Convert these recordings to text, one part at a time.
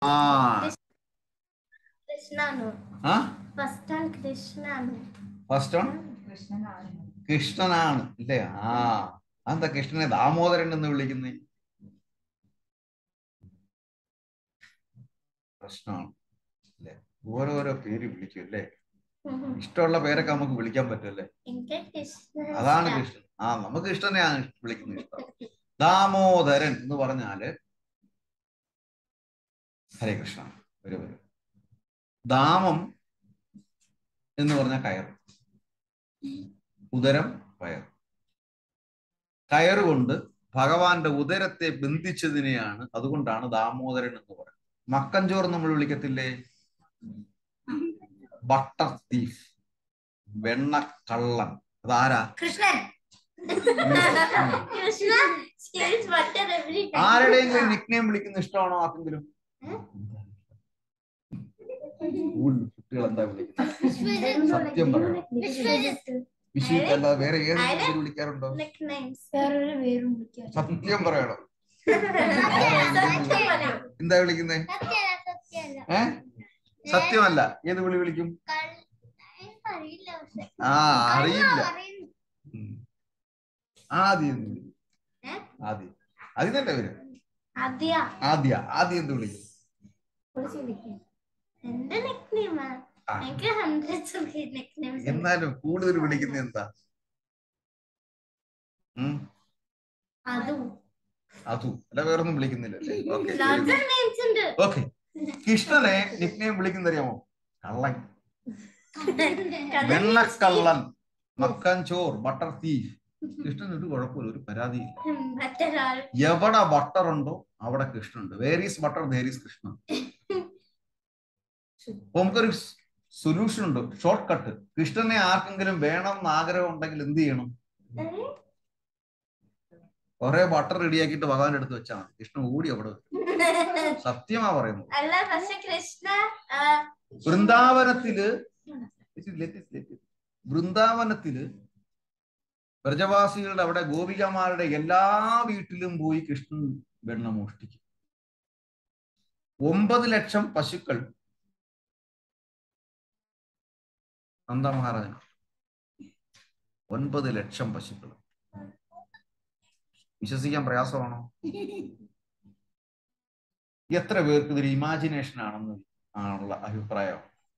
ആ കൃഷ്ണാണു ആ ഫസ്റ്റ് ആണ് കൃഷ്ണാണു ഫസ്റ്റ് ഓൺ കൃഷ്ണനാണ് അല്ലേ ആ അതെന്താ കൃഷ്ണനെ ദാമോദരൻ എന്ന് വിളിക്കുന്നേ പ്രശ്നമാണ് അല്ലേ ഓരോരോ പേര് വിളിക്കും അല്ലേ ഇഷ്ടമുള്ള പേരൊക്കെ നമുക്ക് വിളിക്കാൻ പറ്റും അല്ലേ എനിക്ക് കൃഷ്ണ അതാണ് കൃഷ്ണൻ ആ നമുക്ക് കൃഷ്ണനെയാണ് വിളിക്കുന്നത് ഇഷ്ടം ദാമോദരൻ എന്ന് പറഞ്ഞാല് ഹരേ കൃഷ്ണ ഒരു വരും ദാമം എന്ന് പറഞ്ഞ കയർ ഉദരം കയർ കയറുകൊണ്ട് ഭഗവാന്റെ ഉദരത്തെ ബന്ധിച്ചതിനെയാണ് അതുകൊണ്ടാണ് ദാമോദരൻ എന്ന് പറയുന്നത് മക്കഞ്ചോർ നമ്മൾ വിളിക്കത്തില്ലേ ബട്ടർ തീഫ് വെണ്ണക്കള്ളൻ അതാരാ Krishnan Krishna steals butter every time. ആരുടെയെങ്കിലും നിക്നെയിം വിളിക്കുന്ന ഇഷ്ടമാണോ ആർക്കെങ്കിലും കൂടുതൽ കുട്ടികൾ എന്താ വിളിക്കുന്നത് സത്യം പറയണം വിശ്വജിത്ത്. വിഷുവിക്ക് അല്ലാതെ വേറെ ഏത് പേര് വിളിക്കാറുണ്ടോ Nicknames. വേറൊരു പേരും വിളിക്കാം സത്യം പറയണം സത്യം പറയൂ. എന്താ വിളിക്കുന്നേ ഏ സത്യമല്ല ഏത് വിളി വിളിക്കും ആ അറിയില്ല ഉം. ആദ്യം എന്ത് വിളിക്കും ഏ? ആദ്യം അതിനല്ലേ പേര് ആദ്യ ആദ്യ ആദ്യം എന്ത് വിളിക്കും എന്റെ നിക്നെയിം ആ. എനിക്ക് ഹൺഡ്രഡ്സ് ഓഫ് നിക്നെയിംസ് എന്നാലും കൂടുതൽ വിളിക്കുന്നത് എന്താ ഉം അതും അതു അല്ല വേറൊന്നും വിളിക്കുന്നില്ല ഓക്കെ ലോട്ട്സ് ഓഫ് നെയിംസ് ഉണ്ട് ഓക്കെ കൃഷ്ണനെ നിക്നെയിം വിളിക്കുന്ന അറിയാമോ കള്ളൻ വെള്ളക്കള്ളൻ മക്കൻ ചോർ ബട്ടർ തീഫ് കൃഷ്ണൻ ഒരു കുഴപ്പമില്ല ഒരു പരാതിയില്ല മറ്റൊരാൾ എവിടെ ബട്ടർ ഉണ്ടോ അവിടെ കൃഷ്ണൻ ഉണ്ട് where is butter there is Krishna അപ്പൊ നമുക്കൊരു സൊല്യൂഷൻ ഉണ്ട് ഷോർട്ട് കട്ട് കൃഷ്ണനെ ആർക്കെങ്കിലും വേണം എന്ന് ആഗ്രഹം ഉണ്ടെങ്കിൽ എന്ത് ചെയ്യണം കുറെ ബട്ടർ റെഡിയാക്കിയിട്ട് ഭഗവാൻ എടുത്ത് വെച്ചാൽ മതി കൃഷ്ണൻ ഓടി അവിടെ വരും. സത്യമാ പറയുന്നത് അല്ല പക്ഷെ കൃഷ്ണ ആ, വൃന്ദാവനത്തില് Let it- let it- let it. വൃന്ദാവനത്തില് വ്രജവാസികളുടെ അവിടെ ഗോപികമാരുടെ എല്ലാ വീട്ടിലും പോയി കൃഷ്ണൻ വെണ്ണ മോഷ്ടിക്കും ഒമ്പത് ലക്ഷം പശുക്കൾ നന്ദ മഹാരാജൻ ഒൻപത് ലക്ഷം പശുക്കൾ വിശ്വസിക്കാൻ പ്രയാസമാണോ എത്ര പേർക്ക് ഇതൊരു ഇമാജിനേഷൻ ആണെന്ന് ആണുള്ള അഭിപ്രായം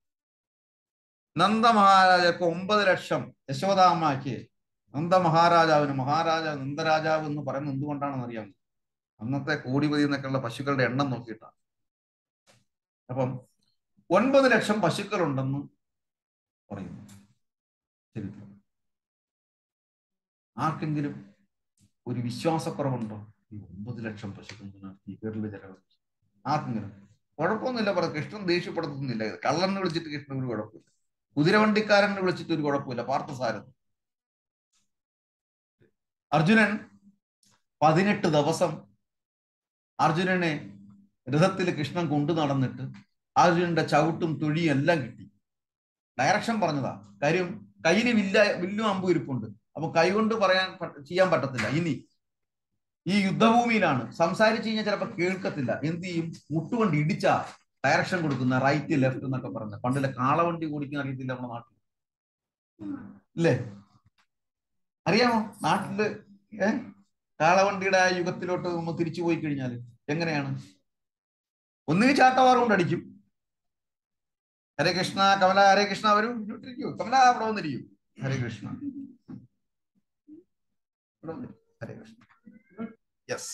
നന്ദ മഹാരാജക്ക് ഒമ്പത് ലക്ഷം യശോദാമ്മയ്ക്ക് നന്ദ മഹാരാജാവിന് മഹാരാജാവ് നന്ദരാജാവ് എന്ന് പറയുന്നത് എന്തുകൊണ്ടാണെന്ന് അറിയാമോ അന്നത്തെ കോടിപതി എന്നൊക്കെയുള്ള പശുക്കളുടെ എണ്ണം നോക്കിയിട്ടാണ് അപ്പം ഒൻപത് ലക്ഷം പശുക്കളുണ്ടെന്ന് പറയുന്നു ചരിത്രം ആർക്കെങ്കിലും ഒരു വിശ്വാസക്കുറവുണ്ടോ ഈ ഒമ്പത് ലക്ഷം പശുക്കൾ ഫിഗറിൽ ചിലവ് ആർക്കെങ്കിലും കുഴപ്പമൊന്നുമില്ല പറ കൃഷ്ണൻ ദേഷ്യപ്പെടുത്തുന്നില്ല കള്ളനെ വിളിച്ചിട്ട് കൃഷ്ണൻ ഒരു കുഴപ്പമില്ല കുതിരവണ്ടിക്കാരനെ വിളിച്ചിട്ട് ഒരു കുഴപ്പമില്ല പാർത്ഥസാരഥി അർജുനൻ പതിനെട്ട് ദിവസം അർജുനനെ രഥത്തിൽ കൃഷ്ണൻ കൊണ്ടു നടന്നിട്ട് അർജുനന്റെ ചവിട്ടും തൊഴിയും എല്ലാം കിട്ടി ഡയറക്ഷൻ പറഞ്ഞതാ കാര്യം കയ്യില് വില്ല വില്ലും അമ്പും ഇരിപ്പുണ്ട് അപ്പൊ കൈകൊണ്ട് പറയാൻ പറ്റ- ചെയ്യാൻ പറ്റത്തില്ല ഇനി ഈ യുദ്ധഭൂമിയിലാണ് സംസാരിച്ചു കഴിഞ്ഞാൽ ചിലപ്പോൾ കേൾക്കത്തില്ല എന്ത് ചെയ്യും മുട്ടുകൊണ്ട് ഇടിച്ച ഡയറക്ഷൻ കൊടുക്കുന്ന റൈറ്റ് ലെഫ്റ്റ് എന്നൊക്കെ പറഞ്ഞ പണ്ടിലെ കാളവണ്ടി ഓടിക്കാൻ അറിയത്തില്ല നമ്മുടെ നാട്ടിൽ ഇല്ലേ അറിയാമോ നാട്ടില് ഏ കാളവണ്ടിയുടെ ആ യുഗത്തിലോട്ട് നമ്മൾ തിരിച്ചു പോയി കഴിഞ്ഞാൽ എങ്ങനെയാണ് ഒന്നുകിൽ ചാട്ടവാറ് കൊണ്ട് അടിക്കും ഹരേ കൃഷ്ണ കമല ഹരേ കൃഷ്ണ വരൂ ഇങ്ങോട്ടിരിക്കൂ കമല അവിടെ വന്നിരിക്കൂ ഹരേ കൃഷ്ണ ഇവിടെ വന്നിരിക്കൂ. ഹരേ കൃഷ്ണ യെസ്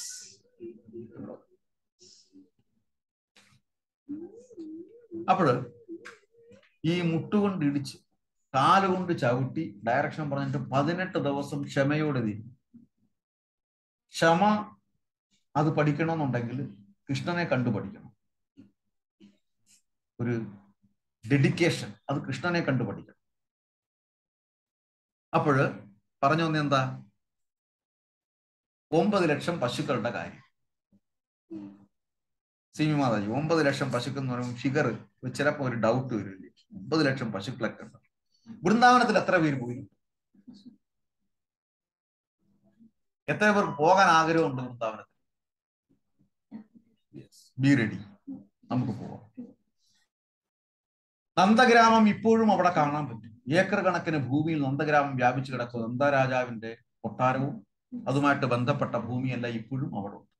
അപ്പോഴ് ഈ മുട്ടുകൊണ്ട് ഇടിച്ച് കാലുകൊണ്ട് ചവിട്ടി ഡയറക്ഷൻ പറഞ്ഞിട്ട് പതിനെട്ട് ദിവസം ക്ഷമയോടെ തിരി ക്ഷമ അത് പഠിക്കണമെന്നുണ്ടെങ്കിൽ കൃഷ്ണനെ കണ്ടു പഠിക്കണം ഒരു ഡെഡിക്കേഷൻ അത് കൃഷ്ണനെ കണ്ടു പഠിക്കണം അപ്പോഴ് പറഞ്ഞു വന്ന എന്താ ഒമ്പത് ലക്ഷം പശുക്കളുടെ കാര്യം സിമി മാതാജി ഒമ്പത് ലക്ഷം പശുക്കൾ എന്ന് പറയുമ്പോൾ ഫിഗർ ചിലപ്പോ ഒരു ഡൗട്ട് വരില്ലേ ഒമ്പത് ലക്ഷം പശുക്കളൊക്കെ ഉണ്ട് വൃന്ദാവനത്തിൽ എത്ര പേര് പോയി എത്ര പേർക്ക് പോകാൻ ആഗ്രഹമുണ്ട് വൃന്ദാവനത്തിൽ ബി റെഡി നമുക്ക് നന്ദഗ്രാമം ഇപ്പോഴും അവിടെ കാണാൻ പറ്റും ഏക്കർ കണക്കിന് ഭൂമിയിൽ നന്ദഗ്രാമം വ്യാപിച്ചു കിടക്കുന്ന നന്ദരാജാവിന്റെ കൊട്ടാരവും അതുമായിട്ട് ബന്ധപ്പെട്ട ഭൂമിയെല്ലാം ഇപ്പോഴും അവിടെ ഉണ്ട്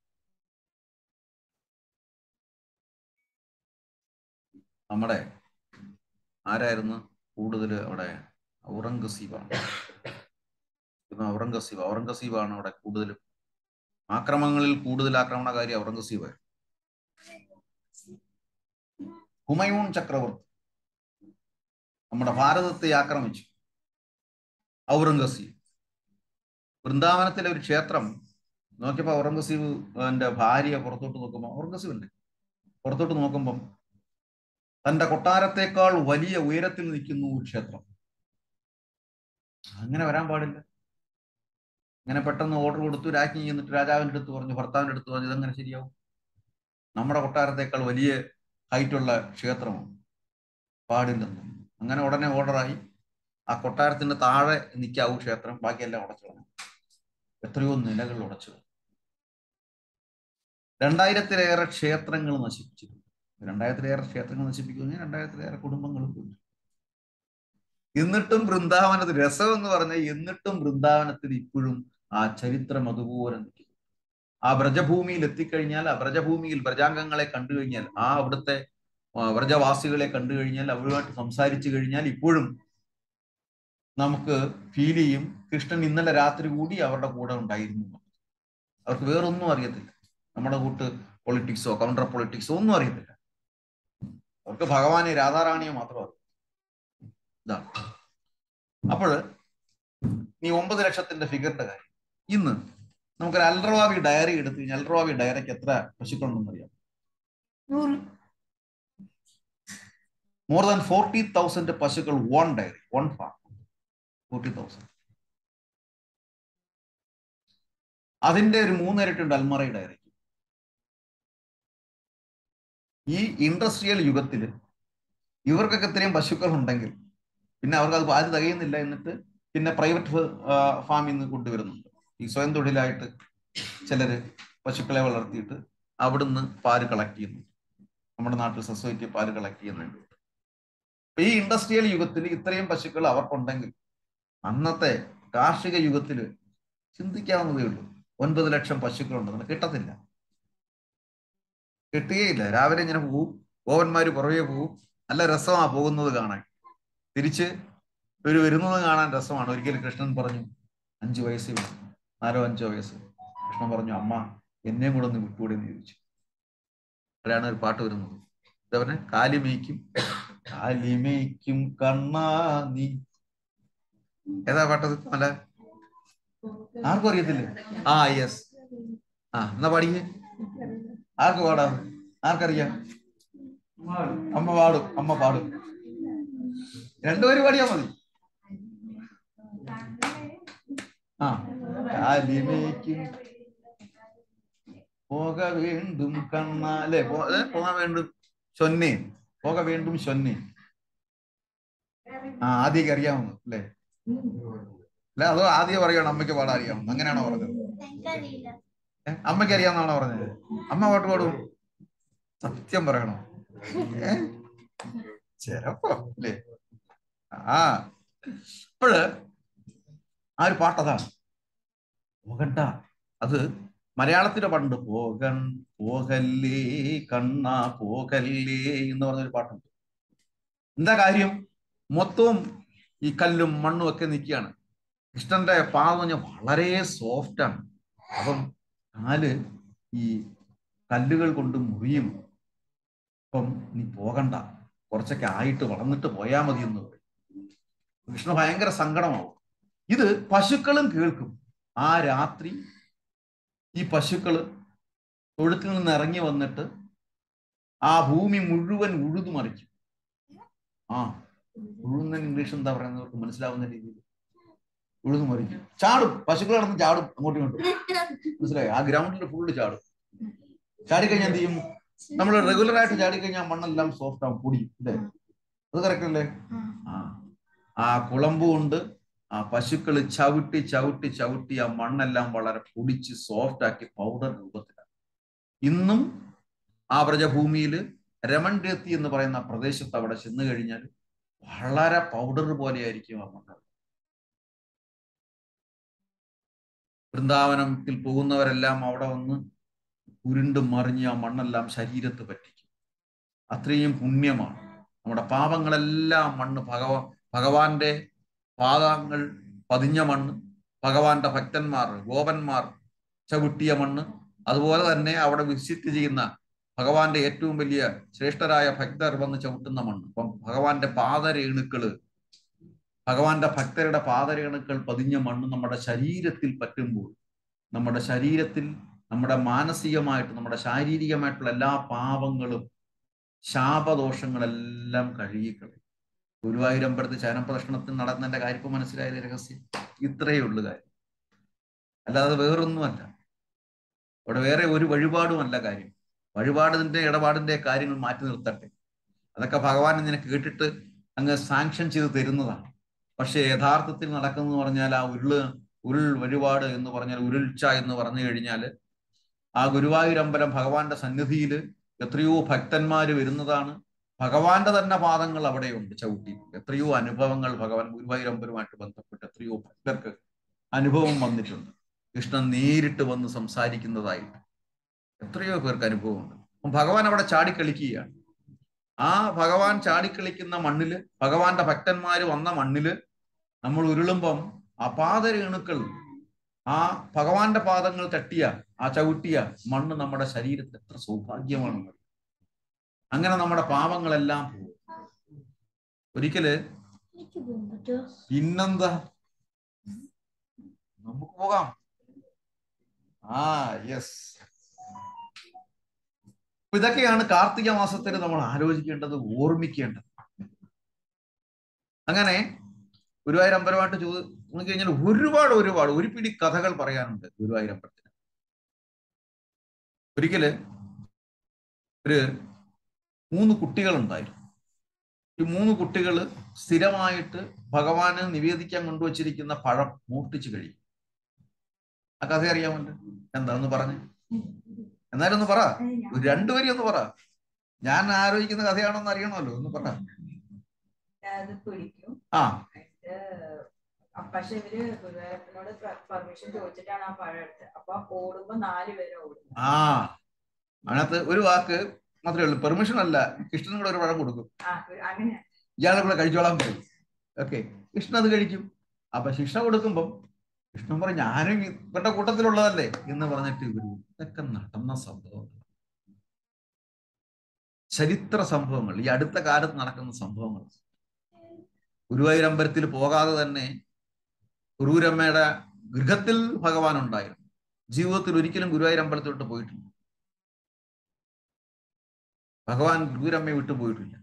നമ്മുടെ ആരായിരുന്നു കൂടുതൽ അവിടെ ഔറംഗസീബാണ് ഇന്ന് ഔറംഗസീബ് ഔറംഗസീബാണ് അവിടെ കൂടുതലും ആക്രമണങ്ങളിൽ കൂടുതൽ ആക്രമണകാരി ഔറംഗസീബ് ഹുമയൂൺ ചക്രവർത്തി നമ്മുടെ ഭാരതത്തെ ആക്രമിച്ചു ഔറംഗസീബ് വൃന്ദാവനത്തിലെ ഒരു ക്ഷേത്രം നോക്കിയപ്പോ ഔറംഗസീബ് എന്റെ ഭാര്യ പുറത്തോട്ട് നോക്കുമ്പോൾ ഔറംഗസീബ് അല്ലേ പുറത്തോട്ട് നോക്കുമ്പം തന്റെ കൊട്ടാരത്തെക്കാൾ വലിയ ഉയരത്തിൽ നിൽക്കുന്നു ഒരു ക്ഷേത്രം അങ്ങനെ വരാൻ പാടില്ല അങ്ങനെ പെട്ടെന്ന് ഓർഡർ കൊടുത്തു രാജ്ഞി എന്നിട്ട് രാജാവിന്റെ അടുത്ത് പറഞ്ഞു ഭർത്താവിന്റെ അടുത്ത് പറഞ്ഞു ഇതെങ്ങനെ ശരിയാവും നമ്മുടെ കൊട്ടാരത്തെക്കാൾ വലിയ ഹൈറ്റുള്ള ക്ഷേത്രമാണ് പാടില്ലെന്നും അങ്ങനെ ഉടനെ ഓർഡറായി ആ കൊട്ടാരത്തിന്റെ താഴെ നിൽക്കാവൂ ക്ഷേത്രം ബാക്കിയെല്ലാം ഉടച്ചു കളഞ്ഞു എത്രയോ നിലകൾ ഉടച്ചു രണ്ടായിരത്തിലേറെ ക്ഷേത്രങ്ങൾ നശിപ്പിച്ചിട്ടുണ്ട് രണ്ടായിരത്തിലേറെ ക്ഷേത്രങ്ങൾ നശിപ്പിക്കുന്നു രണ്ടായിരത്തിലേറെ കുടുംബങ്ങൾ പോയി എന്നിട്ടും വൃന്ദാവനത്തിൽ രസം എന്ന് പറഞ്ഞാൽ എന്നിട്ടും വൃന്ദാവനത്തിൽ ഇപ്പോഴും ആ ചരിത്രം അതുപോലെ നിൽക്കുന്നു ആ വ്രജഭൂമിയിൽ എത്തിക്കഴിഞ്ഞാൽ ആ വ്രജഭൂമിയിൽ വ്രജാംഗങ്ങളെ കണ്ടു കഴിഞ്ഞാൽ ആ അവിടുത്തെ ആ, വ്രജവാസികളെ കണ്ടു കഴിഞ്ഞാൽ അവരുമായിട്ട് സംസാരിച്ചു കഴിഞ്ഞാൽ ഇപ്പോഴും നമുക്ക് ഫീൽ ചെയ്യും കൃഷ്ണൻ ഇന്നലെ രാത്രി കൂടി അവരുടെ കൂടെ ഉണ്ടായിരുന്നു എന്ന്. അവർക്ക് വേറൊന്നും അറിയത്തില്ല നമ്മുടെ കൂട്ട് പൊളിറ്റിക്സോ കൗണ്ടർ പൊളിറ്റിക്സോ ഒന്നും അറിയത്തില്ല അവർക്ക് ഭഗവാനെ രാധാറാണിയോ മാത്രം അറിയാം ഇതാണ് അപ്പോൾ നീ ഒമ്പത് ലക്ഷത്തിന്റെ ഫിഗറിന്റെ കാര്യം ഇന്ന് നമുക്കൊരു അൽറവാവി ഡയറി എടുത്തു കഴിഞ്ഞാൽ അൽറവാവി ഡയറിക്ക് എത്ര പശുക്കളുണ്ടെന്ന് അറിയാം മോർ ദാൻ ഫോർട്ടി തൗസൻഡ് പശുക്കൾ one dairy one farm forty thousand അതിന്റെ ഒരു മൂന്നിരട്ടുണ്ട് അൽമറൈ ഡയറി ഈ ഇൻഡസ്ട്രിയൽ യുഗത്തിൽ ഇവർക്കൊക്കെ ഇത്രയും പശുക്കൾ ഉണ്ടെങ്കിൽ പിന്നെ അവർക്ക് അത് പാല് തികയുന്നില്ല എന്നിട്ട് പിന്നെ പ്രൈവറ്റ് ഫാമിൽ നിന്ന് കൊണ്ടുവരുന്നുണ്ട് ഈ സ്വയം തൊഴിലായിട്ട് ചിലര് പശുക്കളെ വളർത്തിയിട്ട് അവിടുന്ന് പാല് കളക്ട് ചെയ്യുന്നു നമ്മുടെ നാട്ടിൽ സൊസൈറ്റി പാല് കളക്ട് ചെയ്യുന്നുണ്ട് അപ്പൊ ഈ ഇൻഡസ്ട്രിയൽ യുഗത്തിൽ ഇത്രയും പശുക്കൾ അവർക്കുണ്ടെങ്കിൽ അന്നത്തെ കാർഷിക യുഗത്തിൽ ചിന്തിക്കാവുന്നതേ ഉള്ളൂ ഒൻപത് ലക്ഷം പശുക്കളുണ്ട് കിട്ടത്തില്ല കിട്ടുകയില്ല രാവിലെ ഇങ്ങനെ പോവും ഗോവന്മാര് പുറകെ പോവും നല്ല രസമാ പോകുന്നത് കാണാൻ തിരിച്ച് ഒരു വരുന്നത് കാണാൻ രസമാണ് ഒരിക്കൽ കൃഷ്ണൻ പറഞ്ഞു അഞ്ചു വയസ്സിൽ നാലോ അഞ്ചോ വയസ്സ് കൃഷ്ണൻ പറഞ്ഞു അമ്മ എന്നെയും കൂടെ ഒന്ന് വിട്ടുകൂടെ എന്ന് ചോദിച്ചു അവിടെയാണ് ഒരു പാട്ട് വരുന്നത് എന്താ പറഞ്ഞ കാലിമേയ്ക്കും കാലിമേയ്ക്കും കണ്ണാ നീ ഏതാ പാട്ടത് അല്ല ആർക്കും അറിയത്തില്ലേ ആ യെസ് ആ എന്നാ പാടിയേ ആർക്ക് പാടാം ആർക്കറിയാം അമ്മ പാടും അമ്മ പാടും രണ്ടുപേരും പാടിയാ മതി ആ കാലിമേക്കും പോക വേണ്ടും കണ്ണാലെ പോക വേണ്ടും ചൊന്നേ പോക വേണ്ടും ചൊന്നേ ആ ആദ്യമൊക്കെ അറിയാവുന്നു അല്ലേ അല്ല അതോ ആദ്യം പറയണം അമ്മയ്ക്ക് പാടാൻ അറിയാവുന്നു അങ്ങനെയാണോ പറഞ്ഞത് എനിക്കറിയില്ല ഏ? അമ്മയ്ക്ക് അറിയാവുന്നതാണോ പറഞ്ഞത് അമ്മ പാട്ട് പാടും സത്യം പറയണോ ഏ ചിലപ്പോ അല്ലേ ആ അപ്പോഴ് ആ ഒരു പാട്ടതാണ് പോകണ്ട അത് മലയാളത്തിലെ പണ്ട് പോകൻ പോകല്ലേ കണ്ണ പോകല്ലേ എന്ന് പറഞ്ഞൊരു പാട്ടുണ്ട് എന്താ കാര്യം മൊത്തവും ഈ കല്ലും മണ്ണും ഒക്കെ നിൽക്കുകയാണ് കൃഷ്ണന്റെ പാദം പറഞ്ഞാൽ വളരെ സോഫ്റ്റ് ആണ് അപ്പം കാല് ഈ കല്ലുകൾ കൊണ്ട് മുറിയും അപ്പം നീ പോകണ്ട കുറച്ചൊക്കെ ആയിട്ട് വളർന്നിട്ട് പോയാ മതി എന്ന് പറയും കൃഷ്ണ ഭയങ്കര സങ്കടമാവും ഇത് പശുക്കളും കേൾക്കും ആ രാത്രി ഈ പശുക്കള് തൊഴുത്തിൽ നിന്ന് ഇറങ്ങി വന്നിട്ട് ആ ഭൂമി മുഴുവൻ ഉഴുതു മറിക്കും ആ ഉഴുന്ന ഇംഗ്ലീഷ് എന്താ പറയുന്നവർക്ക് മനസ്സിലാവുന്ന രീതിയിൽ ഉഴുതു മറിക്കും ചാടും പശുക്കൾ നടന്ന് ചാടും അങ്ങോട്ടും ഇങ്ങോട്ടും മനസ്സിലായോ ആ ഗ്രൗണ്ടിൽ ഫുള്ള് ചാടും ചാടിക്കഴിഞ്ഞാൽ എന്ത് ചെയ്യും നമ്മൾ റെഗുലർ ആയിട്ട് ചാടിക്കഴിഞ്ഞാൽ മണ്ണെല്ലാം സോഫ്റ്റ് ആവും പൊടിയും അല്ലേ അത് കറക്റ്റ് അല്ലേ ആ ആ കുളമ്പ് കൊണ്ട് ആ പശുക്കൾ ചവിട്ടി ചവിട്ടി ചവിട്ടി ആ മണ്ണെല്ലാം വളരെ പൊടിച്ച് സോഫ്റ്റ് ആക്കി പൗഡർ രൂപത്തിലാണ് ഇന്നും ആ വ്രജഭൂമിയിൽ രമൺ രത്തി എന്ന് പറയുന്ന പ്രദേശത്ത് അവിടെ ചെന്ന് കഴിഞ്ഞാൽ വളരെ പൗഡർ പോലെയായിരിക്കും ആ മണ്ണ് വൃന്ദാവനത്തിൽ പോകുന്നവരെല്ലാം അവിടെ വന്ന് ഉരുണ്ട് മറിഞ്ഞ് ആ മണ്ണെല്ലാം ശരീരത്ത് പറ്റിക്കും അത്രയും പുണ്യമാണ് നമ്മുടെ പാപങ്ങളെല്ലാം മണ്ണ് ഭഗവ ഭഗവാന്റെ പാദങ്ങൾ പതിഞ്ഞ മണ്ണ് ഭഗവാന്റെ ഭക്തന്മാർ ഗോപന്മാർ ചവിട്ടിയ മണ്ണ് അതുപോലെ തന്നെ അവിടെ വിസിറ്റ് ചെയ്യുന്ന ഭഗവാന്റെ ഏറ്റവും വലിയ ശ്രേഷ്ഠരായ ഭക്തർ വന്ന് ചവിട്ടുന്ന മണ്ണ് അപ്പം ഭഗവാന്റെ പാദരേണുക്കള് ഭഗവാന്റെ ഭക്തരുടെ പാദരേണുക്കൾ പതിഞ്ഞ മണ്ണ് നമ്മുടെ ശരീരത്തിൽ പറ്റുമ്പോൾ നമ്മുടെ ശരീരത്തിൽ നമ്മുടെ മാനസികമായിട്ട് നമ്മുടെ ശാരീരികമായിട്ടുള്ള എല്ലാ പാപങ്ങളും ശാപദോഷങ്ങളെല്ലാം കഴുകിക്കളയും ഗുരുവായൂരമ്പലത്ത് ശയനപ്രദർശനത്തിൽ നടന്നതിന്റെ കാര്യം ഇപ്പൊ മനസ്സിലായത് രഹസ്യം ഇത്രയേ ഉള്ളു കാര്യം അല്ലാതെ വേറൊന്നുമല്ല അവിടെ വേറെ ഒരു വഴിപാടുമല്ല കാര്യം വഴിപാടിന്റെ ഇടപാടിന്റെ കാര്യങ്ങൾ മാറ്റി നിർത്തട്ടെ അതൊക്കെ ഭഗവാൻ നിനക്ക് കേട്ടിട്ട് അങ്ങ് സാങ്ഷൻ ചെയ്ത് തരുന്നതാണ് പക്ഷെ യഥാർത്ഥത്തിൽ നടക്കുന്നത് പറഞ്ഞാൽ ആ ഉരുള് ഉരുൾ വഴിപാട് എന്ന് പറഞ്ഞാൽ ഉരുൾച്ച എന്ന് പറഞ്ഞു കഴിഞ്ഞാൽ ആ ഗുരുവായൂരമ്പലം ഭഗവാന്റെ സന്നിധിയിൽ എത്രയോ ഭക്തന്മാര് വരുന്നതാണ് ഭഗവാന്റെ തന്നെ പാദങ്ങൾ അവിടെയുണ്ട് ചവിട്ടി എത്രയോ അനുഭവങ്ങൾ ഭഗവാൻ ഗുരുവായൂരമ്പലുമായിട്ട് ബന്ധപ്പെട്ട് എത്രയോ ഭക്തർക്ക് അനുഭവം വന്നിട്ടുണ്ട് കൃഷ്ണൻ നേരിട്ട് വന്ന് സംസാരിക്കുന്നതായിട്ട് എത്രയോ പേർക്ക് അനുഭവമുണ്ട് അപ്പം ഭഗവാൻ അവിടെ ചാടിക്കളിക്കുകയാണ് ആ ഭഗവാൻ ചാടിക്കളിക്കുന്ന മണ്ണില് ഭഗവാന്റെ ഭക്തന്മാര് വന്ന മണ്ണില് നമ്മൾ ഉരുളുമ്പം ആ പാദരേണുക്കൾ ആ ഭഗവാന്റെ പാദങ്ങൾ തട്ടിയ ആ ചവിട്ടിയ മണ്ണ് നമ്മുടെ ശരീരത്തിൽ എത്ര സൗഭാഗ്യമാണ് അങ്ങനെ നമ്മുടെ പാപങ്ങളെല്ലാം പോകും ഒരിക്കല് എനിക്ക് പോകാൻ പറ്റുമോ പിന്നെന്താ നമുക്ക് പോകാം ആ യെസ് ഇതൊക്കെയാണ് കാർത്തിക മാസത്തിൽ നമ്മൾ ആലോചിക്കേണ്ടത് ഓർമ്മിക്കേണ്ടത് അങ്ങനെ ഗുരുവായൂർ അമ്പലമായിട്ട് ചോദി നോക്കി കഴിഞ്ഞാൽ ഒരുപാട് ഒരുപാട് ഒരു പിടി കഥകൾ പറയാനുണ്ട് ഗുരുവായൂർ അമ്പലത്തിന് ഒരിക്കല് ഒരു മൂന്ന് കുട്ടികളുണ്ടായിരുന്നു ഈ മൂന്ന് കുട്ടികൾ സ്ഥിരമായിട്ട് ഭഗവാന് നിവേദിക്കാൻ കൊണ്ടുവച്ചിരിക്കുന്ന പഴം മൂർത്തിച്ചു കഴിയും ആ കഥ അറിയാമല്ലോ എന്താന്ന് പറഞ്ഞ് എന്നാലും ഒന്ന് പറ ഒരു രണ്ടുപേരും ഒന്ന് പറ ഞാൻ ആലോചിക്കുന്ന കഥയാണോന്ന് അറിയണമല്ലോ ഒന്ന് പറ അത് പിടിക്കും ആ എന്നിട്ട് അ- പക്ഷെ ഇവര് ഗുരുവായൂരപ്പനോട് പെർമിഷൻ ചോദിച്ചിട്ടാണ് ആ പഴം എടുത്തത് അപ്പൊ ഓടുമ്പോ നാല് പേര് ഓടും ആ അതിനകത്ത് ഒരു വാക്ക് മാത്രമേ ഉള്ളൂ പെർമിഷൻ അല്ല കൃഷ്ണൻ കൂടെ ഒരു പഴം കൊടുക്കും ആ അങ്ങനെ ഇയാളെ കൂടെ കഴിച്ചോളാൻ പറയും ഓക്കെ കൃഷ്ണൻ അത് കഴിക്കും അപ്പൊ ശിക്ഷ കൊടുക്കുമ്പം കൃഷ്ണൻ പറയും ഞാനും ഇവരുടെ കൂട്ടത്തിലുള്ളതല്ലേ എന്ന് പറഞ്ഞിട്ട് ഇവര് ഇതൊക്കെ നടന്ന സംഭവം ചരിത്ര സംഭവങ്ങൾ ഈ അടുത്ത കാലത്ത് നടക്കുന്ന സംഭവങ്ങൾ ഗുരുവായൂർ അമ്പലത്തിൽ പോകാതെ തന്നെ ഗുരുരമ്മയുടെ ഗൃഹത്തിൽ ഭഗവാൻ ഉണ്ടായിരുന്നു ജീവിതത്തിൽ ഒരിക്കലും ഗുരുവായൂർ അമ്പലത്തിലോട്ട് പോയിട്ടില്ല ഭഗവാൻ ഗുരുരമ്മയെ വിട്ടു പോയിട്ടില്ല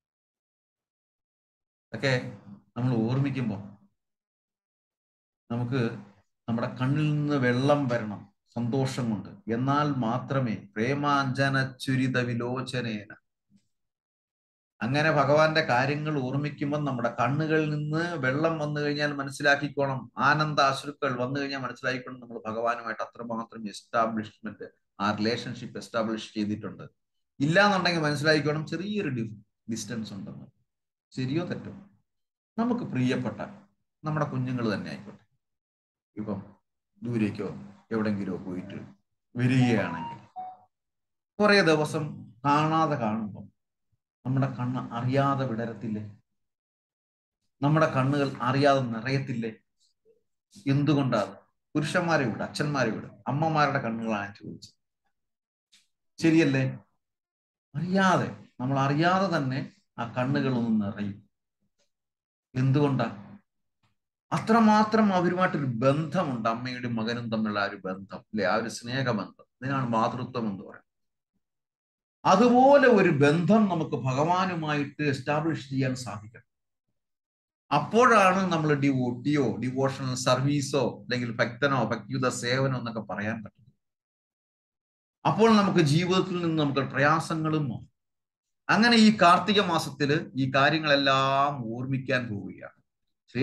ഒക്കെ നമ്മൾ ഓർമ്മിക്കുമ്പോൾ നമുക്ക് നമ്മുടെ കണ്ണിൽ നിന്ന് വെള്ളം വരണം സന്തോഷം കൊണ്ട് എന്നാൽ മാത്രമേ പ്രേമാഞ്ജന ചുരിത വിലോചനേന അങ്ങനെ ഭഗവാന്റെ കാര്യങ്ങൾ ഓർമ്മിക്കുമ്പോൾ നമ്മുടെ കണ്ണുകളിൽ നിന്ന് വെള്ളം വന്നു കഴിഞ്ഞാൽ മനസ്സിലാക്കിക്കോണം ആനന്ദ അശ്രുക്കൾ വന്നു കഴിഞ്ഞാൽ മനസ്സിലാക്കിക്കണം നമ്മൾ ഭഗവാനുമായിട്ട് അത്രമാത്രം എസ്റ്റാബ്ലിഷ്മെന്റ് ആ റിലേഷൻഷിപ്പ് എസ്റ്റാബ്ലിഷ് ചെയ്തിട്ടുണ്ട് ഇല്ല എന്നുണ്ടെങ്കിൽ മനസ്സിലാക്കിക്കോണം ചെറിയൊരു ഡിസ്റ്റൻസ് ഉണ്ടെന്ന് ശരിയോ തെറ്റോ നമുക്ക് പ്രിയപ്പെട്ട നമ്മുടെ കുഞ്ഞുങ്ങൾ തന്നെ ആയിക്കോട്ടെ ഇപ്പം ദൂരേക്കോ എവിടെങ്കിലോ പോയിട്ട് വരികയാണെങ്കിൽ കുറെ ദിവസം കാണാതെ കാണുമ്പോൾ നമ്മുടെ കണ്ണ് അറിയാതെ വിടരത്തില്ലേ നമ്മുടെ കണ്ണുകൾ അറിയാതെ നിറയത്തില്ലേ എന്തുകൊണ്ടാണ് പുരുഷന്മാരെ വിടും അച്ഛന്മാരെ വിടും അമ്മമാരുടെ കണ്ണുകളാണ് ചോദിച്ചത് ശരിയല്ലേ അറിയാതെ നമ്മൾ അറിയാതെ തന്നെ ആ കണ്ണുകൾ ഒന്ന് നിറയും എന്തുകൊണ്ടാ അത്രമാത്രം അവരുമായിട്ടൊരു ബന്ധമുണ്ട് അമ്മയുടെ മകനും തമ്മിലുള്ള ആ ഒരു ബന്ധം അല്ലെ ആ ഒരു സ്നേഹബന്ധം ഇതിനാണ് മാതൃത്വം എന്ന് പറയുന്നത് അതുപോലെ ഒരു ബന്ധം നമുക്ക് ഭഗവാനുമായിട്ട് എസ്റ്റാബ്ലിഷ് ചെയ്യാൻ സാധിക്കണം അപ്പോഴാണ് നമ്മൾ ഡിവോട്ടിയോ ഡിവോഷണൽ സർവീസോ അല്ലെങ്കിൽ ഭക്തനോ ഭക്തിയുത സേവനോ എന്നൊക്കെ പറയാൻ പറ്റുന്നത് അപ്പോൾ നമുക്ക് ജീവിതത്തിൽ നിന്ന് നമുക്ക് പ്രയാസങ്ങളും മാറും. അങ്ങനെ ഈ കാർത്തിക മാസത്തില് ഈ കാര്യങ്ങളെല്ലാം ഓർമ്മിക്കാൻ പോവുകയാണ്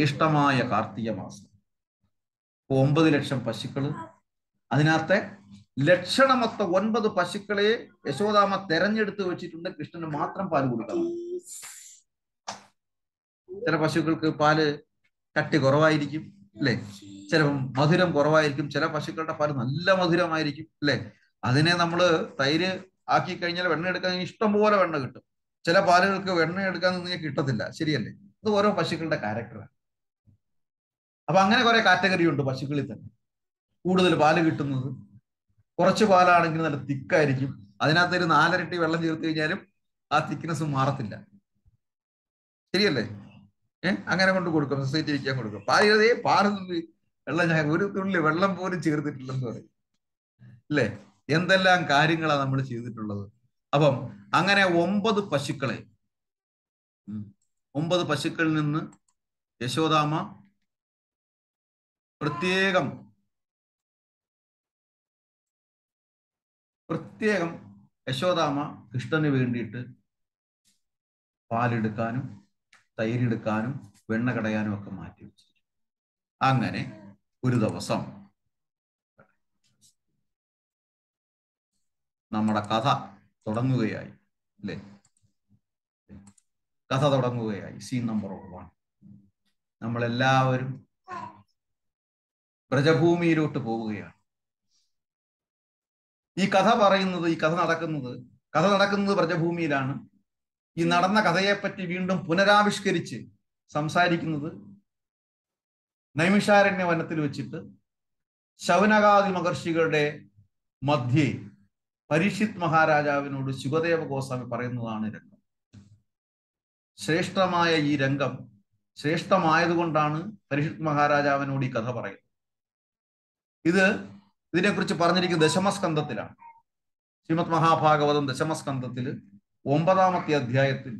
ശ്രേഷ്ഠമായ കാർത്തിക മാസം ഇപ്പൊ ഒമ്പത് ലക്ഷം പശുക്കള് അതിനകത്തെ ലക്ഷണമൊത്ത ഒൻപത് പശുക്കളെ യശോദാമ തെരഞ്ഞെടുത്ത് വെച്ചിട്ടുണ്ട് കൃഷ്ണന് മാത്രം പാല് കൊടുക്കണം ചില പശുക്കൾക്ക് പാല് കട്ടി കുറവായിരിക്കും അല്ലേ ചിലപ്പം മധുരം കുറവായിരിക്കും ചില പശുക്കളുടെ പാല് നല്ല മധുരമായിരിക്കും അല്ലേ അതിനെ നമ്മൾ തൈര് ആക്കി കഴിഞ്ഞാൽ വെണ്ണ എടുക്കാൻ ഇഷ്ടം പോലെ വെണ്ണ കിട്ടും ചില പാലുകൾക്ക് വെണ്ണ എടുക്കാൻ നിങ്ങൾക്ക് കിട്ടത്തില്ല ശരിയല്ലേ അത് ഓരോ പശുക്കളുടെ ക്യാരക്ടറാണ് അപ്പൊ അങ്ങനെ കുറെ കാറ്റഗറി ഉണ്ട് പശുക്കളിൽ തന്നെ കൂടുതൽ പാല് കിട്ടുന്നത് കുറച്ച് പാലാണെങ്കിൽ നല്ല തിക്കായിരിക്കും അതിനകത്ത് ഒരു നാലരട്ടി വെള്ളം ചേർത്ത് കഴിഞ്ഞാലും ആ തിക്നെസ് മാറത്തില്ല ശരിയല്ലേ ഏഹ് അങ്ങനെ കൊണ്ട് കൊടുക്കും സൊസൈറ്റി വയ്ക്കാൻ കൊടുക്കും പാലിയതേ പാറുന്നുണ്ട് വെള്ളം ഞാൻ ഒരു തുള്ളി വെള്ളം പോലും ചേർത്തിട്ടില്ലെന്ന് പറയും അല്ലേ എന്തെല്ലാം കാര്യങ്ങളാണ് നമ്മൾ ചെയ്തിട്ടുള്ളത് അപ്പം അങ്ങനെ ഒമ്പത് പശുക്കളെ ഉം, ഒമ്പത് പശുക്കളിൽ നിന്ന് യശോദാമ പ്രത്യേകം പ്രത്യേകം യശോദാമ കൃഷ്ണന് വേണ്ടിയിട്ട് പാലെടുക്കാനും തൈരെടുക്കാനും വെണ്ണ കടയാനും ഒക്കെ മാറ്റി വെച്ചു അങ്ങനെ ഒരു ദിവസം നമ്മുടെ കഥ തുടങ്ങുകയായി അല്ലേ കഥ തുടങ്ങുകയായി സീൻ നമ്പർ വൺ നമ്മളെല്ലാവരും ബ്രജഭൂമിയിലോട്ട് പോവുകയാണ് ഈ കഥ പറയുന്നത് ഈ കഥ നടക്കുന്നത് കഥ നടക്കുന്നത് ബ്രജഭൂമിയിലാണ് ഈ നടന്ന കഥയെപ്പറ്റി വീണ്ടും പുനരാവിഷ്കരിച്ച് സംസാരിക്കുന്നത് നൈമിഷാരണ്യ വനത്തിൽ വെച്ചിട്ട് ശൗനകാദി മഹർഷികളുടെ മധ്യേ പരീക്ഷിത് മഹാരാജാവിനോട് ശുഭദേവ ഗോസ്വാമി പറയുന്നതാണ് ഈ രംഗം ശ്രേഷ്ഠമായ ഈ രംഗം ശ്രേഷ്ഠമായതുകൊണ്ടാണ് പരീക്ഷിത് മഹാരാജാവിനോട് ഈ കഥ പറയുന്നത് ഇത് ഇതിനെക്കുറിച്ച് പറഞ്ഞിരിക്കുന്നത് ദശമസ്കന്ധത്തിലാണ് ശ്രീമദ് മഹാഭാഗവതം ദശമസ്കന്ധത്തിൽ ഒമ്പതാമത്തെ അധ്യായത്തിൽ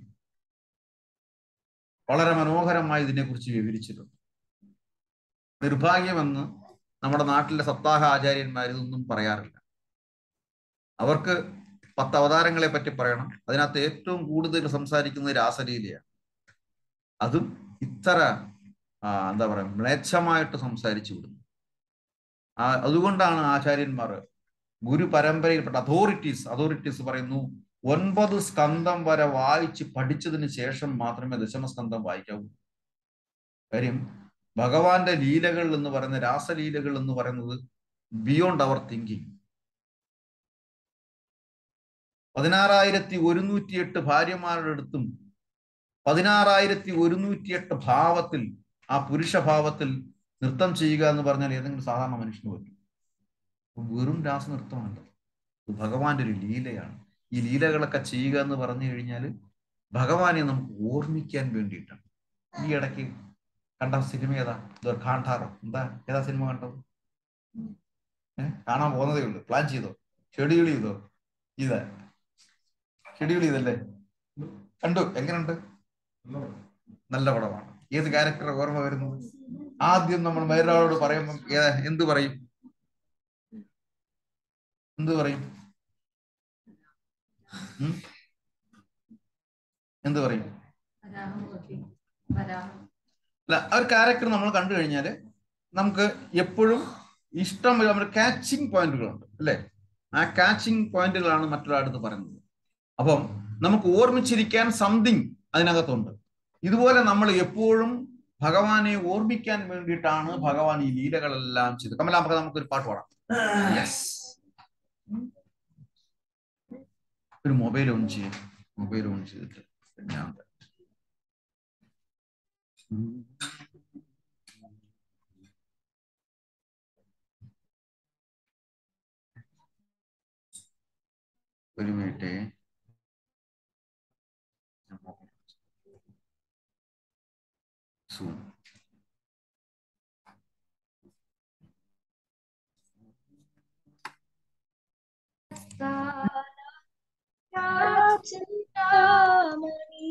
വളരെ മനോഹരമായി ഇതിനെക്കുറിച്ച് വിവരിച്ചിട്ടുണ്ട് നിർഭാഗ്യമെന്ന് നമ്മുടെ നാട്ടിലെ സപ്താഹ ആചാര്യന്മാർ ഇതൊന്നും പറയാറില്ല അവർക്ക് പത്ത് അവതാരങ്ങളെ പറ്റി പറയണം അതിനകത്ത് ഏറ്റവും കൂടുതൽ സംസാരിക്കുന്നത് രാസലീലയാണ് അതും ഇത്ര ആ, എന്താ പറയാ മ്ലേച്ഛമായിട്ട് സംസാരിച്ചു വിടുന്നു ആ അതുകൊണ്ടാണ് ആചാര്യന്മാർ ഗുരു പരമ്പരയിൽപ്പെട്ട അതോറിറ്റീസ് അതോറിറ്റീസ് പറയുന്നു ഒൻപത് സ്കന്ധം വരെ വായിച്ച് പഠിച്ചതിന് ശേഷം മാത്രമേ ദശമസ്കന്ധം വായിക്കാവൂ കാര്യം ഭഗവാന്റെ ലീലകൾ എന്ന് പറയുന്ന രാസലീലകൾ എന്ന് പറയുന്നത് ബിയോണ്ട് അവർ തിങ്കിങ് പതിനാറായിരത്തി ഒരുന്നൂറ്റിയെട്ട് ഭാര്യമാരുടെ അടുത്തും പതിനാറായിരത്തി ഒരുന്നൂറ്റിയെട്ട് ഭാവത്തിൽ ആ പുരുഷ ഭാവത്തിൽ നൃത്തം ചെയ്യുക എന്ന് പറഞ്ഞാൽ ഏതെങ്കിലും സാധാരണ മനുഷ്യന് പറ്റും അപ്പൊ വെറും രാസനൃത്തമല്ല ഇത് ഭഗവാന്റെ ഒരു ലീലയാണ് ഈ ലീലകളൊക്കെ ചെയ്യുക എന്ന് പറഞ്ഞു കഴിഞ്ഞാൽ ഭഗവാനെ നമുക്ക് ഓർമ്മിക്കാൻ വേണ്ടിയിട്ടാണ് ഈ ഇടയ്ക്ക് കണ്ട സിനിമ ഏതാ ഇതൊരു കാണ്ടാറോ എന്താ ഏതാ സിനിമ കണ്ടത് ഏഹ് കാണാൻ പോകുന്നതേ ഉള്ളൂ പ്ലാൻ ചെയ്തോ ഷെഡ്യൂൾ ചെയ്തോ ഇതാ ഷെഡ്യൂൾ ചെയ്തല്ലേ കണ്ടു എങ്ങനെയുണ്ട് നല്ല പടമാണ് ഏത് ക്യാരക്ടർ ഓർമ്മ വരുന്നത് ആദ്യം നമ്മൾ വേറൊരാളോട് പറയുമ്പോൾ ഏതാ എന്ത് പറയും എന്ത് പറയും ഉം? എന്ത് പറയും അല്ല ആ ഒരു ക്യാരക്ടർ നമ്മൾ കണ്ടു കഴിഞ്ഞാല് നമുക്ക് എപ്പോഴും ഇഷ്ടം നമ്മുടെ കാച്ചിങ് പോയിന്റുകളുണ്ട് അല്ലെ ആ കാച്ചിങ് പോയിന്റുകളാണ് മറ്റൊരാടുത്ത് പറയുന്നത് അപ്പം നമുക്ക് ഓർമ്മിച്ചിരിക്കാൻ സംതിങ് അതിനകത്തുണ്ട് ഇതുപോലെ നമ്മൾ എപ്പോഴും ഭഗവാനെ ഓർമ്മിക്കാൻ വേണ്ടിയിട്ടാണ് ഭഗവാൻ ഈ ലീലകളെല്ലാം ചെയ്തത് കമലാമ്പക നമുക്കൊരു പാട്ട് പാടാം യെസ് ഒരു മൊബൈൽ ഓൺ ചെയ്യും മൊബൈൽ ഓൺ ചെയ്തിട്ട് ഞാൻ ഒരു മിനിറ്റ് സൂം ചിന്താമണി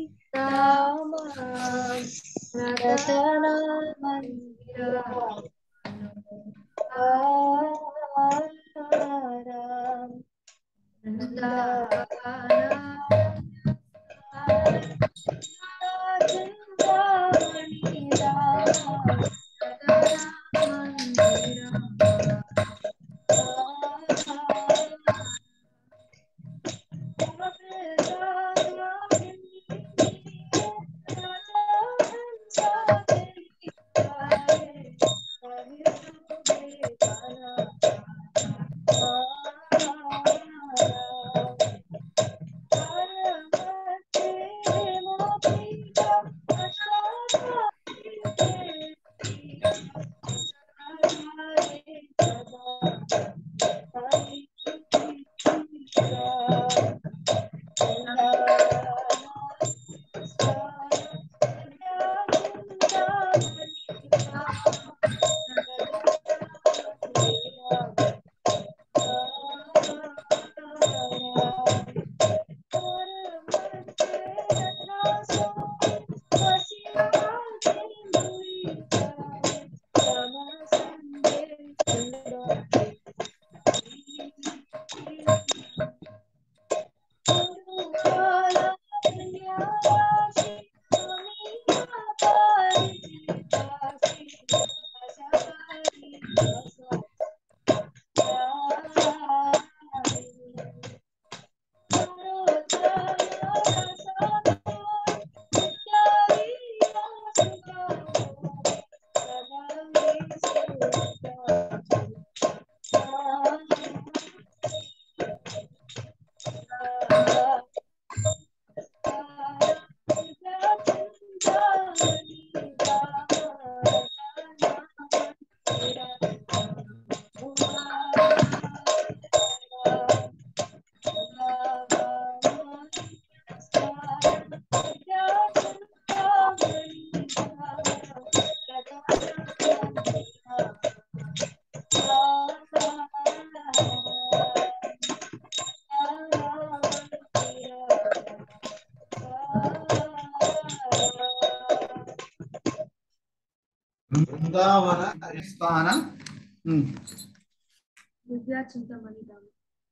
വൃന്ദാവന സ്ഥാന ഉം. दिव्या चिंतामणि धाम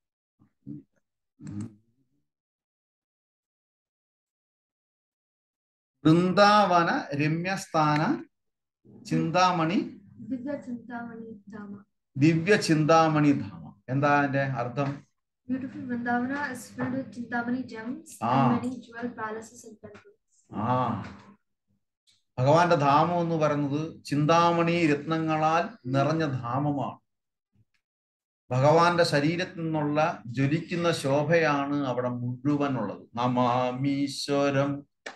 വൃന്ദാവന രമ്യസ്ഥാന ചിന്താമണി दिव्या चिंतामणि धाम ദിവ്യ ചിന്താമണി ധാമ എന്താ അതിന്റെ അർത്ഥം Beautiful Vrindavana is filled with Chintamani gems Ah. and many jewel palaces and temples. ആ ഭഗവാന്റെ ധാമം എന്ന് പറയുന്നത് ചിന്താമണി രത്നങ്ങളാൽ നിറഞ്ഞ ധാമമാണ് ഭഗവാന്റെ ശരീരത്തിൽ നിന്നുള്ള ജ്വലിക്കുന്ന ശോഭയാണ് അവിടെ മുഴുവൻ ഉള്ളത് നമാമീശ്വരം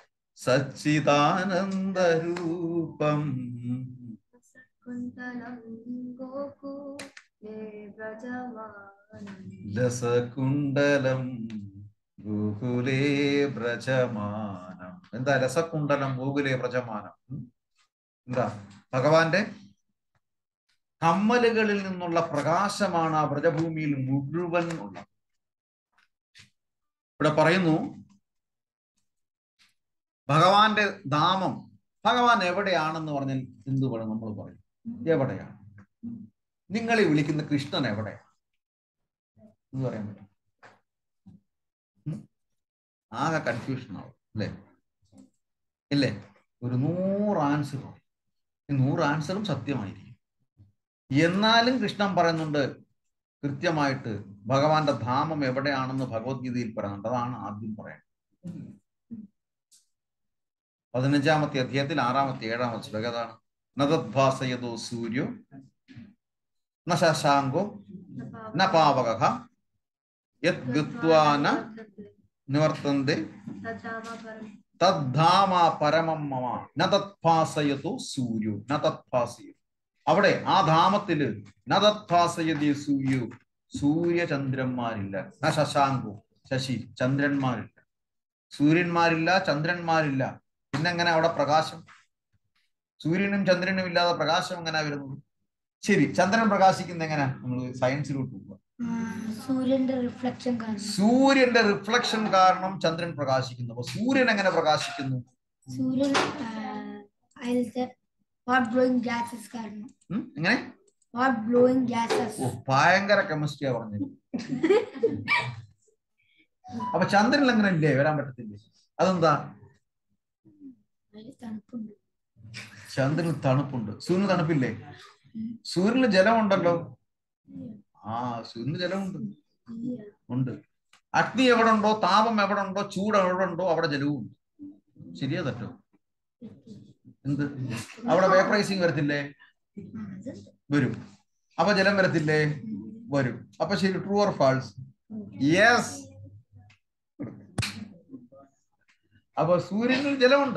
സച്ചിദാനന്ദരൂപം Kuntalam Gokule Brajamanam രസകുണ്ടലം ഗോകുലേ വ്രജമാനം എന്താ രസകുണ്ടലം ഗോകുലേ വ്രജമാനം ഉം? എന്താ ഭഗവാന്റെ കമ്മലുകളിൽ നിന്നുള്ള പ്രകാശമാണ് ആ വ്രജഭൂമിയിൽ മുഴുവൻ ഉള്ളത് ഇവിടെ പറയുന്നു ഭഗവാന്റെ ധാമം ഭഗവാൻ എവിടെയാണെന്ന് പറഞ്ഞാൽ എന്ത് പറയും നമ്മൾ പറയും എവിടെയാണ് നിങ്ങളെ വിളിക്കുന്ന കൃഷ്ണൻ എവിടെയാണ് എന്ന് പറയാൻ പറ്റും ഉം? ആകെ കൺഫ്യൂഷൻ ആവും അല്ലേ ഇല്ലേ ഒരു നൂറ് ആൻസർ ഈ നൂറ് ആൻസറും സത്യമായിരിക്കും എന്നാലും കൃഷ്ണൻ പറയുന്നുണ്ട് കൃത്യമായിട്ട് ഭഗവാന്റെ ധാമം എവിടെയാണെന്ന് ഭഗവത്ഗീതയിൽ പറയുന്നുണ്ട് അതാണ് ആദ്യം പറയുന്നത് പതിനഞ്ചാമത്തെ അധ്യായത്തിൽ ആറാമത്തെ ഏഴാമത്തെ ശ്ലോകം ഏതാണ് നതദ്ഭാസയതോ സൂര്യോ ന ശശാങ്കോ ന പാവക യത് ഗത്വാന നിവർത്തന്തെ Tadama Param തദ്ധാമ പരമം മമ ന തത്ഭാസയതു സൂര്യോ ന തത്ഭാസയ അവിടെ ആ ധാമത്തില് ന തത്ഭാസയതി സൂര്യോ സൂര്യചന്ദ്രന്മാരില്ല ന ശശാങ്കോ ശശി ചന്ദ്രന്മാരില്ല സൂര്യന്മാരില്ല ചന്ദ്രന്മാരില്ല പിന്നെങ്ങനെ അവിടെ പ്രകാശം സൂര്യനും ചന്ദ്രനും ഇല്ലാതെ പ്രകാശം എങ്ങനെ വരുന്നത് ശരി ചന്ദ്രൻ പ്രകാശിക്കുന്ന എങ്ങനെ നമ്മൾ സയൻസിലോട്ട് പോകുക സൂര്യന്റെ റിഫ്ലക്ഷൻ കാരണം സൂര്യന്റെ റിഫ്ലക്ഷൻ കാരണം ചന്ദ്രൻ പ്രകാശിക്കുന്നു അപ്പൊ സൂര്യൻ എങ്ങനെ പ്രകാശിക്കുന്നു സൂര്യൻ അതിലത്തെ ഹോട്ട് ബ്ലോയിങ് ഗ്യാസസ് കാരണം ഉം? എങ്ങനെ ഹോട്ട് ബ്ലോയിങ് ഗ്യാസസ് ഓ ഭയങ്കര കെമിസ്ട്രിയാ പറഞ്ഞത് അപ്പൊ ചന്ദ്രനിൽ അങ്ങനെ ഇല്ലേ വരാൻ പറ്റത്തില്ലേ അതെന്താ അതിൽ തണുപ്പുണ്ട് ചന്ദ്രന് തണുപ്പുണ്ട് സൂര്യന് തണുപ്പില്ലേ സൂര്യന് ജലമുണ്ടല്ലോ ആ സൂര്യന് ജലമുണ്ട് ഇല്ല. ഉണ്ട് അഗ്നി എവിടെ ഉണ്ടോ താപം എവിടെ ഉണ്ടോ ചൂട് എവിടെ ഉണ്ടോ അവിടെ ജലവും ഉണ്ട് ശരിയാ തെറ്റോ എന്ത് അവിടെ വേപ്പറൈസിങ് വരത്തില്ലേ ആ, അതുണ്ട്. വരും അപ്പൊ ജലം വരത്തില്ലേ വരും അപ്പൊ ശരി ട്രൂ ഓർ ഫാൾസ് യെസ് അപ്പൊ സൂര്യനിൽ ജലമുണ്ട്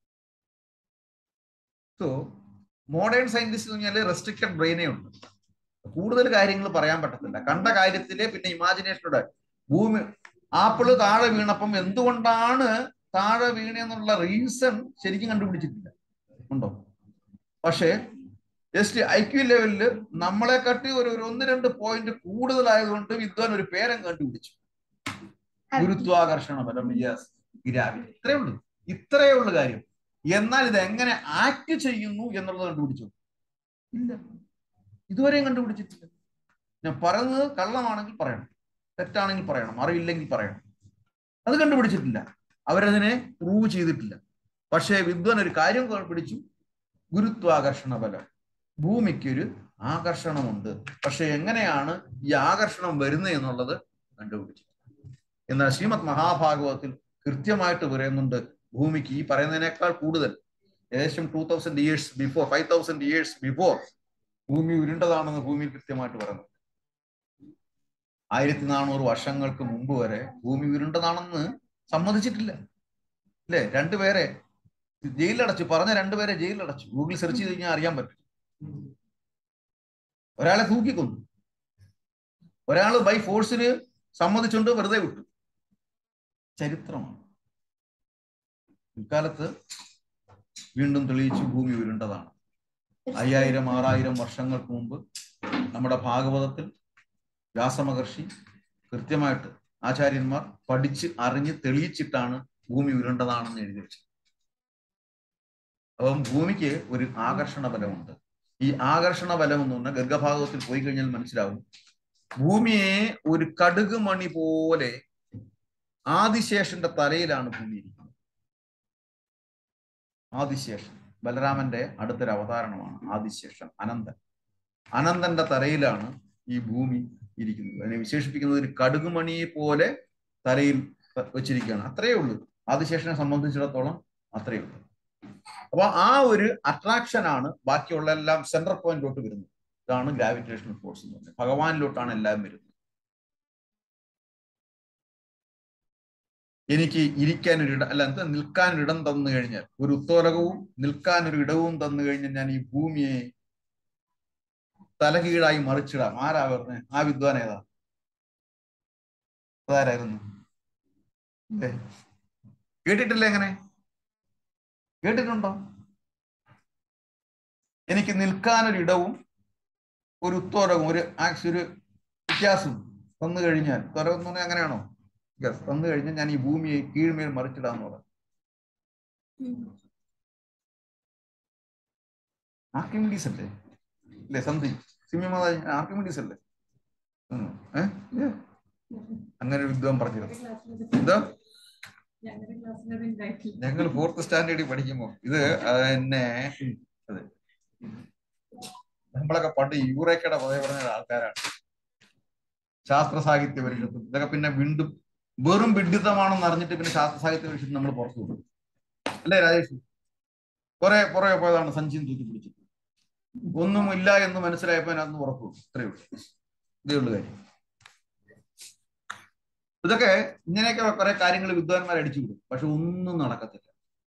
സോ മോഡേൺ സയന്റിസ്റ്റ് എന്ന് പറഞ്ഞാൽ റെസ്ട്രിക്റ്റഡ് ബ്രെയിനേ ഉണ്ട് കൂടുതൽ കാര്യങ്ങൾ പറയാൻ പറ്റത്തില്ല കണ്ട കാര്യത്തിലെ പിന്നെ ഇമാജിനേഷനോടെ ഭൂമി ആപ്പിള് താഴെ വീണപ്പം എന്തുകൊണ്ടാണ് താഴെ വീണെന്നുള്ള റീസൺ ശരിക്കും കണ്ടുപിടിച്ചിട്ടില്ല ഉണ്ടോ പക്ഷേ ജസ്റ്റ് ഐ ക്യു ലെവലില് നമ്മളെ കാട്ടി ഒരു ഒരു ഒന്ന് രണ്ട് പോയിന്റ് കൂടുതലായതുകൊണ്ട് വിദ്വാൻ ഒരു പേരം കണ്ടുപിടിച്ചു ഗുരുത്വാകർഷണ ബലം യെസ് ഗ്രാവിറ്റി ഇത്രയേ ഉള്ളൂ ഇത്രയേ ഉള്ളൂ കാര്യം എന്നാൽ ഇത് എങ്ങനെ ആക്ട് ചെയ്യുന്നു എന്നുള്ളത് കണ്ടുപിടിച്ചു ഇല്ല ഇതുവരെയും കണ്ടുപിടിച്ചിട്ടില്ല ഞാൻ പറയുന്നത് കള്ളമാണെങ്കിൽ പറയണം തെറ്റാണെങ്കിൽ പറയണം അറിവില്ലെങ്കിൽ പറയണം അത് കണ്ടുപിടിച്ചിട്ടില്ല അവരതിനെ പ്രൂവ് ചെയ്തിട്ടില്ല പക്ഷേ വിദ്വാൻ ഒരു കാര്യം പിടിച്ചു ഗുരുത്വാകർഷണ ബലം ഭൂമിക്കൊരു ആകർഷണമുണ്ട് പക്ഷെ എങ്ങനെയാണ് ഈ ആകർഷണം വരുന്നത് എന്നുള്ളത് കണ്ടുപിടിച്ചു എന്നാൽ ശ്രീമദ് മഹാഭാഗവതത്തിൽ കൃത്യമായിട്ട് പറയുന്നുണ്ട് ഭൂമിക്ക് ഈ പറയുന്നതിനേക്കാൾ കൂടുതൽ ഏകദേശം two thousand years before five thousand years before ഭൂമി ഉരുണ്ടതാണെന്ന് ഭൂമിയിൽ കൃത്യമായിട്ട് പറയുന്നു ആയിരത്തി നാനൂറ് വർഷങ്ങൾക്ക് മുമ്പ് വരെ ഭൂമി ഉരുണ്ടതാണെന്ന് സമ്മതിച്ചിട്ടില്ല അല്ലേ രണ്ടുപേരെ ജയിലിലടച്ചു പറഞ്ഞ രണ്ടുപേരെ ജയിലിലടച്ചു ഗൂഗിൾ സെർച്ച് ചെയ്ത് കഴിഞ്ഞാൽ അറിയാൻ പറ്റും ഒരാളെ തൂക്കിക്കൊന്നു ഒരാള് ബൈ ഫോഴ്സിന് സമ്മതിച്ചുകൊണ്ട് വെറുതെ വിട്ടു ചരിത്രമാണ് ഇക്കാലത്ത് വീണ്ടും തെളിയിച്ചു ഭൂമി ഉരുണ്ടതാണ് അയ്യായിരം ആറായിരം വർഷങ്ങൾക്ക് മുമ്പ് നമ്മുടെ ഭാഗവതത്തിൽ വ്യാസമഹർഷി കൃത്യമായിട്ട് ആചാര്യന്മാർ പഠിച്ച് അറിഞ്ഞ് തെളിയിച്ചിട്ടാണ് ഭൂമി ഉരുണ്ടതാണെന്ന് എഴുതി വെച്ചത് അപ്പം ഭൂമിക്ക് ഒരു ആകർഷണ ബലമുണ്ട് ഈ ആകർഷണ ബലം എന്ന് പറഞ്ഞാൽ ഗർഗഭാഗവത്തിൽ പോയി കഴിഞ്ഞാൽ മനസ്സിലാവും ഭൂമിയെ ഒരു കടുക് മണി പോലെ ആദിശേഷന്റെ തലയിലാണ് ഭൂമി ഇരിക്കുന്നത് ആദിശേഷൻ ബലരാമന്റെ അടുത്തൊരു അവതാരണമാണ് ആദിശേഷൻ അനന്തൻ അനന്തന്റെ തലയിലാണ് ഈ ഭൂമി ഇരിക്കുന്നത് അതിനെ വിശേഷിപ്പിക്കുന്നത് ഒരു കടുകുമണിയെ പോലെ തലയിൽ വെച്ചിരിക്കുകയാണ് അത്രയേ ഉള്ളൂ ആദിശേഷനെ സംബന്ധിച്ചിടത്തോളം അത്രയേ ഉള്ളൂ അപ്പൊ ആ ഒരു അട്രാക്ഷൻ ആണ് ബാക്കിയുള്ള എല്ലാം സെൻട്രൽ പോയിന്റിലോട്ട് വരുന്നത് ഇതാണ് ഗ്രാവിറ്റേഷണൽ ഫോഴ്സ് എന്ന് പറയുന്നത് ഭഗവാനിലോട്ടാണ് എല്ലാം വരുന്നത് എനിക്ക് ഇരിക്കാൻ ഒരു ഇടം അല്ല എന്താ നിൽക്കാൻ ഒരു ഇടം തന്നു കഴിഞ്ഞാൽ ഒരു ഉത്തോലകവും നിൽക്കാൻ ഒരു ഇടവും തന്നു കഴിഞ്ഞാൽ ഞാൻ ഈ ഭൂമിയെ തലകീഴായി മറിച്ചിടാം ആരാ പറഞ്ഞത് ആ വിദ്വാൻ ഏതാ അതാരായിരുന്നു ഏ? കേട്ടിട്ടില്ലേ എങ്ങനെ കേട്ടിട്ടുണ്ടോ എനിക്ക് നിൽക്കാനൊരു ഇടവും ഒരു ഉത്തോരവും ഒരു ആക്സ് ഒരു വ്യത്യാസവും തന്നു കഴിഞ്ഞാൽ ഉത്തോരകം എന്ന് പറഞ്ഞാൽ അങ്ങനെയാണോ യെസ് തന്നു കഴിഞ്ഞാൽ ഞാൻ ഈ ഭൂമിയെ കീഴ്മേൽ മറിച്ചിടാന്ന് പറഞ്ഞു ആർക്കിമിഡീസ് അല്ലേ അല്ലേ സംതിങ് സിമിമാതാജി ആർക്കിമിഡീസ് അല്ലേ ഉം. ഏ? ഏ? അങ്ങനെ ഒരു വിദ്വാൻ പറഞ്ഞിരുന്നു എന്താ ഞങ്ങളുടെ ക്ലാസ്സിൽ അത് ഉണ്ടായിട്ടില്ല ഞങ്ങൾ ഫോർത്ത് സ്റ്റാൻഡേർഡിൽ പഠിക്കുമ്പോ ഇത് എന്നെ അതെ നമ്മളൊക്കെ പണ്ട് യൂറേക്കയുടെ പതേ പറഞ്ഞ ആൾക്കാരാണ് ശാസ്ത്ര സാഹിത്യ പരിഷത്തും ഇതൊക്കെ പിന്നെ വീണ്ടും വെറും വിഡിത്തമാണെന്ന് അറിഞ്ഞിട്ട് പിന്നെ ശാസ്ത്ര സാഹിത്യ പരിഷത്ത് നമ്മൾ പുറത്തു വിടും അല്ലേ രാജേഷ് കുറെ പുറകെ പോയതാണ് സഞ്ചിയും തൂക്കി പിടിച്ചിട്ട് ഒന്നുമില്ല എന്ന് മനസ്സിലായപ്പോ അതിനകത്ത് പുറത്തു വിടും ഇത്രയേ ഉള്ളൂ ഇതേ ഉള്ളു കാര്യം ഇതൊക്കെ ഇങ്ങനെയൊക്കെ കുറെ കാര്യങ്ങൾ വിദ്വാൻമാർ അടിച്ചു വിടും പക്ഷെ ഒന്നും നടക്കത്തില്ല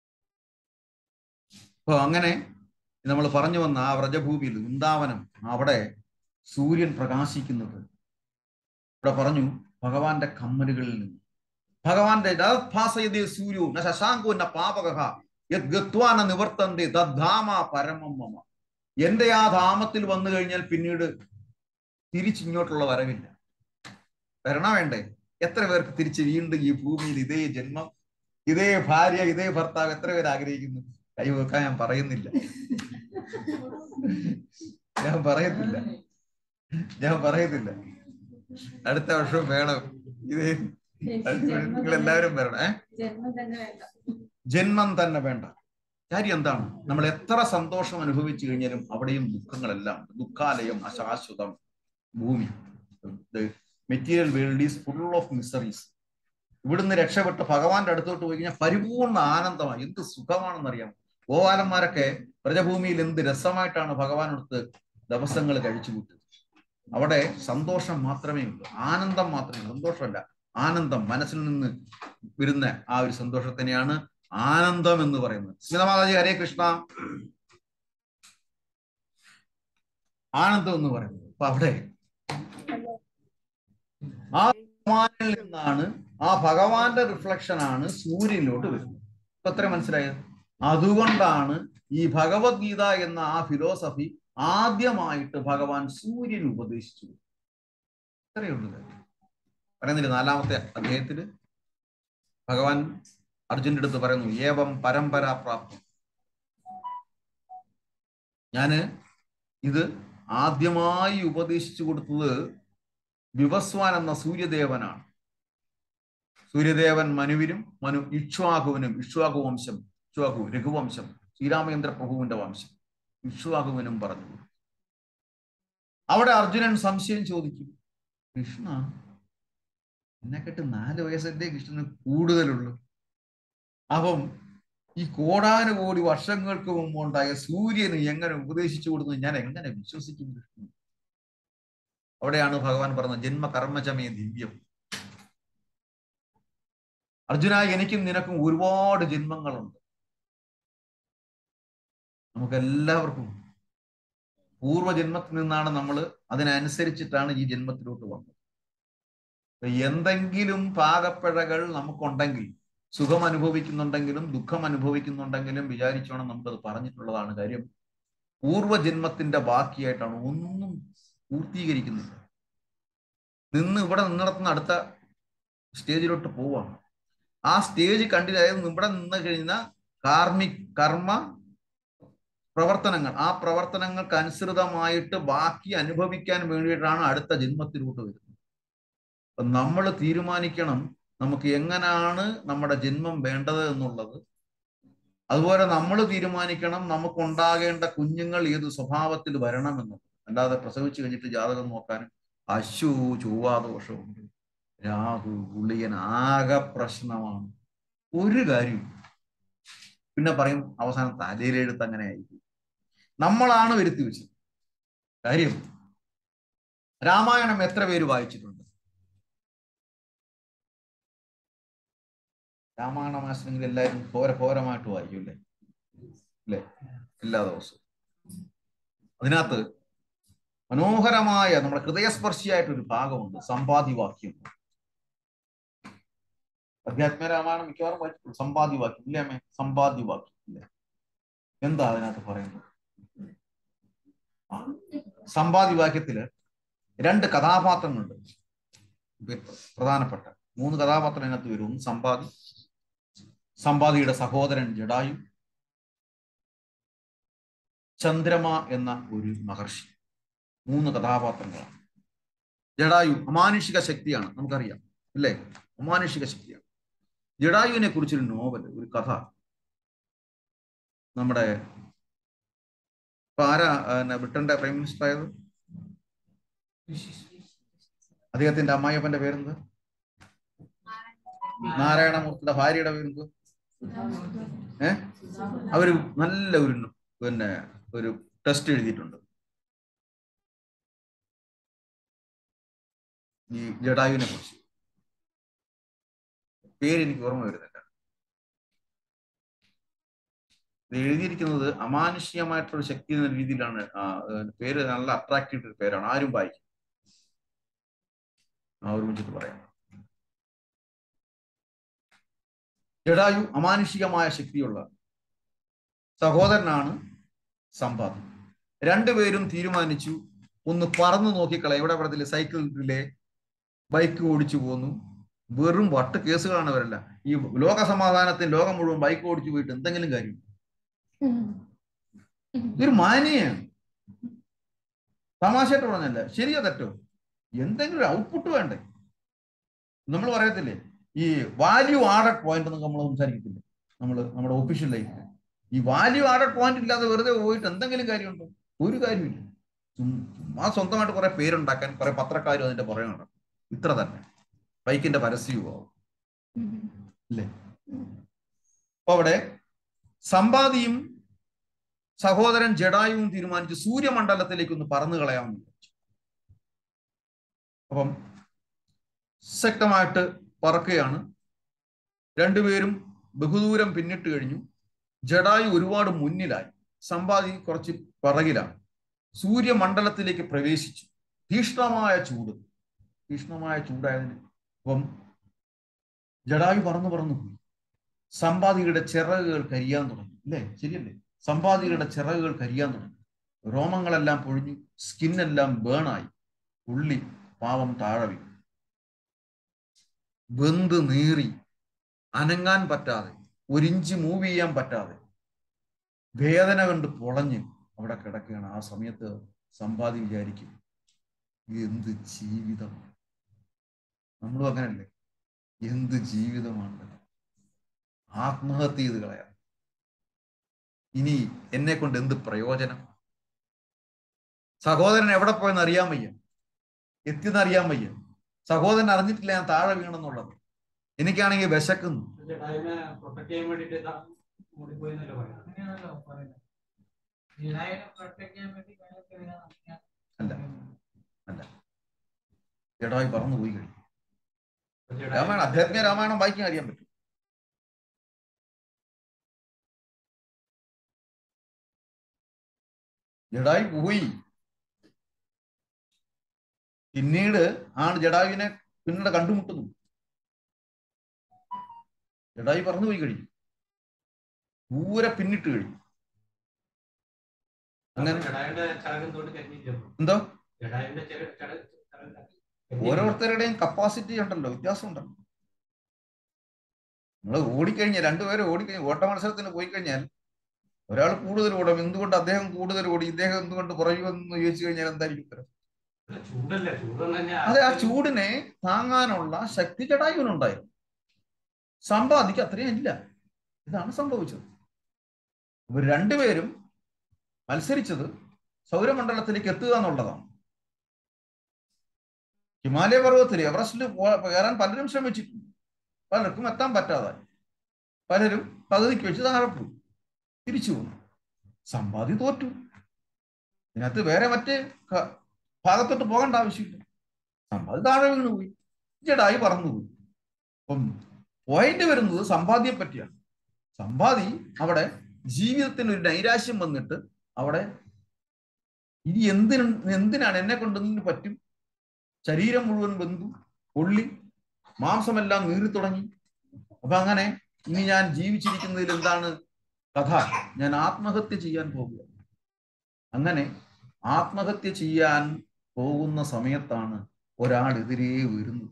അപ്പൊ അങ്ങനെ നമ്മൾ പറഞ്ഞു വന്ന ആ വ്രജഭൂമിയിൽ വൃന്ദാവനം അവിടെ സൂര്യൻ പ്രകാശിക്കുന്നത് ഇവിടെ പറഞ്ഞു ഭഗവാന്റെ കമ്മലുകളിൽ നിന്ന് ഭഗവാന്റെ ഭാസയതേ സൂര്യോ ന ശശാങ്കോ ന പാപക യത് ഗത്വാന നിവർത്തന്റെ തദ്ധാമ പരമം മമ എന്റെ ആ ധാമത്തിൽ വന്നു കഴിഞ്ഞാൽ പിന്നീട് തിരിച്ചിങ്ങോട്ടുള്ള വരവില്ല വരണ വേണ്ടേ എത്ര പേർക്ക് തിരിച്ച് വീണ്ടും ഈ ഭൂമിയിൽ ഇതേ ജന്മം ഇതേ ഭാര്യ ഇതേ ഭർത്താവ് എത്ര പേര് ആഗ്രഹിക്കുന്നു കൈവെക്കാൻ ഞാൻ പറയുന്നില്ല ഞാൻ പറയുന്നില്ല ഞാൻ പറയുന്നില്ല അടുത്ത വർഷം വേണം ഇതേ നിങ്ങൾ എല്ലാവരും വരണം ഏ ജന്മം തന്നെ വേണ്ട ജന്മം തന്നെ വേണ്ട കാര്യം എന്താണ് നമ്മൾ എത്ര സന്തോഷം അനുഭവിച്ചു കഴിഞ്ഞാലും അവിടെയും ദുഃഖങ്ങളെല്ലാം ഉണ്ട് ദുഃഖാലയം അശാശ്വതം ഭൂമി material world is full of miseries ഇവിടുന്ന് രക്ഷപ്പെട്ട് ഭഗവാന്റെ അടുത്തോട്ട് പോയി കഴിഞ്ഞാൽ പരിപൂർണ്ണ ആനന്ദമാണ് എന്ത് സുഖമാണെന്നറിയാം ഗോപാലന്മാരൊക്കെ പ്രജഭൂമിയിൽ എന്ത് രസമായിട്ടാണ് ഭഗവാനടുത്ത് ദിവസങ്ങൾ കഴിച്ചു കൂട്ടുന്നത് അവിടെ സന്തോഷം മാത്രമേ ഉള്ളൂ ആനന്ദം മാത്രമേ ഉള്ളൂ സന്തോഷമല്ല ആനന്ദം മനസ്സിൽ നിന്ന് വരുന്ന ആ ഒരു സന്തോഷത്തിനെയാണ് ആനന്ദം എന്ന് പറയുന്നത് സ്മിതമാതാജി ഹരേ കൃഷ്ണ ആനന്ദം എന്ന് പറയുന്നത് അപ്പൊ അവിടെ ആ ഭഗവാനിൽ നിന്നാണ് ആ ഭഗവാന്റെ റിഫ്ലക്ഷൻ ആണ് സൂര്യനിലോട്ട് വരുന്നത് ഇപ്പൊ എത്ര മനസ്സിലായത് അതുകൊണ്ടാണ് ഈ ഭഗവത്ഗീത എന്ന ആ ഫിലോസഫി ആദ്യമായിട്ട് ഭഗവാൻ സൂര്യൻ ഉപദേശിച്ചു ഇത്രയേ ഉള്ളൂ കാര്യം. പറയുന്നില്ല നാലാമത്തെ അധ്യായത്തില് ഭഗവാൻ അർജുന്റെ അടുത്ത് പറയുന്നു ഏവം പരമ്പരാ പ്രാപ്തം ഞാന് ഇത് ആദ്യമായി ഉപദേശിച്ചു കൊടുത്തത് വിവസ്വാൻ എന്ന സൂര്യദേവനാണ് സൂര്യദേവൻ മനുവിനും മനു ഇക്ഷ്വാകുവിനും ഇക്ഷ്വാകു വംശം ഇക്ഷ്വാകു രഘുവംശം ശ്രീരാമചന്ദ്ര പ്രഭുവിന്റെ വംശം ഇക്ഷ്വാകുവിനും പറഞ്ഞു അവിടെ അർജുനൻ സംശയം ചോദിക്കും കൃഷ്ണ എന്നെക്കെട്ട് നാല് വയസ്സല്ലേ കൃഷ്ണന് കൂടുതലുള്ളൂ അപ്പം ഈ കോടാനുകോടി വർഷങ്ങൾക്ക് മുമ്പ് ഉണ്ടായ സൂര്യന് എങ്ങനെ ഉപദേശിച്ചു കൊടുത്തു ഞാൻ എങ്ങനെ വിശ്വസിക്കും കൃഷ്ണൻ അവിടെയാണ് ഭഗവാൻ പറഞ്ഞത് ജന്മ കർമ്മചമേ ദിവ്യം അർജുന എനിക്കും നിനക്കും ഒരുപാട് ജന്മങ്ങളുണ്ട് നമുക്ക് എല്ലാവർക്കും പൂർവ്വജന്മത്തിൽ നിന്നാണ് നമ്മൾ അതിനനുസരിച്ചിട്ടാണ് ഈ ജന്മത്തിലോട്ട് വന്നത് അപ്പൊ എന്തെങ്കിലും പാകപ്പിഴകൾ നമുക്കുണ്ടെങ്കിൽ സുഖം അനുഭവിക്കുന്നുണ്ടെങ്കിലും ദുഃഖം അനുഭവിക്കുന്നുണ്ടെങ്കിലും വിചാരിച്ചോണം നമുക്കത് പറഞ്ഞിട്ടുള്ളതാണ് കാര്യം പൂർവ്വജന്മത്തിന്റെ ബാക്കിയായിട്ടാണ് ഒന്നും പൂർത്തീകരിക്കുന്നില്ല നിന്ന് ഇവിടെ നിന്നിടത്തുനിന്ന് അടുത്ത സ്റ്റേജിലോട്ട് പോവാണ് ആ സ്റ്റേജ് കണ്ടിന്യൂ അതായത് ഇവിടെ നിന്ന് കഴിഞ്ഞ കാർമിക് കർമ്മ പ്രവർത്തനങ്ങൾ ആ പ്രവർത്തനങ്ങൾക്ക് അനുസൃതമായിട്ട് ബാക്കി അനുഭവിക്കാൻ വേണ്ടിയിട്ടാണ് അടുത്ത ജന്മത്തിലോട്ട് വരുന്നത് അപ്പൊ നമ്മൾ തീരുമാനിക്കണം നമുക്ക് എങ്ങനെയാണ് നമ്മുടെ ജന്മം വേണ്ടത് എന്നുള്ളത് അതുപോലെ നമ്മൾ തീരുമാനിക്കണം നമുക്കുണ്ടാകേണ്ട കുഞ്ഞുങ്ങൾ ഏത് സ്വഭാവത്തിൽ വരണമെന്നുള്ളത് അല്ലാതെ പ്രസവിച്ചു കഴിഞ്ഞിട്ട് ജാതകം നോക്കാനും അശു ചൊവ്വാദോഷമുണ്ട് രാഹു ഗുളിയൻ ആകെ പ്രശ്നമാണ് ഒരു കാര്യവും പിന്നെ പറയും അവസാനം തലയിലെഴുത്ത് അങ്ങനെ ആയിരിക്കും നമ്മളാണ് വരുത്തി വെച്ചത് കാര്യം രാമായണം എത്ര പേര് വായിച്ചിട്ടുണ്ട് രാമായണ മാസമെങ്കിൽ എല്ലാവരും ഘോര ഘോരമായിട്ട് വായിക്കും അല്ലേ അല്ലേ എല്ലാ ദിവസവും അതിനകത്ത് മനോഹരമായ നമ്മുടെ ഹൃദയസ്പർശിയായിട്ടൊരു ഭാഗമുണ്ട് സമ്പാദിവാക്യം അധ്യാത്മ രാമായണം മിക്കവാറും വായിച്ചിട്ടുണ്ട് സമ്പാദ്യവാക്യം ഇല്ലേ അമ്മേ സമ്പാദ്യവാക്യം ഇല്ലേ എന്താ അതിനകത്ത് പറയുന്നത് ആ, സമ്പാദ്യവാക്യത്തില് രണ്ട് കഥാപാത്രങ്ങളുണ്ട് ഇപ്പൊ പ്രധാനപ്പെട്ട മൂന്ന് കഥാപാത്രം അതിനകത്ത് വരും ഒന്ന് സമ്പാദി സമ്പാദിയുടെ സഹോദരൻ ജഡായു ചന്ദ്രമ എന്ന ഒരു മഹർഷി മൂന്ന് കഥാപാത്രങ്ങളാണ് ജഡായു അമാനുഷിക ശക്തിയാണ് നമുക്കറിയാം അല്ലേ അമാനുഷിക ശക്തിയാണ് ജഡായുവിനെ കുറിച്ചൊരു നോവൽ ഒരു കഥ നമ്മുടെ ഇപ്പൊ ആരാ പിന്നെ ബ്രിട്ടന്റെ പ്രൈം മിനിസ്റ്റർ ആയത് അദ്ദേഹത്തിന്റെ അമ്മായിയപ്പന്റെ പേരെന്ത് നാരായണമൂർത്തിയുടെ ഭാര്യയുടെ പേരെന്ത് ഏ അവര് നല്ല ഒരു പിന്നെ ഒരു ടെസ്റ്റ് എഴുതിയിട്ടുണ്ട് ഈ ജഡായുവിനെ കുറിച്ച് പേര് എനിക്ക് ഓർമ്മ വരുന്നില്ല ഇത് എഴുതിയിരിക്കുന്നത് അമാനുഷികമായിട്ടുള്ള ശക്തി എന്ന രീതിയിലാണ് ആ, ഏഹ്, പേര് നല്ല അട്രാക്റ്റീവ് ഒരു പേരാണ് ആരും വായിക്കും ആ ഒരുമിച്ചിട്ട് പറയാം ജഡായു അമാനുഷികമായ ശക്തിയുള്ള സഹോദരനാണ് സമ്പാദം രണ്ടുപേരും തീരുമാനിച്ചു ഒന്ന് പറന്നു നോക്കിക്കള എവിടെ പടത്തില് സൈക്കിളിലെ ബൈക്ക് ഓടിച്ചു പോന്നു വെറും വട്ട് കേസുകളാണ് അവരെല്ലാം ഈ ലോക സമാധാനത്തിന് ലോകം മുഴുവൻ ബൈക്ക് ഓടിച്ചു പോയിട്ട് എന്തെങ്കിലും കാര്യം ഇതൊരു മാനിയാണ് തമാശയായിട്ട് പറഞ്ഞല്ല ശരിയോ തെറ്റോ എന്തെങ്കിലും ഒരു ഔട്ട്പുട്ട് വേണ്ടേ നമ്മൾ പറയത്തില്ലേ ഈ വാല്യൂ ആഡഡ് പോയിന്റ് എന്നൊക്കെ നമ്മൾ സംസാരിക്കത്തില്ലേ നമ്മൾ നമ്മുടെ ഒഫീഷ്യൽ ലൈഫിൽ ഈ വാല്യൂ ആഡഡ് പോയിന്റ് ഇല്ലാതെ വെറുതെ പോയിട്ട് എന്തെങ്കിലും കാര്യമുണ്ടോ ഒരു കാര്യമില്ല ചും- ചുമ്മാ സ്വന്തമായിട്ട് കുറെ പേരുണ്ടാക്കാൻ കുറെ പത്രക്കാരും അതിന്റെ പുറകെ നടക്കും ഇത്ര തന്നെ ബൈക്കിന്റെ പരസ്യവും ആവും അല്ലേ അപ്പൊ അവിടെ സമ്പാദിയും സഹോദരൻ ജഡായുവും തീരുമാനിച്ച് സൂര്യമണ്ഡലത്തിലേക്ക് ഒന്ന് പറന്നു കളയാമെന്ന് വിചാരിച്ചു അപ്പം ശക്തമായിട്ട് പറക്കുകയാണ് രണ്ടുപേരും ബഹുദൂരം പിന്നിട്ട് കഴിഞ്ഞു ജഡായു ഒരുപാട് മുന്നിലായി സമ്പാദി കുറച്ച് പിറകിലാണ് സൂര്യമണ്ഡലത്തിലേക്ക് പ്രവേശിച്ചു തീഷ്ണമായ ചൂട് തീഷ്ണമായ ചൂടായതിന് അപ്പം ജഡായു പറന്നു പറന്നു പോയി സമ്പാദിയുടെ ചിറകുകൾ കരിയാൻ തുടങ്ങി അല്ലേ ശരിയല്ലേ സമ്പാദിയുടെ ചിറകുകൾ കരിയാൻ തുടങ്ങി രോമങ്ങളെല്ലാം പൊഴിഞ്ഞു സ്കിന്നെല്ലാം ബേണായി ഉള്ളി പാവം താഴെ വീണു വെന്ത് നീറി അനങ്ങാൻ പറ്റാതെ ഒരിഞ്ച് മൂവ് ചെയ്യാൻ പറ്റാതെ വേദന കൊണ്ട് പൊളഞ്ഞ് അവിടെ കിടക്കുകയാണ് ആ സമയത്ത് സമ്പാദി വിചാരിക്കും എന്ത് ജീവിതമാണ് നമ്മളും അങ്ങനല്ലേ എന്ത് ജീവിതമാണ് ആത്മഹത്യ ചെയ്ത് കളയാം ഇനി എന്നെ കൊണ്ട് എന്ത് പ്രയോജനം സഹോദരൻ എവിടെ പോയെന്ന് അറിയാൻ വയ്യ എത്തിയെന്ന് അറിയാൻ വയ്യ സഹോദരൻ അറിഞ്ഞിട്ടില്ല ഞാൻ താഴെ വീണെന്നുള്ളത് എനിക്കാണെങ്കിൽ വിശക്കുന്നു ജഡായുവിനെ പ്രൊട്ടക്ട് ചെയ്യാൻ വേണ്ടിട്ട് ഇതാ ഓടിപ്പോയി എന്നല്ലേ പറയാം അങ്ങനെയാണല്ലോ പറയുന്നത് ജഡായുവിനെ പ്രൊട്ടക്ട് ചെയ്യാൻ വേണ്ടി വേണമെങ്കിൽ ഇങ്ങനെ നടക്കാൻ അല്ല അല്ല ജഡായി പറന്നു പോയി കഴിഞ്ഞു രാമായണം അധ്യാത്മിക രാമായണം വായിക്കാൻ അറിയാൻ പറ്റും ജഡായി പോയി പിന്നീട് ആണ് ജഡായുവിനെ പിന്നീട് കണ്ടുമുട്ടുന്നു ജഡായി പറന്നു പോയി കഴിഞ്ഞു ദൂരെ പിന്നിട്ട് കഴിഞ്ഞു അങ്ങനെ ജഡായുടെ ചടങ്ങ് തൊട്ട് കരിഞ്ഞിരിക്കുന്നു എന്തോ ജഡായുടെ ചെറു- ചട- ചടങ്ങ് ഓരോരുത്തരുടെയും കപ്പാസിറ്റി ഉണ്ടല്ലോ വ്യത്യാസം ഉണ്ടല്ലോ നമ്മൾ ഓടിക്കഴിഞ്ഞാൽ രണ്ടുപേരും ഓടിക്കഴിഞ്ഞാൽ ഓട്ട മത്സരത്തിന് പോയി കഴിഞ്ഞാൽ ഒരാൾ കൂടുതൽ ഓടും എന്തുകൊണ്ട് അദ്ദേഹം കൂടുതൽ ഓടി ഇദ്ദേഹം എന്തുകൊണ്ട് കുറയുമെന്ന് ചോദിച്ചു കഴിഞ്ഞാൽ എന്തായിരിക്കും ഉത്തരം അല്ല, ചൂടല്ലേ ചൂട് തന്നെ അതെ ആ ചൂടിനെ താങ്ങാനുള്ള ശക്തി ജടായുവിനുണ്ടായിരുന്നു സമ്പാദിക്ക് അത്രയും ഇല്ല ഇതാണ് സംഭവിച്ചത് ഇവർ രണ്ടുപേരും മത്സരിച്ചത് സൗരമണ്ഡലത്തിലേക്ക് എത്തുക എന്നുള്ളതാണ് ഹിമാലയ പർവ്വതത്തിൽ എവറസ്റ്റിൽ പോ- കയറാൻ പലരും ശ്രമിച്ചിട്ടുണ്ട് പലർക്കും എത്താൻ പറ്റാതായി പലരും പകുതിക്ക് വെച്ച് താഴെ പോയി തിരിച്ചു വന്നു സമ്പാദി തോറ്റു ഇതിനകത്ത് വേറെ മറ്റേ ക- ഭാഗത്തോട്ട് പോകേണ്ട ആവശ്യമില്ല സമ്പാദി താഴെ വീണു പോയി ജഡായി പറന്നുപോയി അപ്പം പോയിന്റ് വരുന്നത് സമ്പാദ്യെ പറ്റിയാണ് സമ്പാദി അവിടെ ജീവിതത്തിന് ഒരു നൈരാശ്യം വന്നിട്ട് അവിടെ ഇനി എന്തിനു എന്തിനാണ് എന്നെ കൊണ്ട് ഇതിന് പറ്റും ശരീരം മുഴുവൻ വെന്തു പൊള്ളി മാംസമെല്ലാം നീറി തുടങ്ങി അപ്പൊ അങ്ങനെ ഇനി ഞാൻ ജീവിച്ചിരിക്കുന്നതിൽ എന്താണ് കഥ ഞാൻ ആത്മഹത്യ ചെയ്യാൻ പോകുക അങ്ങനെ ആത്മഹത്യ ചെയ്യാൻ പോകുന്ന സമയത്താണ് ഒരാൾ എതിരേ വരുന്നത്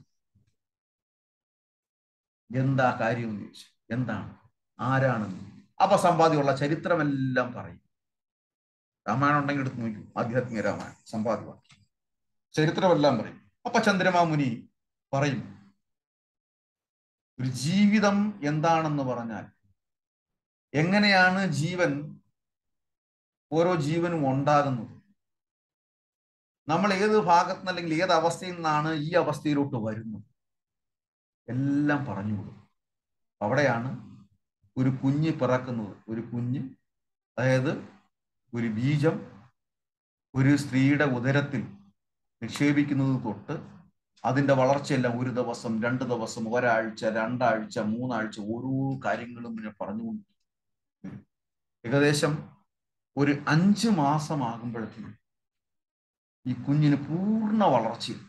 എന്താ കാര്യം എന്ന് ചോദിച്ചു എന്താണ് ആരാണെന്ന് അപ്പൊ സമ്പാദ്യമുള്ള ചരിത്രമെല്ലാം പറയും രാമായണം ഉണ്ടെങ്കിൽ എടുത്ത് നോക്കൂ ആധ്യാത്മിക രാമായണം സമ്പാദ്യമാണ് ചരിത്രമെല്ലാം പറയും അപ്പൊ ചന്ദ്രമാമുനി പറയും ഒരു ജീവിതം എന്താണെന്ന് പറഞ്ഞാൽ എങ്ങനെയാണ് ജീവൻ ഓരോ ജീവനും ഉണ്ടാകുന്നത് നമ്മൾ ഏത് ഭാഗത്ത് നിന്ന് അല്ലെങ്കിൽ ഏത് അവസ്ഥയിൽ നിന്നാണ് ഈ അവസ്ഥയിലോട്ട് വരുന്നത് എല്ലാം പറഞ്ഞു കൊടുക്കും അവിടെയാണ് ഒരു കുഞ്ഞ് പിറക്കുന്നത് ഒരു കുഞ്ഞ് അതായത് ഒരു ബീജം ഒരു സ്ത്രീയുടെ ഉദരത്തിൽ നിക്ഷേപിക്കുന്നത് തൊട്ട് അതിന്റെ വളർച്ചയെല്ലാം ഒരു ദിവസം രണ്ട് ദിവസം ഒരാഴ്ച രണ്ടാഴ്ച മൂന്നാഴ്ച ഓരോ കാര്യങ്ങളും ഇങ്ങനെ പറഞ്ഞുകൊണ്ട് വരും ഏകദേശം ഒരു അഞ്ച് മാസമാകുമ്പോഴത്തേക്കും ഈ കുഞ്ഞിന് പൂർണ്ണ വളർച്ചയെത്തും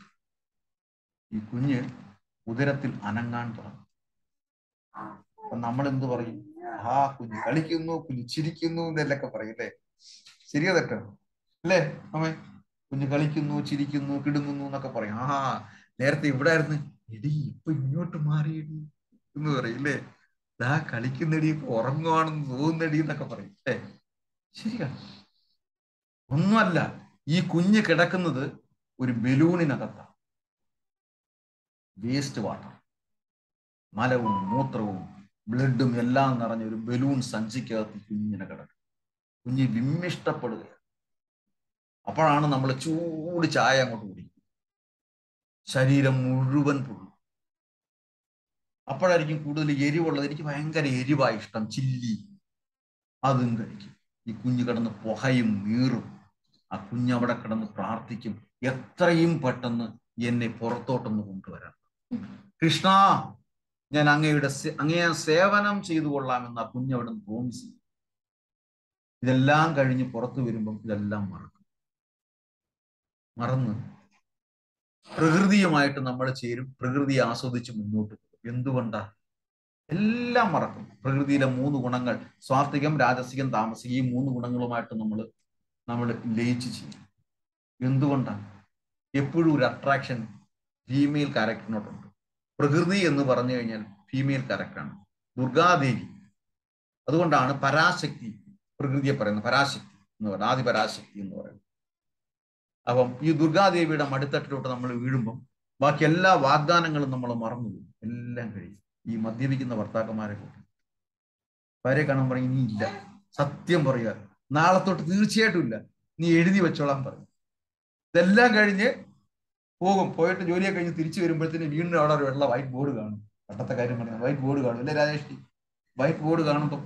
ഈ കുഞ്ഞ് ഉദരത്തിൽ അനങ്ങാൻ തുടങ്ങും അപ്പൊ നമ്മൾ എന്ത് പറയും ആ കുഞ്ഞ് കളിക്കുന്നു കുഞ്ഞ് ചിരിക്കുന്നു എന്നെല്ലൊക്കെ പറയും അല്ലേ ശരിയോ തെറ്റോ അല്ലേ അമ്മേ കുഞ്ഞ് കളിക്കുന്നു ചിരിക്കുന്നു കിടുങ്ങുന്നു എന്നൊക്കെ പറയും ആ നേരത്തെ ഇവിടെ ആയിരുന്നു എടി ഇപ്പൊ ഇങ്ങോട്ട് മാറിയടി എന്ന് പറയും അല്ലേ ദാ കളിക്കുന്നടി ഇപ്പൊ ഉറങ്ങുവാണെന്ന് തോന്നുന്നടി എന്നൊക്കെ പറയും അല്ലേ ശരിയാ ഒന്നുമല്ല ഈ കുഞ്ഞ് കിടക്കുന്നത് ഒരു ബലൂണിനകത്താണ് വേസ്റ്റ് വാട്ടർ മലവും മൂത്രവും ബ്ലഡും എല്ലാം നിറഞ്ഞ ഒരു ബലൂൺ സഞ്ചിക്കകത്ത് ഈ കുഞ്ഞിനെ കിടക്കും കുഞ്ഞ് വിമ്മിഷ്ടപ്പെടുകയാണ് അപ്പോഴാണ് നമ്മൾ ചൂട് ചായ അങ്ങോട്ട് കുടിക്കുന്നത് ശരീരം മുഴുവൻ പൊള്ളും അപ്പോഴായിരിക്കും കൂടുതൽ എരിവുള്ളത് എനിക്ക് ഭയങ്കര എരിവായി ഇഷ്ടം ചില്ലി അതും കഴിക്കും ഈ കുഞ്ഞ് കിടന്ന് പുകയും നീറും ആ കുഞ്ഞ് അവിടെ കിടന്ന് പ്രാർത്ഥിക്കും എത്രയും പെട്ടെന്ന് എന്നെ പുറത്തോട്ടൊന്ന് കൊണ്ടുവരാൻ കൃഷ്ണ ഞാൻ അങ്ങയുടെ സേ- അങ്ങയെ സേവനം ചെയ്തു കൊള്ളാമെന്ന് ആ കുഞ്ഞ് അവിടെ നിന്ന് പ്രോമിസ് ചെയ്യും ഇതെല്ലാം കഴിഞ്ഞ് പുറത്തു വരുമ്പം ഇതെല്ലാം മറക്കും മറന്ന് പ്രകൃതിയുമായിട്ട് നമ്മൾ ചേരും പ്രകൃതിയെ ആസ്വദിച്ച് മുന്നോട്ട് പോകും എന്തുകൊണ്ടാ എല്ലാം മറക്കും പ്രകൃതിയിലെ മൂന്ന് ഗുണങ്ങൾ സ്വാർത്ഥികം രാജസികം താമസികം ഈ മൂന്ന് ഗുണങ്ങളുമായിട്ട് നമ്മൾ നമ്മൾ ലയിച്ച് ചെയ്യും എന്തുകൊണ്ടാണ് എപ്പോഴും ഒരു അട്രാക്ഷൻ ഫീമെയിൽ ക്യാരക്ടറിനോടുണ്ട് പ്രകൃതി എന്ന് പറഞ്ഞു കഴിഞ്ഞാൽ ഫീമെയിൽ ക്യാരക്ടറാണ് ദുർഗാദേവി അതുകൊണ്ടാണ് പരാശക്തി പ്രകൃതിയെ പറയുന്നത് പരാശക്തി എന്ന് പറയുന്നത് ആദിപരാശക്തി എന്ന് പറയുന്നത് അപ്പം ഈ ദുർഗാദേവിയുടെ മടിത്തട്ടിലോട്ട് നമ്മൾ വീഴുമ്പം ബാക്കി എല്ലാ വാഗ്ദാനങ്ങളും നമ്മൾ മറന്നുപോകും എല്ലാം കഴിയും ഈ മദ്യപിക്കുന്ന ഭർത്താക്കന്മാരെ കൂട്ടി ഭാര്യ കാണാൻ പറയും ഇനി ഇല്ല സത്യം പറയുക നാളെ തൊട്ട് തീർച്ചയായിട്ടും ഇല്ല നീ എഴുതി വെച്ചോളാൻ പറയും ഇതെല്ലാം കഴിഞ്ഞ് പോകും പോയിട്ട് ജോലിയൊക്കെ കഴിഞ്ഞ് തിരിച്ചു വരുമ്പോഴത്തേന് വീണ്ടും അവിടെ ഒരു വെള്ള വൈറ്റ് ബോർഡ് കാണും പണ്ടത്തെ കാര്യം പറയുന്നത് വൈറ്റ് ബോർഡ് കാണും അല്ലേ രാജേഷ് വൈറ്റ് ബോർഡ് കാണുമ്പോ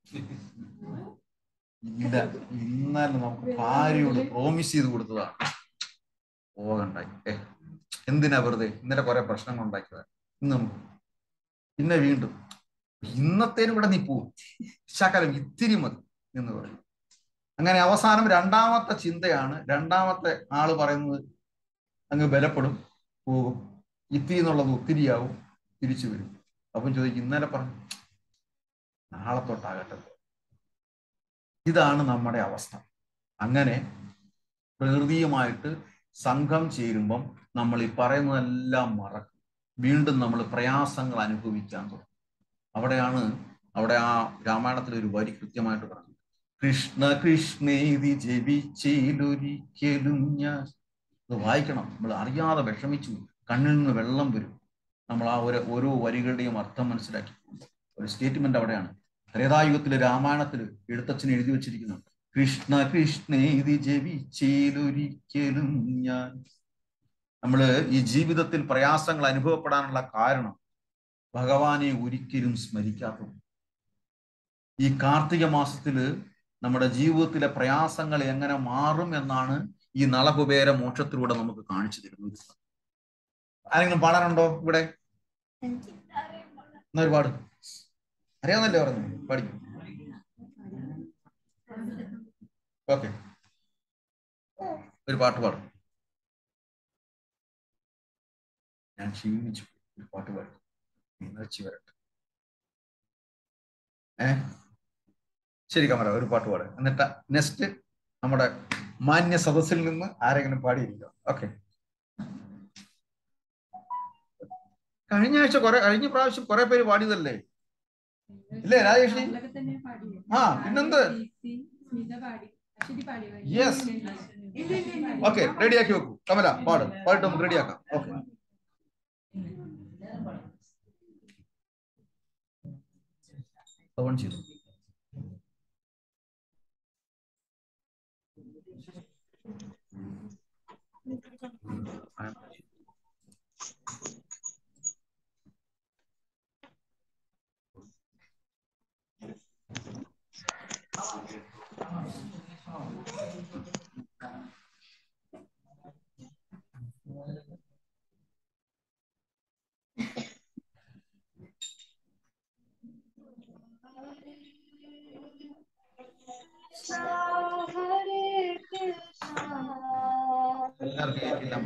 ഇല്ല ഇന്നലെ നമുക്ക് ഭാര്യയോട് പ്രോമിസ് ചെയ്ത് കൊടുത്തതാണ് പോകണ്ടായി ഏ എന്തിനാ വെറുതെ ഇന്നലെ കുറെ പ്രശ്നങ്ങൾ ഉണ്ടാക്കിയതാണ് ഇന്ന് നമുക്ക് പിന്നെ വീണ്ടും ഇന്നത്തേനും കൂടെ നീ പോവും ശകലം ഇത്തിരി മതി എന്ന് പറയും അങ്ങനെ അവസാനം രണ്ടാമത്തെ ചിന്തയാണ് രണ്ടാമത്തെ ആള് പറയുന്നത് അങ്ങ് ബലപ്പെടും പോകും ഇത്തിരി എന്നുള്ളത് ഒത്തിരിയാവും തിരിച്ചു വരും അപ്പം ചോദിക്കും ഇന്നലെ പറഞ്ഞു നാളെ തൊട്ടാകട്ടെ ഇതാണ് നമ്മുടെ അവസ്ഥ അങ്ങനെ പ്രകൃതിയുമായിട്ട് സംഘം ചേരുമ്പം നമ്മൾ ഈ പറയുന്നതെല്ലാം മറക്കും വീണ്ടും നമ്മൾ പ്രയാസങ്ങൾ അനുഭവിക്കാൻ തുടങ്ങും അവിടെയാണ് അവിടെ ആ രാമായണത്തിൽ ഒരു വരി കൃത്യമായിട്ട് പറഞ്ഞു കൃഷ്ണ കൃഷ്ണേതി ജപിച്ചേലൊരിക്കലും ഞാൻ ഇത് വായിക്കണം നമ്മൾ അറിയാതെ വിഷമിച്ചു കണ്ണിൽ നിന്ന് വെള്ളം വരും നമ്മൾ ആ ഒരു ഓരോ വരികളുടെയും അർത്ഥം മനസ്സിലാക്കി ഒരു സ്റ്റേറ്റ്മെന്റ് അവിടെയാണ് ത്രേതായുഗത്തിലെ രാമായണത്തിൽ എഴുത്തച്ഛൻ എഴുതി വെച്ചിരിക്കുന്നുണ്ട് കൃഷ്ണ കൃഷ്ണേതി ജപിച്ചേലൊരിക്കലും ഞാൻ നമ്മള് ഈ ജീവിതത്തിൽ പ്രയാസങ്ങൾ അനുഭവപ്പെടാനുള്ള കാരണം ഭഗവാനെ ഒരിക്കലും സ്മരിക്കാത്തത് ഈ കാർത്തിക മാസത്തില് നമ്മുടെ ജീവിതത്തിലെ പ്രയാസങ്ങൾ എങ്ങനെ മാറും എന്നാണ് ഈ നളകുബേര മോക്ഷത്തിലൂടെ നമുക്ക് കാണിച്ചു തരുന്നത് ആരെങ്കിലും പാടാനുണ്ടോ ഇവിടെ എന്നാ ഒരു പാട് അറിയാന്നല്ലേ പറഞ്ഞു പഠിക്കും ഓക്കെ ഒരു പാട്ട് പാടും ഞാൻ ക്ഷീണിച്ചു ഒരു പാട്ട് പാടി എനർജി വരട്ടെ ഏ ശരി കമല ഒരു പാട്ട് പാട് എന്നിട്ട് നെക്സ്റ്റ് നമ്മുടെ മാന്യ സദസ്സിൽ നിന്ന് ആരെങ്കിലും പാടിയിരിക്കാം ഓക്കെ കഴിഞ്ഞ ആഴ്ച കുറെ കഴിഞ്ഞ പ്രാവശ്യം കുറെ പേര് പാടിയതല്ലേ ഇല്ലേ രാജേഷ് ആ പിന്നെന്ത് യെസ് ഓക്കെ റെഡിയാക്കി വെക്കൂ കമല പാട് പാടിട്ട് നമുക്ക് റെഡിയാക്കാം ഓക്കെ ഓൺ ചെയ്തു എല്ലാവർക്കും കേൾക്കില്ല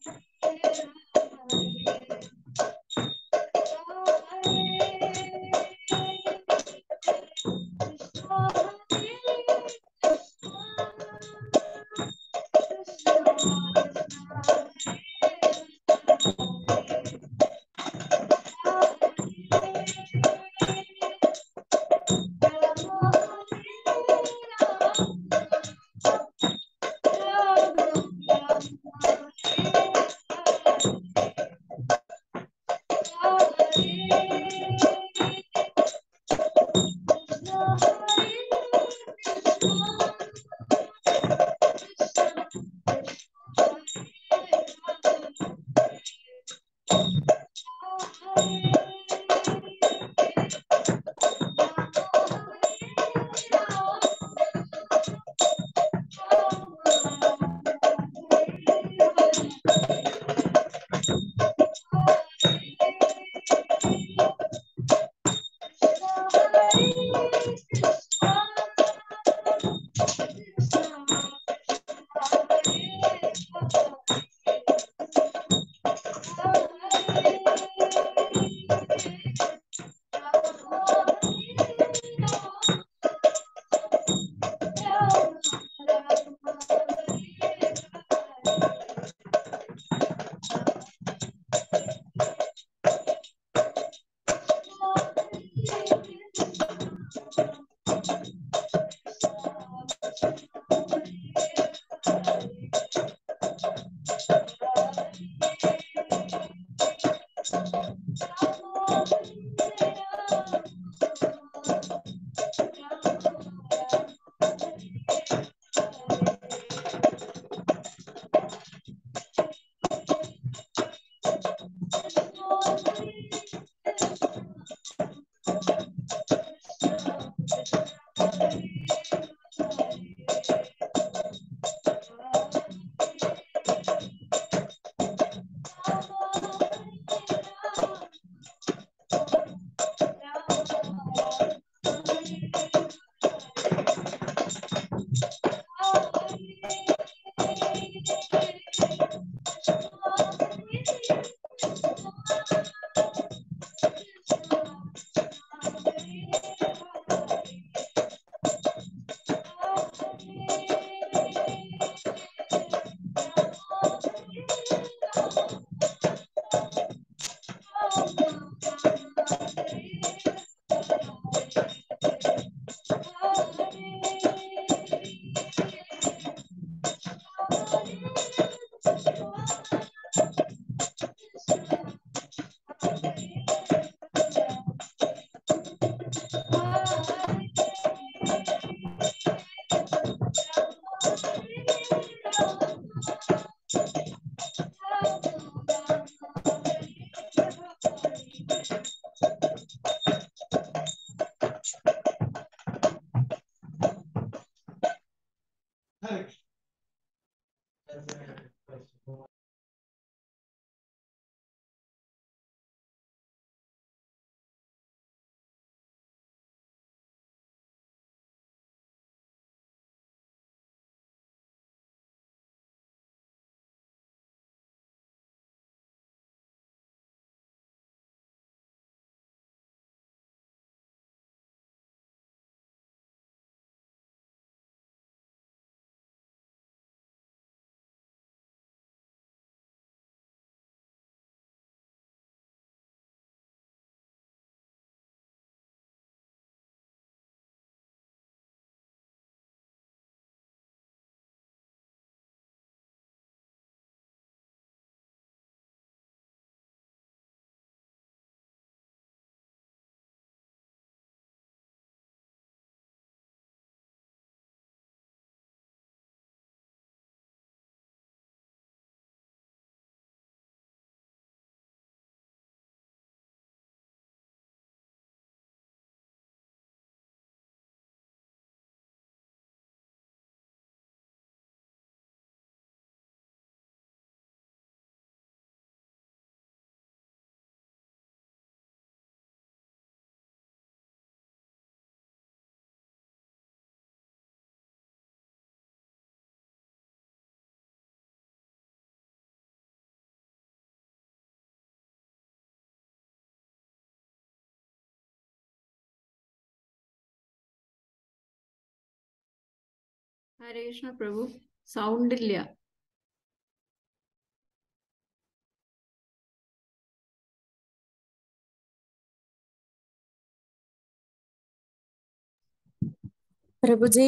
Hare ഹരേ കൃഷ്ണ പ്രഭു സൗണ്ട് ഇല്ല പ്രഭുജി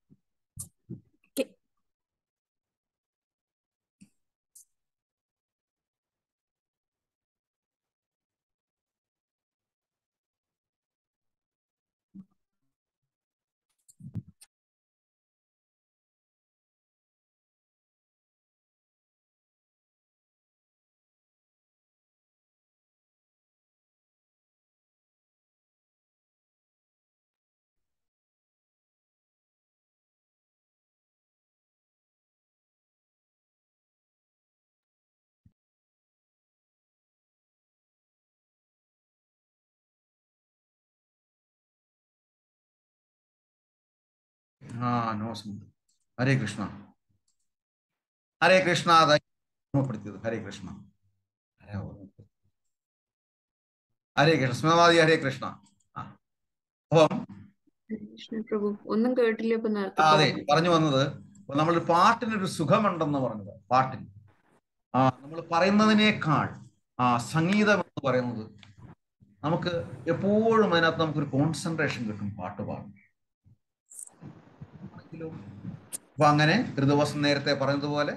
ആ നോ സൗണ്ട് ഹരേ കൃഷ്ണ ഹരേ കൃഷ്ണ അതാ ഓർമ്മപ്പെടുത്തിയത് ഹരേ കൃഷ്ണ ആരാ ഓർമ്മപ്പെടുത്തിയത്? ഹരേ കൃഷ്ണ സ്മൃതവാദി ഹരേ കൃഷ്ണ ആ അപ്പം ഹരേ കൃഷ്ണ പ്രഭു ഒന്നും കേട്ടില്ല ഇപ്പൊ നേരത്തെ ആ, അതെ പറഞ്ഞത്. പറഞ്ഞു വന്നത് അപ്പൊ നമ്മൾ പാട്ടിനൊരു സുഖമുണ്ടെന്ന് പറഞ്ഞത് പാട്ടിന് ആ നമ്മൾ പറയുന്നതിനേക്കാൾ ആ സംഗീതം എന്ന് പറയുന്നത് നമുക്ക് എപ്പോഴും അതിനകത്ത് നമുക്കൊരു കോൺസെൻട്രേഷൻ കിട്ടും പാട്ട് പാടും ആണെങ്കിലോ? അപ്പൊ അങ്ങനെ ഒരു ദിവസം നേരത്തെ പറഞ്ഞതുപോലെ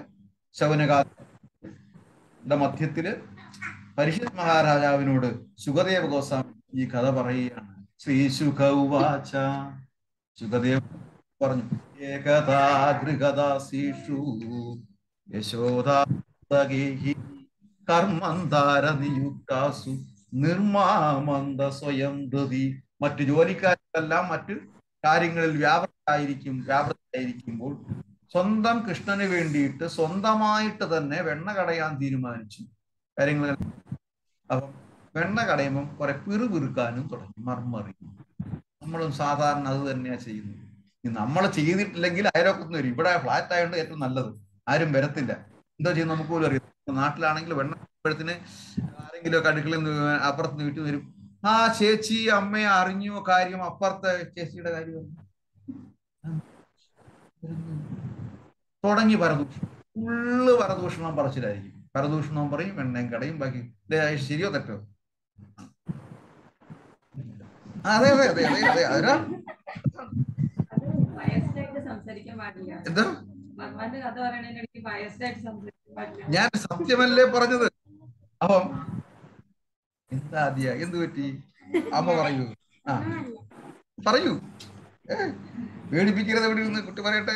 ശൗനകാന്റെ മധ്യത്തില് പരിഷിത് മഹാരാജാവിനോട് സുഖദേവ ഗോസ്വാമി ഈ കഥ പറയുകയാണ് ശ്രീ സുഖ ഉവാച സുഖദേവ് പറഞ്ഞു ഏകദാ ഗൃഹദാസീഷു യശോദാഗേഹി കർമ്മന്താര നിയുക്താസു നിർമാമന്ത സ്വയം ധൃതി മറ്റു ജോലിക്കാരെല്ലാം മറ്റു കാര്യങ്ങളിൽ വ്യാപൃതായിരിക്കും വ്യാപൃതായിരിക്കുമ്പോൾ സ്വന്തം കൃഷ്ണന് വേണ്ടിയിട്ട് സ്വന്തമായിട്ട് തന്നെ വെണ്ണ കടയാൻ തീരുമാനിച്ചു കാര്യങ്ങൾ അപ്പം വെണ്ണ കടയുമ്പം കുറെ പിറുപിറുക്കാനും തുടങ്ങി മർമറിയും നമ്മളും സാധാരണ അത് തന്നെയാ ചെയ്യുന്നത് ഇനി നമ്മൾ ചെയ്തിട്ടില്ലെങ്കിൽ അയലോക്കത്ത് വരും ഇവിടെ ഫ്ലാറ്റ് ആയതുകൊണ്ട് ഏറ്റവും നല്ലത് ആരും വരത്തില്ല എന്തോ ചെയ്യുന്നത് നമുക്ക് പോലും അറിയാം നാട്ടിലാണെങ്കിൽ വെണ്ണ ത്തിന് ആരെങ്കിലും ഒക്കെ അടുക്കളയിൽ നിന്ന് അപ്പുറത്ത് വീട്ടിൽ വരും ആ ചേച്ചി അമ്മയെ അറിഞ്ഞോ കാര്യം അപ്പുറത്തെ ചേച്ചിയുടെ കാര്യം തുടങ്ങി പരദൂഷണം ഫുള്ള് പരദൂഷണം പറച്ചിലായിരിക്കും പരദൂഷണവും പറയും വെണ്ണയും കടയും ബാക്കി ദേ, ശരിയോ തെറ്റോ അതെ അതെ അതെ അതെ അതെ അതിനാ അത് ബയസ്ഡ് ആയിട്ട് സംസാരിക്കാൻ പാടില്ല എന്താ ഭഗവാന്റെ കഥ പറയണതിനിടയ്ക്ക് ബയസ്ഡ് ആയിട്ട് സംസാരിക്കാൻ പാടില്ല ഞാൻ സത്യമല്ലേ പറഞ്ഞത് അപ്പം എന്താ ആദ്യ എന്ത് പറ്റി അമ്മ പറയൂ ആ പറയൂ ഏ പേടിപ്പിക്കരുത് എവിടെ ഇരുന്ന് കുട്ടി പറയട്ടെ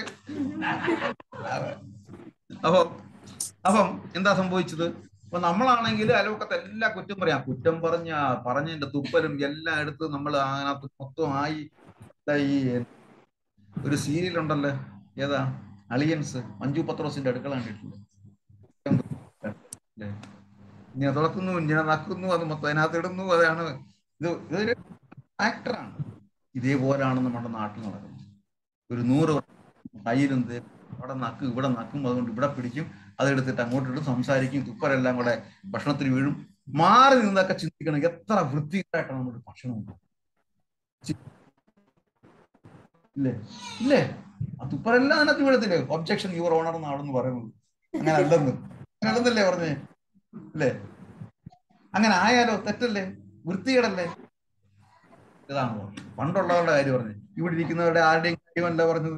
അപ്പം അപ്പം എന്താ സംഭവിച്ചത് അപ്പൊ നമ്മളാണെങ്കിൽ അയൽവക്കത്തെ എല്ലാ കുറ്റം പറയാം കുറ്റം പറഞ്ഞ പറഞ്ഞതിന്റെ തുപ്പലും എല്ലാം എടുത്ത് നമ്മൾ അതിനകത്ത് മൊത്തം ആയി ദാ ഈ ഒരു സീരിയൽ ഉണ്ടല്ലോ ഏതാ അളിയൻസ് മഞ്ജു പത്രോസിന്റെ അടുക്കള കണ്ടിട്ടില്ലേ അല്ലേ? ഇങ്ങനെ തുറക്കുന്നു ഇങ്ങനെ നക്കുന്നു അത് മൊത്തം അതിനകത്ത് ഇടുന്നു അതാണ് ഇത് ഇതൊരു ആക്ടറാണ് ഇതേപോലാണ് നമ്മുടെ നാട്ടിൽ നടക്കുന്നത് ഒരു നൂറ് കയ്യിലും തേ- അവിടെ നക്കും ഇവിടെ നക്കും അതുകൊണ്ട് ഇവിടെ പിടിക്കും അതെടുത്തിട്ട് അങ്ങോട്ട് ഇടും സംസാരിക്കും തുപ്പരെല്ലാം കൂടെ ഭക്ഷണത്തിന് വീഴും മാറി നിന്നൊക്കെ ചിന്തിക്കണം എത്ര വൃത്തികരമായിട്ടാണ് നമ്മുടെ ഭക്ഷണം ഉണ്ടാക്കുന്നത്. ചി- ഇല്ലേ ഇല്ലേ ആ തുപ്പരെല്ലാം അതിനകത്ത് വീഴത്തില്ലേ ഒബ്ജക്ഷൻ യുവർ ഓണർ എന്നാണെന്ന് പറയുന്നത് അങ്ങനെ അല്ലെന്ന് അങ്ങനെ അല്ലെന്നല്ലേ പറഞ്ഞേ അല്ലേ അങ്ങനെ ആയാലോ തെറ്റല്ലേ വൃത്തികേടല്ലേ ഇതാണ് പറഞ്ഞത്. പണ്ടുള്ളവരുടെ കാര്യം പറഞ്ഞു ഇവിടെ ഇരിക്കുന്നവരുടെ ആരുടെയും കാര്യമല്ല പറഞ്ഞത്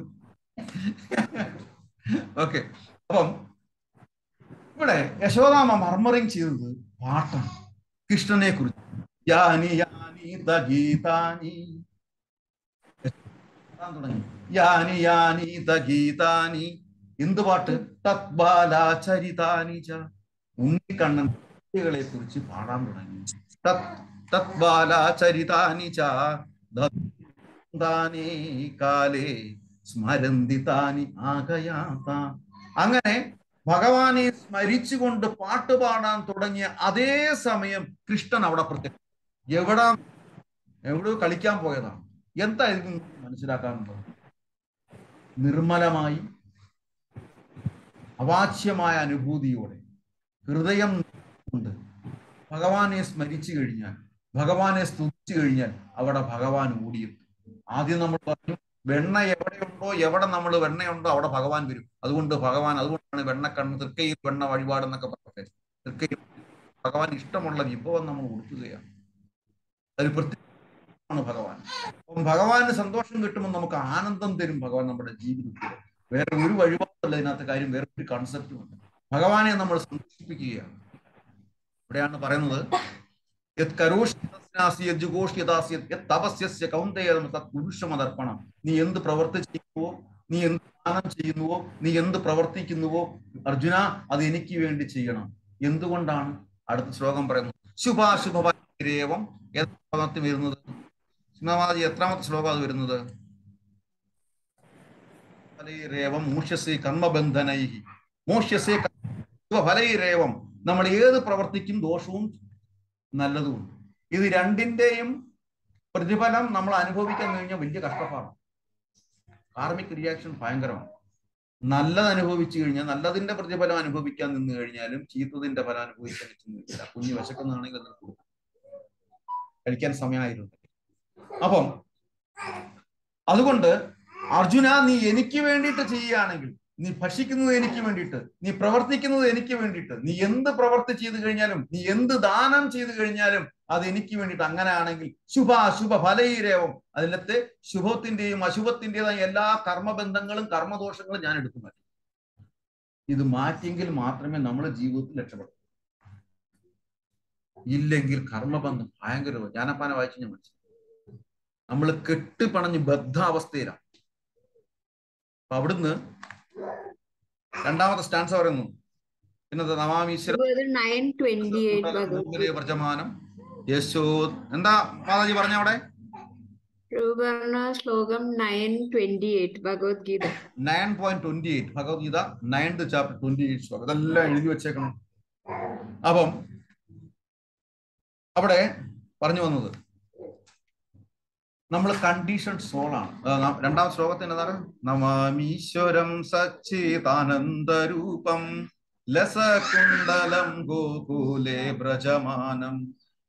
ഓക്കെ അപ്പം ഇവിടെ യശോദാമ മർമറിങ് ചെയ്തത് പാട്ടാണ് കൃഷ്ണനെ കുറിച്ച് യാനി യാനി ദ ഗീതാനി പാടാൻ തുടങ്ങി യാനി യാനി ദ ഗീതാനി എന്ത് പാട്ട് തത്ബാലാചരിതാനി ച ഉണ്ണിക്കണ്ണൻ കുട്ടികളെ കുറിച്ച് പാടാൻ തുടങ്ങി തത് തത്ബാലാചരിതാനി ച ദാനേ കാലേ സ്മരന്തി താനി ആകയാത അങ്ങനെ ഭഗവാനെ സ്മരിച്ചുകൊണ്ട് പാട്ട് പാടാൻ തുടങ്ങിയ അതേ സമയം കൃഷ്ണൻ അവിടെ പ്രത്യക്ഷ എവിടാ എവിടെയോ കളിക്കാൻ പോയതാണ് എന്തായിരിക്കും മനസ്സിലാക്കാനുള്ളത് നിർമ്മലമായി അവാച്യമായ അനുഭൂതിയോടെ ഹൃദയം കൊണ്ട് ഭഗവാനെ സ്മരിച്ചു കഴിഞ്ഞാൽ ഭഗവാനെ സ്തുതിച്ചു കഴിഞ്ഞാൽ അവിടെ ഭഗവാൻ ഓടിയെത്തും ആദ്യം നമ്മൾ പറഞ്ഞു വെണ്ണ എവിടെയുണ്ടോ എവിടെ നമ്മൾ വെണ്ണയുണ്ടോ അവിടെ ഭഗവാൻ വരും അതുകൊണ്ട് ഭഗവാൻ അതുകൊണ്ടാണ് വെണ്ണക്കണ്ണ് തൃക്കയിൽ വെണ്ണ വഴിപാടെന്നൊക്കെ പറഞ്ഞത് തൃക്കയിൽ ഭഗവാൻ ഇഷ്ടമുള്ള വിഭവം നമ്മൾ കൊടുക്കുകയാണ് അത് പ്രത്യേകമാണ് ഭഗവാൻ അപ്പം ഭഗവാന് സന്തോഷം കിട്ടുമ്പോൾ നമുക്ക് ആനന്ദം തരും ഭഗവാൻ നമ്മുടെ ജീവിതത്തിൽ വേറെ ഒരു വഴിപാടല്ല ഇതിനകത്ത് കാര്യം വേറെ ഒരു കൺസെപ്റ്റുമുണ്ട് ഭഗവാനെ നമ്മൾ സന്തോഷിപ്പിക്കുകയാണ് ഇവിടെയാണ് പറയുന്നത് യത് കരോഷ്യദാസി യത് ജുഗോഷ്യദാസി യത് തപസ്യസ്യ കൗന്ദയ തത് പുരുഷമതർപ്പണം നീ എന്ത് പ്രവർത്തി ചെയ്യുന്നുവോ നീ എന്ത് ദാനം ചെയ്യുന്നുവോ നീ എന്ത് പ്രവർത്തിക്കുന്നുവോ അർജുന അത് എനിക്ക് വേണ്ടി ചെയ്യണം എന്തുകൊണ്ടാണ് അടുത്ത ശ്ലോകം പറയുന്നു ശുഭാശുഭരേവം ഏതാമത്തെ വരുന്നത് സിംഹമാജി എത്രാമത്തെ ശ്ലോകം അത് വരുന്നത് ഫലൈരേവം മൂഷ്യസേ കർമ്മബന്ധനൈഹി മോഷ്യസേ ഫലൈരേവം നമ്മൾ ഏത് പ്രവർത്തിക്കും ദോഷവും നല്ലതുമുണ്ട് ഇത് രണ്ടിന്റെയും പ്രതിഫലം നമ്മൾ അനുഭവിക്കാൻ കഴിഞ്ഞാൽ വലിയ കഷ്ടപ്പാടാണ് കാർമിക് റിയാക്ഷൻ ഭയങ്കരമാണ് നല്ലത് അനുഭവിച്ചു കഴിഞ്ഞാൽ നല്ലതിന്റെ പ്രതിഫലം അനുഭവിക്കാൻ നിന്ന് കഴിഞ്ഞാലും ചീത്തതിന്റെ ഫലം അനുഭവിക്കാൻ നിൽക്കില്ല കുഞ്ഞ് വിശക്കുന്നതാണെങ്കിൽ അതിന് കൊടുക്കും കഴിക്കാൻ സമയമായിരുന്നു അപ്പം അതുകൊണ്ട് അർജുന നീ എനിക്ക് വേണ്ടിയിട്ട് ചെയ്യുകയാണെങ്കിൽ നീ ഭക്ഷിക്കുന്നത് എനിക്ക് വേണ്ടിയിട്ട് നീ പ്രവർത്തിക്കുന്നത് എനിക്ക് വേണ്ടിയിട്ട് നീ എന്ത് പ്രവർത്തി ചെയ്തു കഴിഞ്ഞാലും നീ എന്ത് ദാനം ചെയ്തു കഴിഞ്ഞാലും അത് എനിക്ക് വേണ്ടിയിട്ട് അങ്ങനെ ആണെങ്കിൽ ശുഭ അശുഭ ഫലൈരേവം അതിലത്തെ ശുഭത്തിന്റെയും അശുഭത്തിന്റേതായ എല്ലാ കർമ്മബന്ധങ്ങളും കർമ്മദോഷങ്ങളും ഞാൻ എടുത്തു മാറ്റി ഇത് മാറ്റിയെങ്കിൽ മാത്രമേ നമ്മുടെ ജീവിതത്തിൽ രക്ഷപ്പെടൂ ഇല്ലെങ്കിൽ കർമ്മബന്ധം ഭയങ്കര ജാനപ്പാന വായിച്ച് ഞാൻ മനസ്സിലാക്കി നമ്മൾ കെട്ടുപണഞ്ഞ് ബദ്ധാവസ്ഥയിലാണ് അപ്പൊ അവിടുന്ന് രണ്ടാമത്തെ സ്റ്റാൻസ് പറയുന്നു പിന്നത്തെ നമാമീശ്വര നയൻ ട്വന്റി എയ്റ്റ് ഭഗവത്ഗീത പ്രജമാനം യശോ എന്താ മാതാജി പറഞ്ഞ അവിടെ പ്രഭു പറഞ്ഞ ശ്ലോകം nine twenty eight Bhagavad Gita nine point twenty eight Bhagavad Gita ninth chapter twenty eight ശ്ലോകം ഇതെല്ലാം എഴുതി വെച്ചേക്കണം അപ്പം അവിടെ പറഞ്ഞു വന്നത് നമ്മൾ കണ്ടീഷൻ സോളാണ് രണ്ടാം ശ്ലോകത്തിന് എന്താണ് നമാമീശ്വരം സച്ചിദാനന്ദരൂപം ലസകുണ്ടലം ഗോകുലേ വ്രജമാനം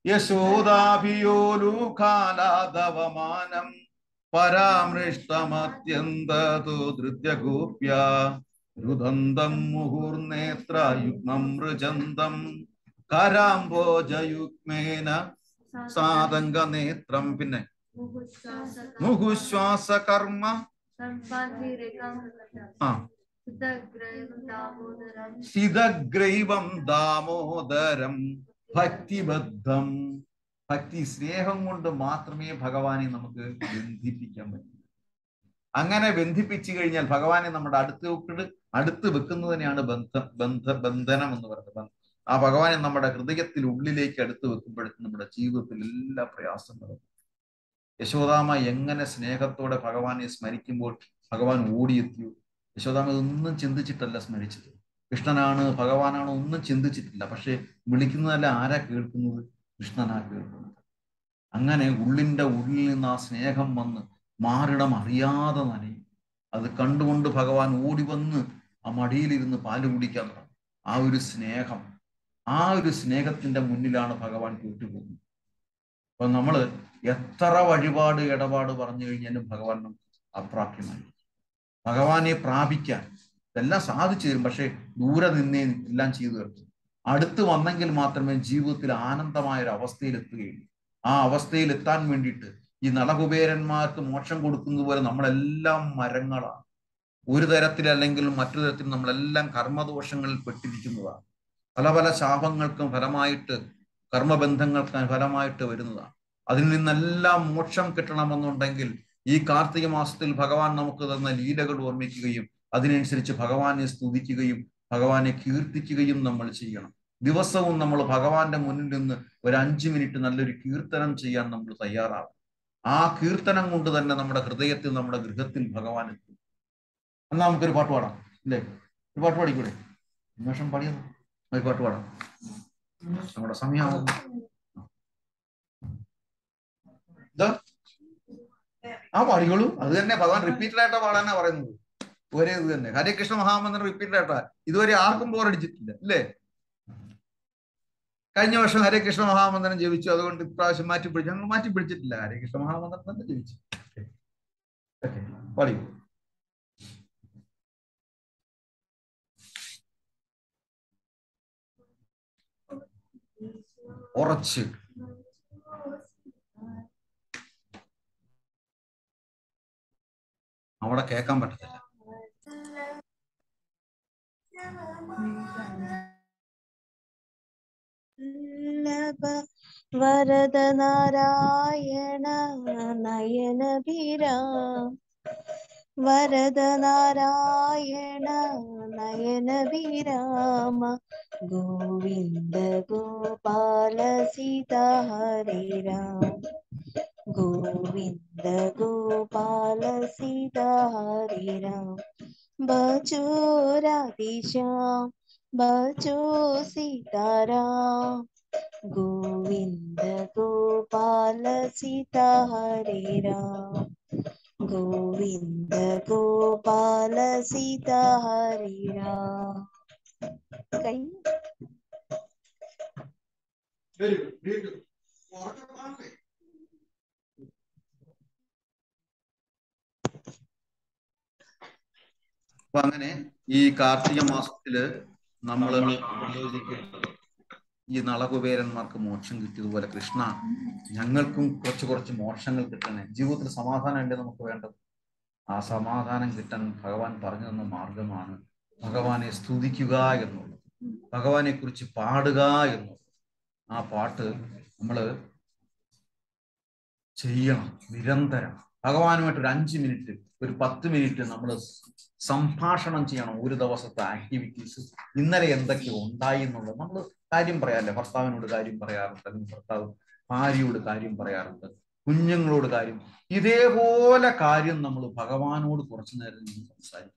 യശോദാഭിയോലൂഖാലാദവമാനം പരാമൃഷ്ടമത്യന്തതു ധൃത്യഗോപ്യ രുദന്തം മുഹുർനേത്രയുഗ്മം മൃജന്തം കരാംബോജയുഗ്മേന സാതംഗനേത്രം പിന്നെ മുഹുശ്വാസ കർമ്മ ആ സ്ഥിതഗ്രൈവം ദാമോദരം ഭക്തിബദ്ധം ഭക്തി സ്നേഹം കൊണ്ട് മാത്രമേ ഭഗവാനെ നമുക്ക് ബന്ധിപ്പിക്കാൻ പറ്റൂ അങ്ങനെ ബന്ധിപ്പിച്ചു കഴിഞ്ഞാൽ ഭഗവാനെ നമ്മുടെ അടുത്ത് വെക്കിട്ട് അടുത്ത് വെക്കുന്നതിനെയാണ് ബന്ധ ബന്ധ ബന്ധനം എന്ന് പറയുന്നത് ആ ഭഗവാനെ നമ്മുടെ ഹൃദയത്തിൽ ഉള്ളിലേക്ക് അടുത്ത് വെക്കുമ്പോഴേക്കും നമ്മുടെ ജീവിതത്തിൽ എല്ലാ പ്രയാസങ്ങളും യശോദാമ എങ്ങനെ സ്നേഹത്തോടെ ഭഗവാനെ സ്മരിക്കുമ്പോൾ ഭഗവാൻ ഓടിയെത്തിയോ യശോദാമ ഇതൊന്നും ചിന്തിച്ചിട്ടല്ല സ്മരിച്ചത് കൃഷ്ണനാണ് ഭഗവാനാണ് ഒന്നും ചിന്തിച്ചിട്ടില്ല പക്ഷെ വിളിക്കുന്നതല്ല ആരാ കേൾക്കുന്നത് കൃഷ്ണനാ കേൾക്കുന്നത് അങ്ങനെ ഉള്ളിന്റെ ഉള്ളിൽ നിന്ന് ആ സ്നേഹം വന്ന് മാറിടം അറിയാതെ നനയും അത് കണ്ടുകൊണ്ട് ഭഗവാൻ ഓടി വന്ന് ആ മടിയിലിരുന്ന് പാല് കുടിക്കാൻ തുടങ്ങും ആ ഒരു സ്നേഹം ആ ഒരു സ്നേഹത്തിന്റെ മുന്നിലാണ് ഭഗവാൻ തോറ്റുപോകുന്നത് അപ്പൊ നമ്മള് എത്ര വഴിപാട് ഇടപാട് പറഞ്ഞു കഴിഞ്ഞാലും ഭഗവാൻ നമുക്ക് അപ്രാപ്യമായി ഭഗവാനെ പ്രാപിക്കാൻ ഇതെല്ലാം സാധിച്ചു തരും പക്ഷെ ദൂരെ നിന്നേ എല്ലാം ചെയ്തു തീർക്കും അടുത്ത് വന്നെങ്കിൽ മാത്രമേ ജീവിതത്തിൽ ആനന്ദമായ ഒരു അവസ്ഥയിൽ എത്തുകയുള്ളൂ ആ അവസ്ഥയിൽ എത്താൻ വേണ്ടിയിട്ട് ഈ നളകുബേരന്മാർക്ക് മോക്ഷം കൊടുക്കുന്നത് പോലെ നമ്മളെല്ലാം മരങ്ങളാണ് ഒരു തരത്തിൽ അല്ലെങ്കിൽ മറ്റൊരു തരത്തിൽ നമ്മളെല്ലാം കർമ്മദോഷങ്ങളിൽ പെട്ടിരിക്കുന്നതാണ് പല പല ശാപങ്ങൾക്കും ഫലമായിട്ട് കർമ്മബന്ധങ്ങൾക്ക് ഫലമായിട്ട് വരുന്നതാണ് അതിൽ നിന്നെല്ലാം മോക്ഷം കിട്ടണമെന്നുണ്ടെങ്കിൽ ഈ കാർത്തിക മാസത്തിൽ ഭഗവാൻ നമുക്ക് തന്ന ലീലകൾ ഓർമ്മിക്കുകയും അതിനനുസരിച്ച് ഭഗവാനെ സ്തുതിക്കുകയും ഭഗവാനെ കീർത്തിക്കുകയും നമ്മൾ ചെയ്യണം ദിവസവും നമ്മൾ ഭഗവാന്റെ മുന്നിൽ നിന്ന് ഒരു അഞ്ചു മിനിറ്റ് നല്ലൊരു കീർത്തനം ചെയ്യാൻ നമ്മൾ തയ്യാറാകും ആ കീർത്തനം കൊണ്ട് തന്നെ നമ്മുടെ ഹൃദയത്തിൽ നമ്മുടെ ഗൃഹത്തിൽ ഭഗവാൻ എത്തും എന്നാ നമുക്കൊരു പാട്ട് പാടാം ഇല്ലേ ഒരു പാട്ട് പാടിക്കൂടെ നിമിഷം പാടിയത് ഒരു പാട്ട് പാടാം നമ്മുടെ സമയമാകും ഇതാ ആ പാടിക്കോളൂ അത് തന്നെ ഭഗവാൻ റിപ്പീറ്റഡ് ആയിട്ടാ പാടാനാ പറയുന്നത് ഒരേ ഇത് തന്നെ ഹരേ കൃഷ്ണ മഹാമന്ത്രം റിപ്പീറ്റഡ് ആയിട്ടാ ഇതുവരെ ആർക്കും ബോറടിച്ചിട്ടില്ല അല്ലേ കഴിഞ്ഞ വർഷം ഹരേ കൃഷ്ണ മഹാമന്ത്രം ജപിച്ചു അതുകൊണ്ട് ഇപ്രാവശ്യം മാറ്റി പിടിച്ചു ഞങ്ങൾ മാറ്റി പിടിച്ചിട്ടില്ല ഹരേ കൃഷ്ണ മഹാമന്ത്രം തന്നെ ജപിച്ചു ഓക്കെ പറയൂ ഉറച്ച് അവിടെ കേൾക്കാൻ പറ്റത്തില്ല വല്ലഭ വരദനാരായണ നയനഭിരാം വരദനാരായണ നയനഭിരാമ ഗോവിന്ദ ഗോപാല സീത ഹരേ രാം ഗോവിന്ദ ഗോപാല സീത ഹരേ രാം ഭജോ രാധേശ്യാം ഭജോ സീതാരാം ഗോവിന്ദ ഗോപാല സീത ഹരേ രാം ഗോവിന്ദ ഗോപാല സീത ഹരേ രാം കഴിഞ്ഞു വെരി ഗുഡ് വീണ്ടും ഉറക്കെ പാടണ്ടേ? അപ്പൊ അങ്ങനെ ഈ കാർത്തിക മാസത്തില് നമ്മൾ ഈ നളകുബേരന്മാർക്ക് മോക്ഷം കിട്ടിയതുപോലെ കൃഷ്ണ ഞങ്ങൾക്കും കുറച്ച് കുറച്ച് മോക്ഷങ്ങൾ കിട്ടണേ ജീവിതത്തിൽ സമാധാനം അല്ലേ നമുക്ക് വേണ്ടത് ആ സമാധാനം കിട്ടാൻ ഭഗവാൻ പറഞ്ഞു തന്ന മാർഗമാണ് ഭഗവാനെ സ്തുതിക്കുക എന്നുള്ളത് ഭഗവാനെ കുറിച്ച് പാടുക എന്നുള്ളത് ആ പാട്ട് നമ്മള് ചെയ്യണം നിരന്തരം ഭഗവാനുമായിട്ട് ഒരു അഞ്ച് മിനിറ്റ് ഒരു പത്ത് മിനിറ്റ് നമ്മൾ സംഭാഷണം ചെയ്യണം ഒരു ദിവസത്തെ ആക്ടിവിറ്റീസ് ഇന്നലെ എന്തൊക്കെ ഉണ്ടായി എന്നുള്ളത് നമ്മൾ കാര്യം പറയാറില്ലേ ഭർത്താവിനോട് കാര്യം പറയാറുണ്ട് അല്ലെങ്കിൽ ഭർത്താവ് ഭാര്യയോട് കാര്യം പറയാറുണ്ട് കുഞ്ഞുങ്ങളോട് കാര്യം ഇതേപോലെ കാര്യം നമ്മൾ ഭഗവാനോട് കുറച്ചു നേരം നിന്ന് സംസാരിക്കും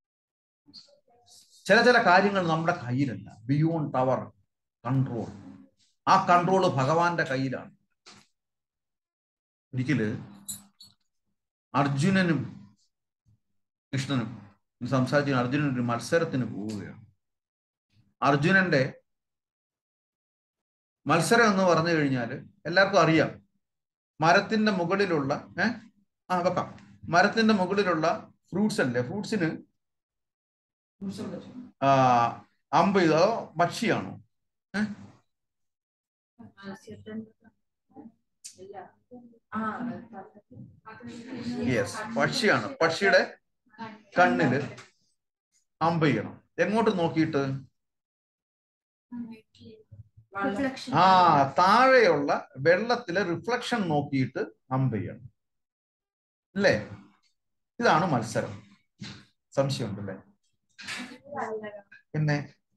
ചില ചില കാര്യങ്ങൾ നമ്മുടെ കയ്യിലല്ല ബിയോണ്ട് അവർ കൺട്രോൾ ആ കൺട്രോൾ ഭഗവാന്റെ കയ്യിലാണ് ഒരിക്കല് അർജുനനും കൃഷ്ണനും സംസാരിച്ച അർജുനൻ ഒരു മത്സരത്തിന് പോവുകയാണ് അർജുനന്റെ മത്സരം എന്ന് പറഞ്ഞു കഴിഞ്ഞാൽ എല്ലാവർക്കും അറിയാം മരത്തിന്റെ മുകളിലുള്ള ഏഹ് ആ വെക്കാം മരത്തിന്റെ മുകളിലുള്ള ഫ്രൂട്ട്സ് അല്ലേ ഫ്രൂട്ട്സിന് ആ അമ്പ് ചെയ്തോ പക്ഷിയാണോ ഇല്ല ആ യെസ് പക്ഷിയാണ് പക്ഷിയുടെ കണ്ണില് അമ്പ് ചെയ്യണം എങ്ങോട്ട് നോക്കിയിട്ട് Reflection. ആ താഴെയുള്ള വെള്ളത്തിലെ റിഫ്ലക്ഷൻ നോക്കിയിട്ട് അമ്പ് ചെയ്യണം അല്ലേ ഇതാണ് മത്സരം സംശയമുണ്ടല്ലേ പിന്നെ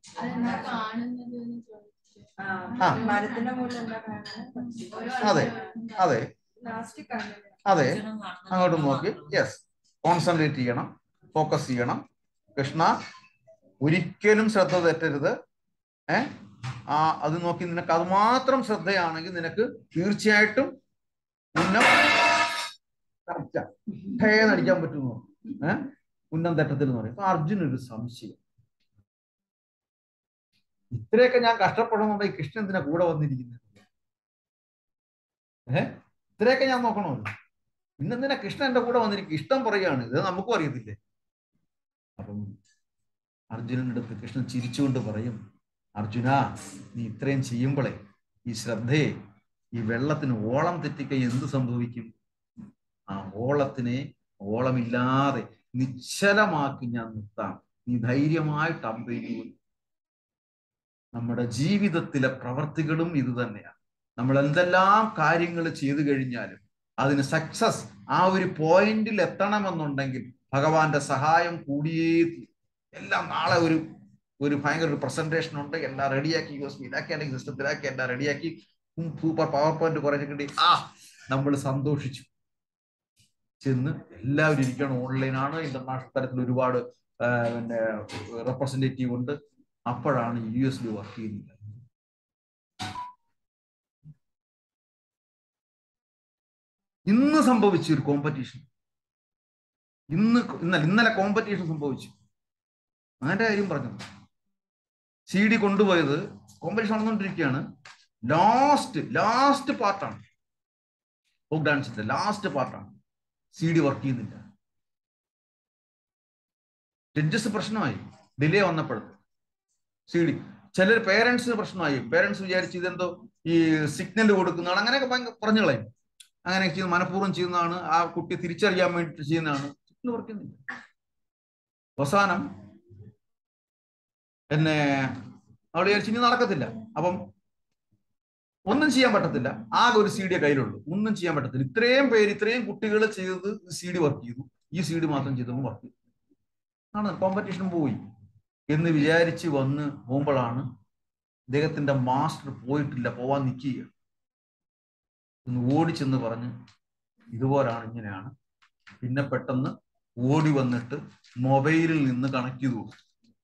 ആ മരത്തിന്റെ മുകളിൽ എന്താ കാണുന്നത് അതെ അതെ ലാസ്റ്റ് കണ്ണില് അതെ അങ്ങോട്ട് നോക്കി യെസ് കോൺസെൻട്രേറ്റ് ചെയ്യണം ഫോക്കസ് ചെയ്യണം കൃഷ്ണ ഒരിക്കലും ശ്രദ്ധ തെറ്റരുത് ഏ ആ അത് നോക്കി നിനക്ക് അത് മാത്രം ശ്രദ്ധയാണെങ്കിൽ നിനക്ക് തീർച്ചയായിട്ടും ഉന്നം കറക്റ്റാ നടിക്കാൻ പറ്റുമോ ഏ ഉന്നം തെറ്റത്തിൽ എന്ന് പറയും അപ്പൊ അർജുനൊരു സംശയം ഇത്രയൊക്കെ ഞാൻ കഷ്ടപ്പെടുന്നുണ്ടെങ്കിൽ കൃഷ്ണൻ എന്തിനാ കൂടെ വന്നിരിക്കുന്നത് ഏ ഇത്രയൊക്കെ ഞാൻ നോക്കണമല്ലോ ഇന്നെന്തിനാ കൃഷ്ണൻ എന്റെ കൂടെ വന്നിരിക്കും ഇഷ്ടം പറയുകയാണ് ഇത് നമുക്കും അറിയത്തില്ലേ അപ്പം അർജുനന്റെ അടുത്ത് കൃഷ്ണൻ ചിരിച്ചുകൊണ്ട് പറയും അർജുന നീ ഇത്രയും ചെയ്യുമ്പോഴേ ഈ ശ്രദ്ധയെ ഈ വെള്ളത്തിന് ഓളം തെറ്റിക്കഴിഞ്ഞാൽ എന്ത് സംഭവിക്കും ആ ഓളത്തിനെ ഓളമില്ലാതെ നിശ്ചലമാക്കി ഞാൻ നിർത്താം നീ ധൈര്യമായിട്ട് അമ്പെയ്യൂ നമ്മുടെ ജീവിതത്തിലെ പ്രവർത്തികളും ഇത് തന്നെയാണ് നമ്മൾ എന്തെല്ലാം കാര്യങ്ങൾ ചെയ്തു കഴിഞ്ഞാലും അതിന് സക്സസ് ആ ഒരു പോയിന്റിൽ എത്തണമെന്നുണ്ടെങ്കിൽ ഭഗവാന്റെ സഹായം കൂടിയേ തീരും. എല്ലാം നാളെ ഒരു ഒരു ഭയങ്കര ഒരു പ്രസന്റേഷൻ ഉണ്ട് എല്ലാം റെഡിയാക്കി സ്പീഡാക്കി അല്ലെങ്കിൽ സിസ്റ്റത്തിലാക്കി എല്ലാം റെഡിയാക്കി സൂപ്പർ പവർ പോയിന്റ് കുറച്ച് കിട്ടി ആ നമ്മൾ സന്തോഷിച്ചു ചെന്ന് എല്ലാവരും ഇരിക്കണം ഓൺലൈനാണ് ഇന്റർനാഷണൽ തലത്തിൽ ഒരുപാട് ആ, പിന്നെ റെപ്രസെന്റേറ്റീവ് ഉണ്ട് അപ്പോഴാണ് യു എസിൽ വർക്ക് ചെയ്യുന്നത് ഇന്ന് സംഭവിച്ചു ഒരു കോമ്പറ്റീഷൻ ഇന്ന് ഇന്നലെ ഇന്നലെ കോമ്പറ്റീഷൻ സംഭവിച്ചു അതിന്റെ കാര്യം പറഞ്ഞത് സി ഡി കൊണ്ടുപോയത് കോമ്പറ്റീഷൻ നടന്നുകൊണ്ടിരിക്കുകയാണ് ലാസ്റ്റ് ലാസ്റ്റ് പാർട്ടാണ് ഫോക്ക് ഡാൻസിന്റെ ലാസ്റ്റ് പാർട്ടാണ് സി ഡി വർക്ക് ചെയ്യുന്നില്ല ജഡ്ജസ് പ്രശ്നമായി ഡിലേ വന്നപ്പോഴത്തെ സി ഡി ചിലർ പേരൻസിന് പ്രശ്നമായി പേരൻസ് വിചാരിച്ച് ഇതെന്തോ ഈ സിഗ്നൽ കൊടുക്കുന്നതാണ് അങ്ങനെയൊക്കെ ഭയങ്കര പറഞ്ഞു കളയും അങ്ങനെ ചെയ്ത് മനഃപൂർവ്വം ചെയ്യുന്നതാണ് ആ കുട്ടി തിരിച്ചറിയാൻ വേണ്ടിയിട്ട് ചെയ്യുന്നതാണ് സിഗ്നൽ വർക്കുന്നില്ല അവസാനം എന്നെ അവൾ വിചാരിച്ചു ഇനി നടക്കത്തില്ല അപ്പം ഒന്നും ചെയ്യാൻ പറ്റത്തില്ല ആകെ ഒരു സി ഡിയെ കയ്യിലുള്ളൂ ഒന്നും ചെയ്യാൻ പറ്റത്തില്ല ഇത്രയും പേര് ഇത്രയും കുട്ടികൾ ചെയ്തത് സി ഡി വർക്ക് ചെയ്തു ഈ സി ഡി മാത്രം ചെയ്തപ്പോൾ വർക്ക് ചെയ്തു ആണ് കോമ്പറ്റീഷൻ പോയി എന്ന് വിചാരിച്ച് വന്ന് പോകുമ്പോഴാണ് അദ്ദേഹത്തിന്റെ മാസ്റ്റർ പോയിട്ടില്ല പോവാൻ നിൽക്കുക ഒന്ന് ഓടിച്ചെന്ന് പറഞ്ഞ് ഇതുപോലാണ് ഇങ്ങനെയാണ് പിന്നെ പെട്ടെന്ന് ഓടി വന്നിട്ട് മൊബൈലിൽ നിന്ന് കണക്ട് ചെയ്തു കൊടുത്തു.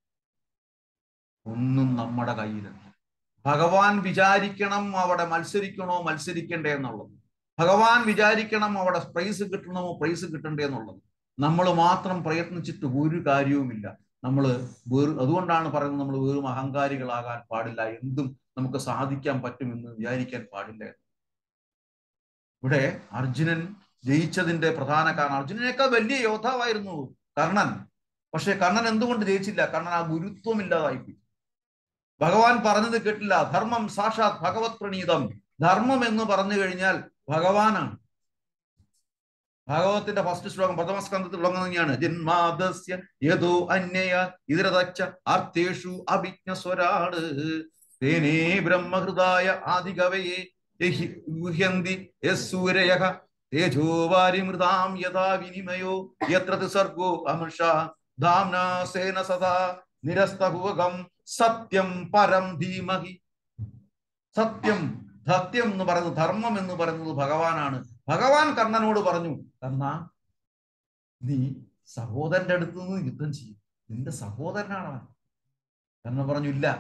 ഒന്നും നമ്മുടെ കയ്യിലല്ല ഭഗവാൻ വിചാരിക്കണം അവിടെ മത്സരിക്കണോ മത്സരിക്കണ്ടേ എന്നുള്ളത് ഭഗവാൻ വിചാരിക്കണം അവിടെ പ്രൈസ് കിട്ടണമോ പ്രൈസ് കിട്ടണ്ടേ എന്നുള്ളത് നമ്മൾ മാത്രം പ്രയത്നിച്ചിട്ട് ഒരു കാര്യവുമില്ല നമ്മൾ വേറെ അതുകൊണ്ടാണ് പറയുന്നത് നമ്മൾ വെറും അഹങ്കാരികളാകാൻ പാടില്ല എന്തും നമുക്ക് സാധിക്കാൻ പറ്റുമെന്ന് വിചാരിക്കാൻ പാടില്ല ഇവിടെ അർജുനൻ ജയിച്ചതിന്റെ പ്രധാന കാരണം അർജുനനേക്കാൾ വലിയ യോദ്ധാവായിരുന്നു കർണൻ പക്ഷെ കർണൻ എന്തുകൊണ്ട് ജയിച്ചില്ല കർണൻ ആ ഗുരുത്വമില്ലാതായിപ്പോയി ഭഗവാൻ പറഞ്ഞത് കേട്ടില്ല ധർമ്മം സാക്ഷാത് ഭഗവത് പ്രണീതം ധർമ്മം എന്ന് പറഞ്ഞു കഴിഞ്ഞാൽ ഭഗവാനാണ് ഭാഗവത്തിന്റെ ഫസ്റ്റ് ശ്ലോകം പ്രഥമസ്കന്ധത്തിൽ തുടങ്ങുന്നതാണ് ജന്മാദസ്യ യഥോ അന്യയ ഇതരതച്ച അർത്ഥേഷു അഭിജ്ഞ സ്വരാട് തേനേ ബ്രഹ്മഹൃദായ ആദികവയെ യഹി- ഗുഹ്യന്തി യസൂരയ തേജോ വാരിമൃതാം യഥാ വിനിമയോ യത്ര സർഗോ അമൃഷ ധാംനാ സേന സദാ നിരസ്തഭുവകം സത്യം പരം ധീമഹി സത്യം സത്യം എന്ന് പറയുന്നത് ധർമ്മം എന്ന് പറയുന്നത് ഭഗവാനാണ് ഭഗവാൻ കർണനോട് പറഞ്ഞു കർണ നീ സഹോദരന്റെ അടുത്ത് നിന്ന് യുദ്ധം ചെയ്യും നിന്റെ സഹോദരനാണ് അവൻ കർണൻ പറഞ്ഞു ഇല്ല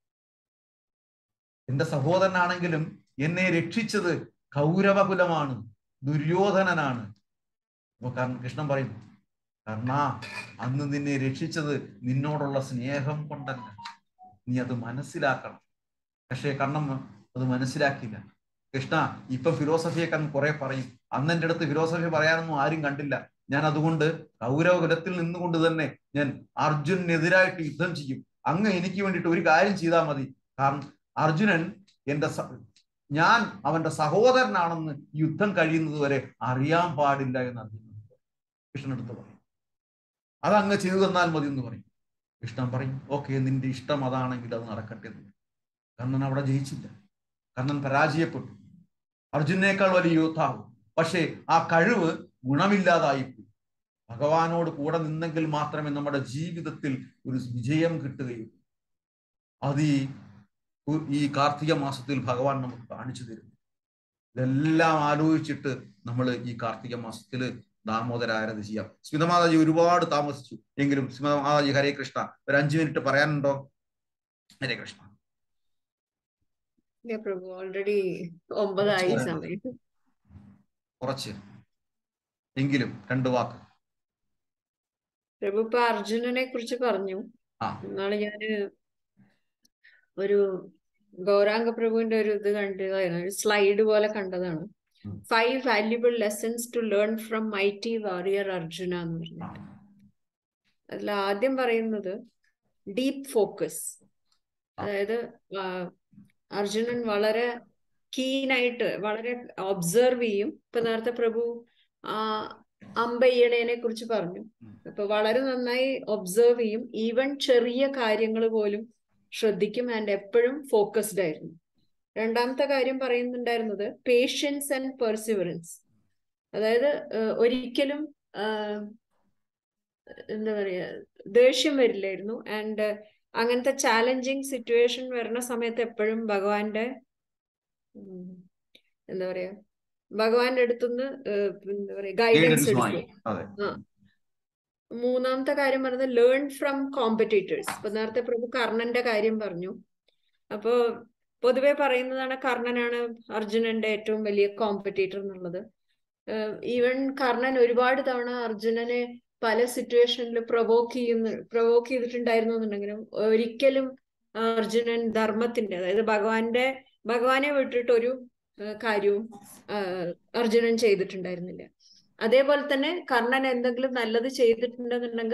എന്റെ സഹോദരനാണെങ്കിലും എന്നെ രക്ഷിച്ചത് കൗരവകുലമാണ് ദുര്യോധനനാണ് അപ്പൊ കർണ കൃഷ്ണൻ പറയും കർണ അന്ന് നിന്നെ രക്ഷിച്ചത് നിന്നോടുള്ള സ്നേഹം കൊണ്ടല്ല നീ അത് മനസ്സിലാക്കണം പക്ഷേ കർണം അത് മനസ്സിലാക്കിയില്ല കൃഷ്ണ ഇപ്പൊ ഫിലോസഫിയൊക്കെ അങ്ങ് കുറെ പറയും അന്ന് എൻ്റെ അടുത്ത് ഫിലോസഫി പറയാനൊന്നും ആരും കണ്ടില്ല ഞാൻ അതുകൊണ്ട് കൗരവ കുലത്തിൽ നിന്നുകൊണ്ട് തന്നെ ഞാൻ അർജുനെതിരായിട്ട് യുദ്ധം ചെയ്യും അങ്ങ് എനിക്ക് വേണ്ടിയിട്ട് ഒരു കാര്യം ചെയ്താൽ മതി കാരണം അർജുനൻ എന്റെ സ- ഞാൻ അവന്റെ സഹോദരനാണെന്ന് യുദ്ധം കഴിയുന്നത് വരെ അറിയാൻ പാടില്ല എന്ന് അർജുനൻ കൃഷ്ണൻ അടുത്ത് പറയും അത് അങ്ങ് ചെയ്തു തന്നാൽ മതി എന്ന് പറയും കൃഷ്ണൻ പറയും ഓക്കെ നിന്റെ ഇഷ്ടം അതാണെങ്കിൽ അത് നടക്കട്ടെ എന്ന് പറയും. കർണൻ അവിടെ ജയിച്ചില്ല കർണൻ പരാജയപ്പെട്ടു അർജുനേക്കാൾ വലിയ യോദ്ധാവ് പക്ഷേ ആ കഴിവ് ഗുണമില്ലാതായിപ്പോയി ഭഗവാനോട് കൂടെ നിന്നെങ്കിൽ മാത്രമേ നമ്മുടെ ജീവിതത്തിൽ ഒരു വിജയം കിട്ടുകയുള്ളൂ അത് ഈ ഈ കാർത്തിക മാസത്തിൽ ഭഗവാൻ നമുക്ക് കാണിച്ചു തരും ഇതെല്ലാം ആലോചിച്ചിട്ട് നമ്മൾ ഈ കാർത്തിക മാസത്തിൽ ദാമോദര ആരാധന ചെയ്യാം സ്മിതമാതാജി ഒരുപാട് താമസിച്ചു എങ്കിലും സ്മിതമാതാജി ഹരേ കൃഷ്ണ ഒരു അഞ്ചു മിനിറ്റ് പറയാനുണ്ടോ ഹരേ കൃഷ്ണ ഇല്ല പ്രഭു ഓൾറെഡി ഒമ്പതായി കുറച്ച് സമയം കുറച്ച് എങ്കിലും രണ്ട് വാക്ക് പ്രഭു ഇപ്പൊ അർജുനനെ കുറിച്ച് പറഞ്ഞു ആ. നാളെ ഞാന് ഒരു ഗൗരാംഗ പ്രഭുവിന്റെ ഒരു ഇത് കണ്ടതായിരുന്നു ഒരു സ്ലൈഡ് പോലെ കണ്ടതാണ് ഉം. Five valuable lessons to learn from mighty warrior Arjuna എന്ന് പറഞ്ഞിട്ട് അതിൽ ആദ്യം പറയുന്നത് ഡീപ്പ് ഫോക്കസ് അതായത് ആ, അർജുനൻ വളരെ കീനായിട്ട് വളരെ ഒബ്സർവ് ചെയ്യും ഇപ്പൊ നേരത്തെ പ്രഭു ആ അമ്പയ്യണേനെ കുറിച്ച് പറഞ്ഞു ഉം. അപ്പൊ വളരെ നന്നായി ഒബ്സർവ് ചെയ്യും ഈവൻ ചെറിയ കാര്യങ്ങൾ പോലും ശ്രദ്ധിക്കും ആൻഡ് എപ്പോഴും ഫോക്കസ്ഡ് ആയിരുന്നു രണ്ടാമത്തെ കാര്യം പറയുന്നുണ്ടായിരുന്നത് പേഷ്യൻസ് ആൻഡ് പെർസിവറൻസ് അതായത് ഏഹ്, ഒരിക്കലും ആഹ്, എന്താ പറയാ ദേഷ്യം വരില്ലായിരുന്നു ആൻഡ് അങ്ങനത്തെ ചാലഞ്ചിങ് സിറ്റുവേഷൻ വരുന്ന സമയത്ത് എപ്പോഴും ഭഗവാന്റെ ഉം, എന്താ പറയാ ഭഗവാന്റെ അടുത്തുനിന്ന് ഏഹ്, എന്താ പറയാ ഗൈഡൻസ് ഗൈഡൻസ് എടുക്കും വാങ്ങി അതെ മൂന്നാമത്തെ കാര്യം പറയുന്നത് ലേൺ ഫ്രം കോമ്പറ്റീറ്റേഴ്സ് ഇപ്പൊ നേരത്തെ പ്രഭു കർണന്റെ കാര്യം പറഞ്ഞു അപ്പോ പൊതുവെ പറയുന്നതാണ് കർണനാണ് അർജുനന്റെ ഏറ്റവും വലിയ കോമ്പറ്റീറ്റർ എന്നുള്ളത് ഈവൻ കർണൻ ഒരുപാട് തവണ അർജുനനെ പല സിറ്റുവേഷനിൽ പ്രൊവോക്ക് ചെയ്യുന്ന പ്രൊവോക്ക് ചെയ്തിട്ടുണ്ടായിരുന്നു എന്നുണ്ടെങ്കിലും ഒരിക്കലും അർജുനൻ ധർമ്മത്തിന്റെ അതായത് ഭഗവാന്റെ ഭഗവാനെ വിട്ടിട്ട് ഒരു ഏഹ് കാര്യവും ആഹ് അർജുനൻ ചെയ്തിട്ടുണ്ടായിരുന്നില്ല അതേപോലെ തന്നെ കർണൻ എന്തെങ്കിലും നല്ലത് ചെയ്തിട്ടുണ്ടെന്നുണ്ടെങ്കിൽ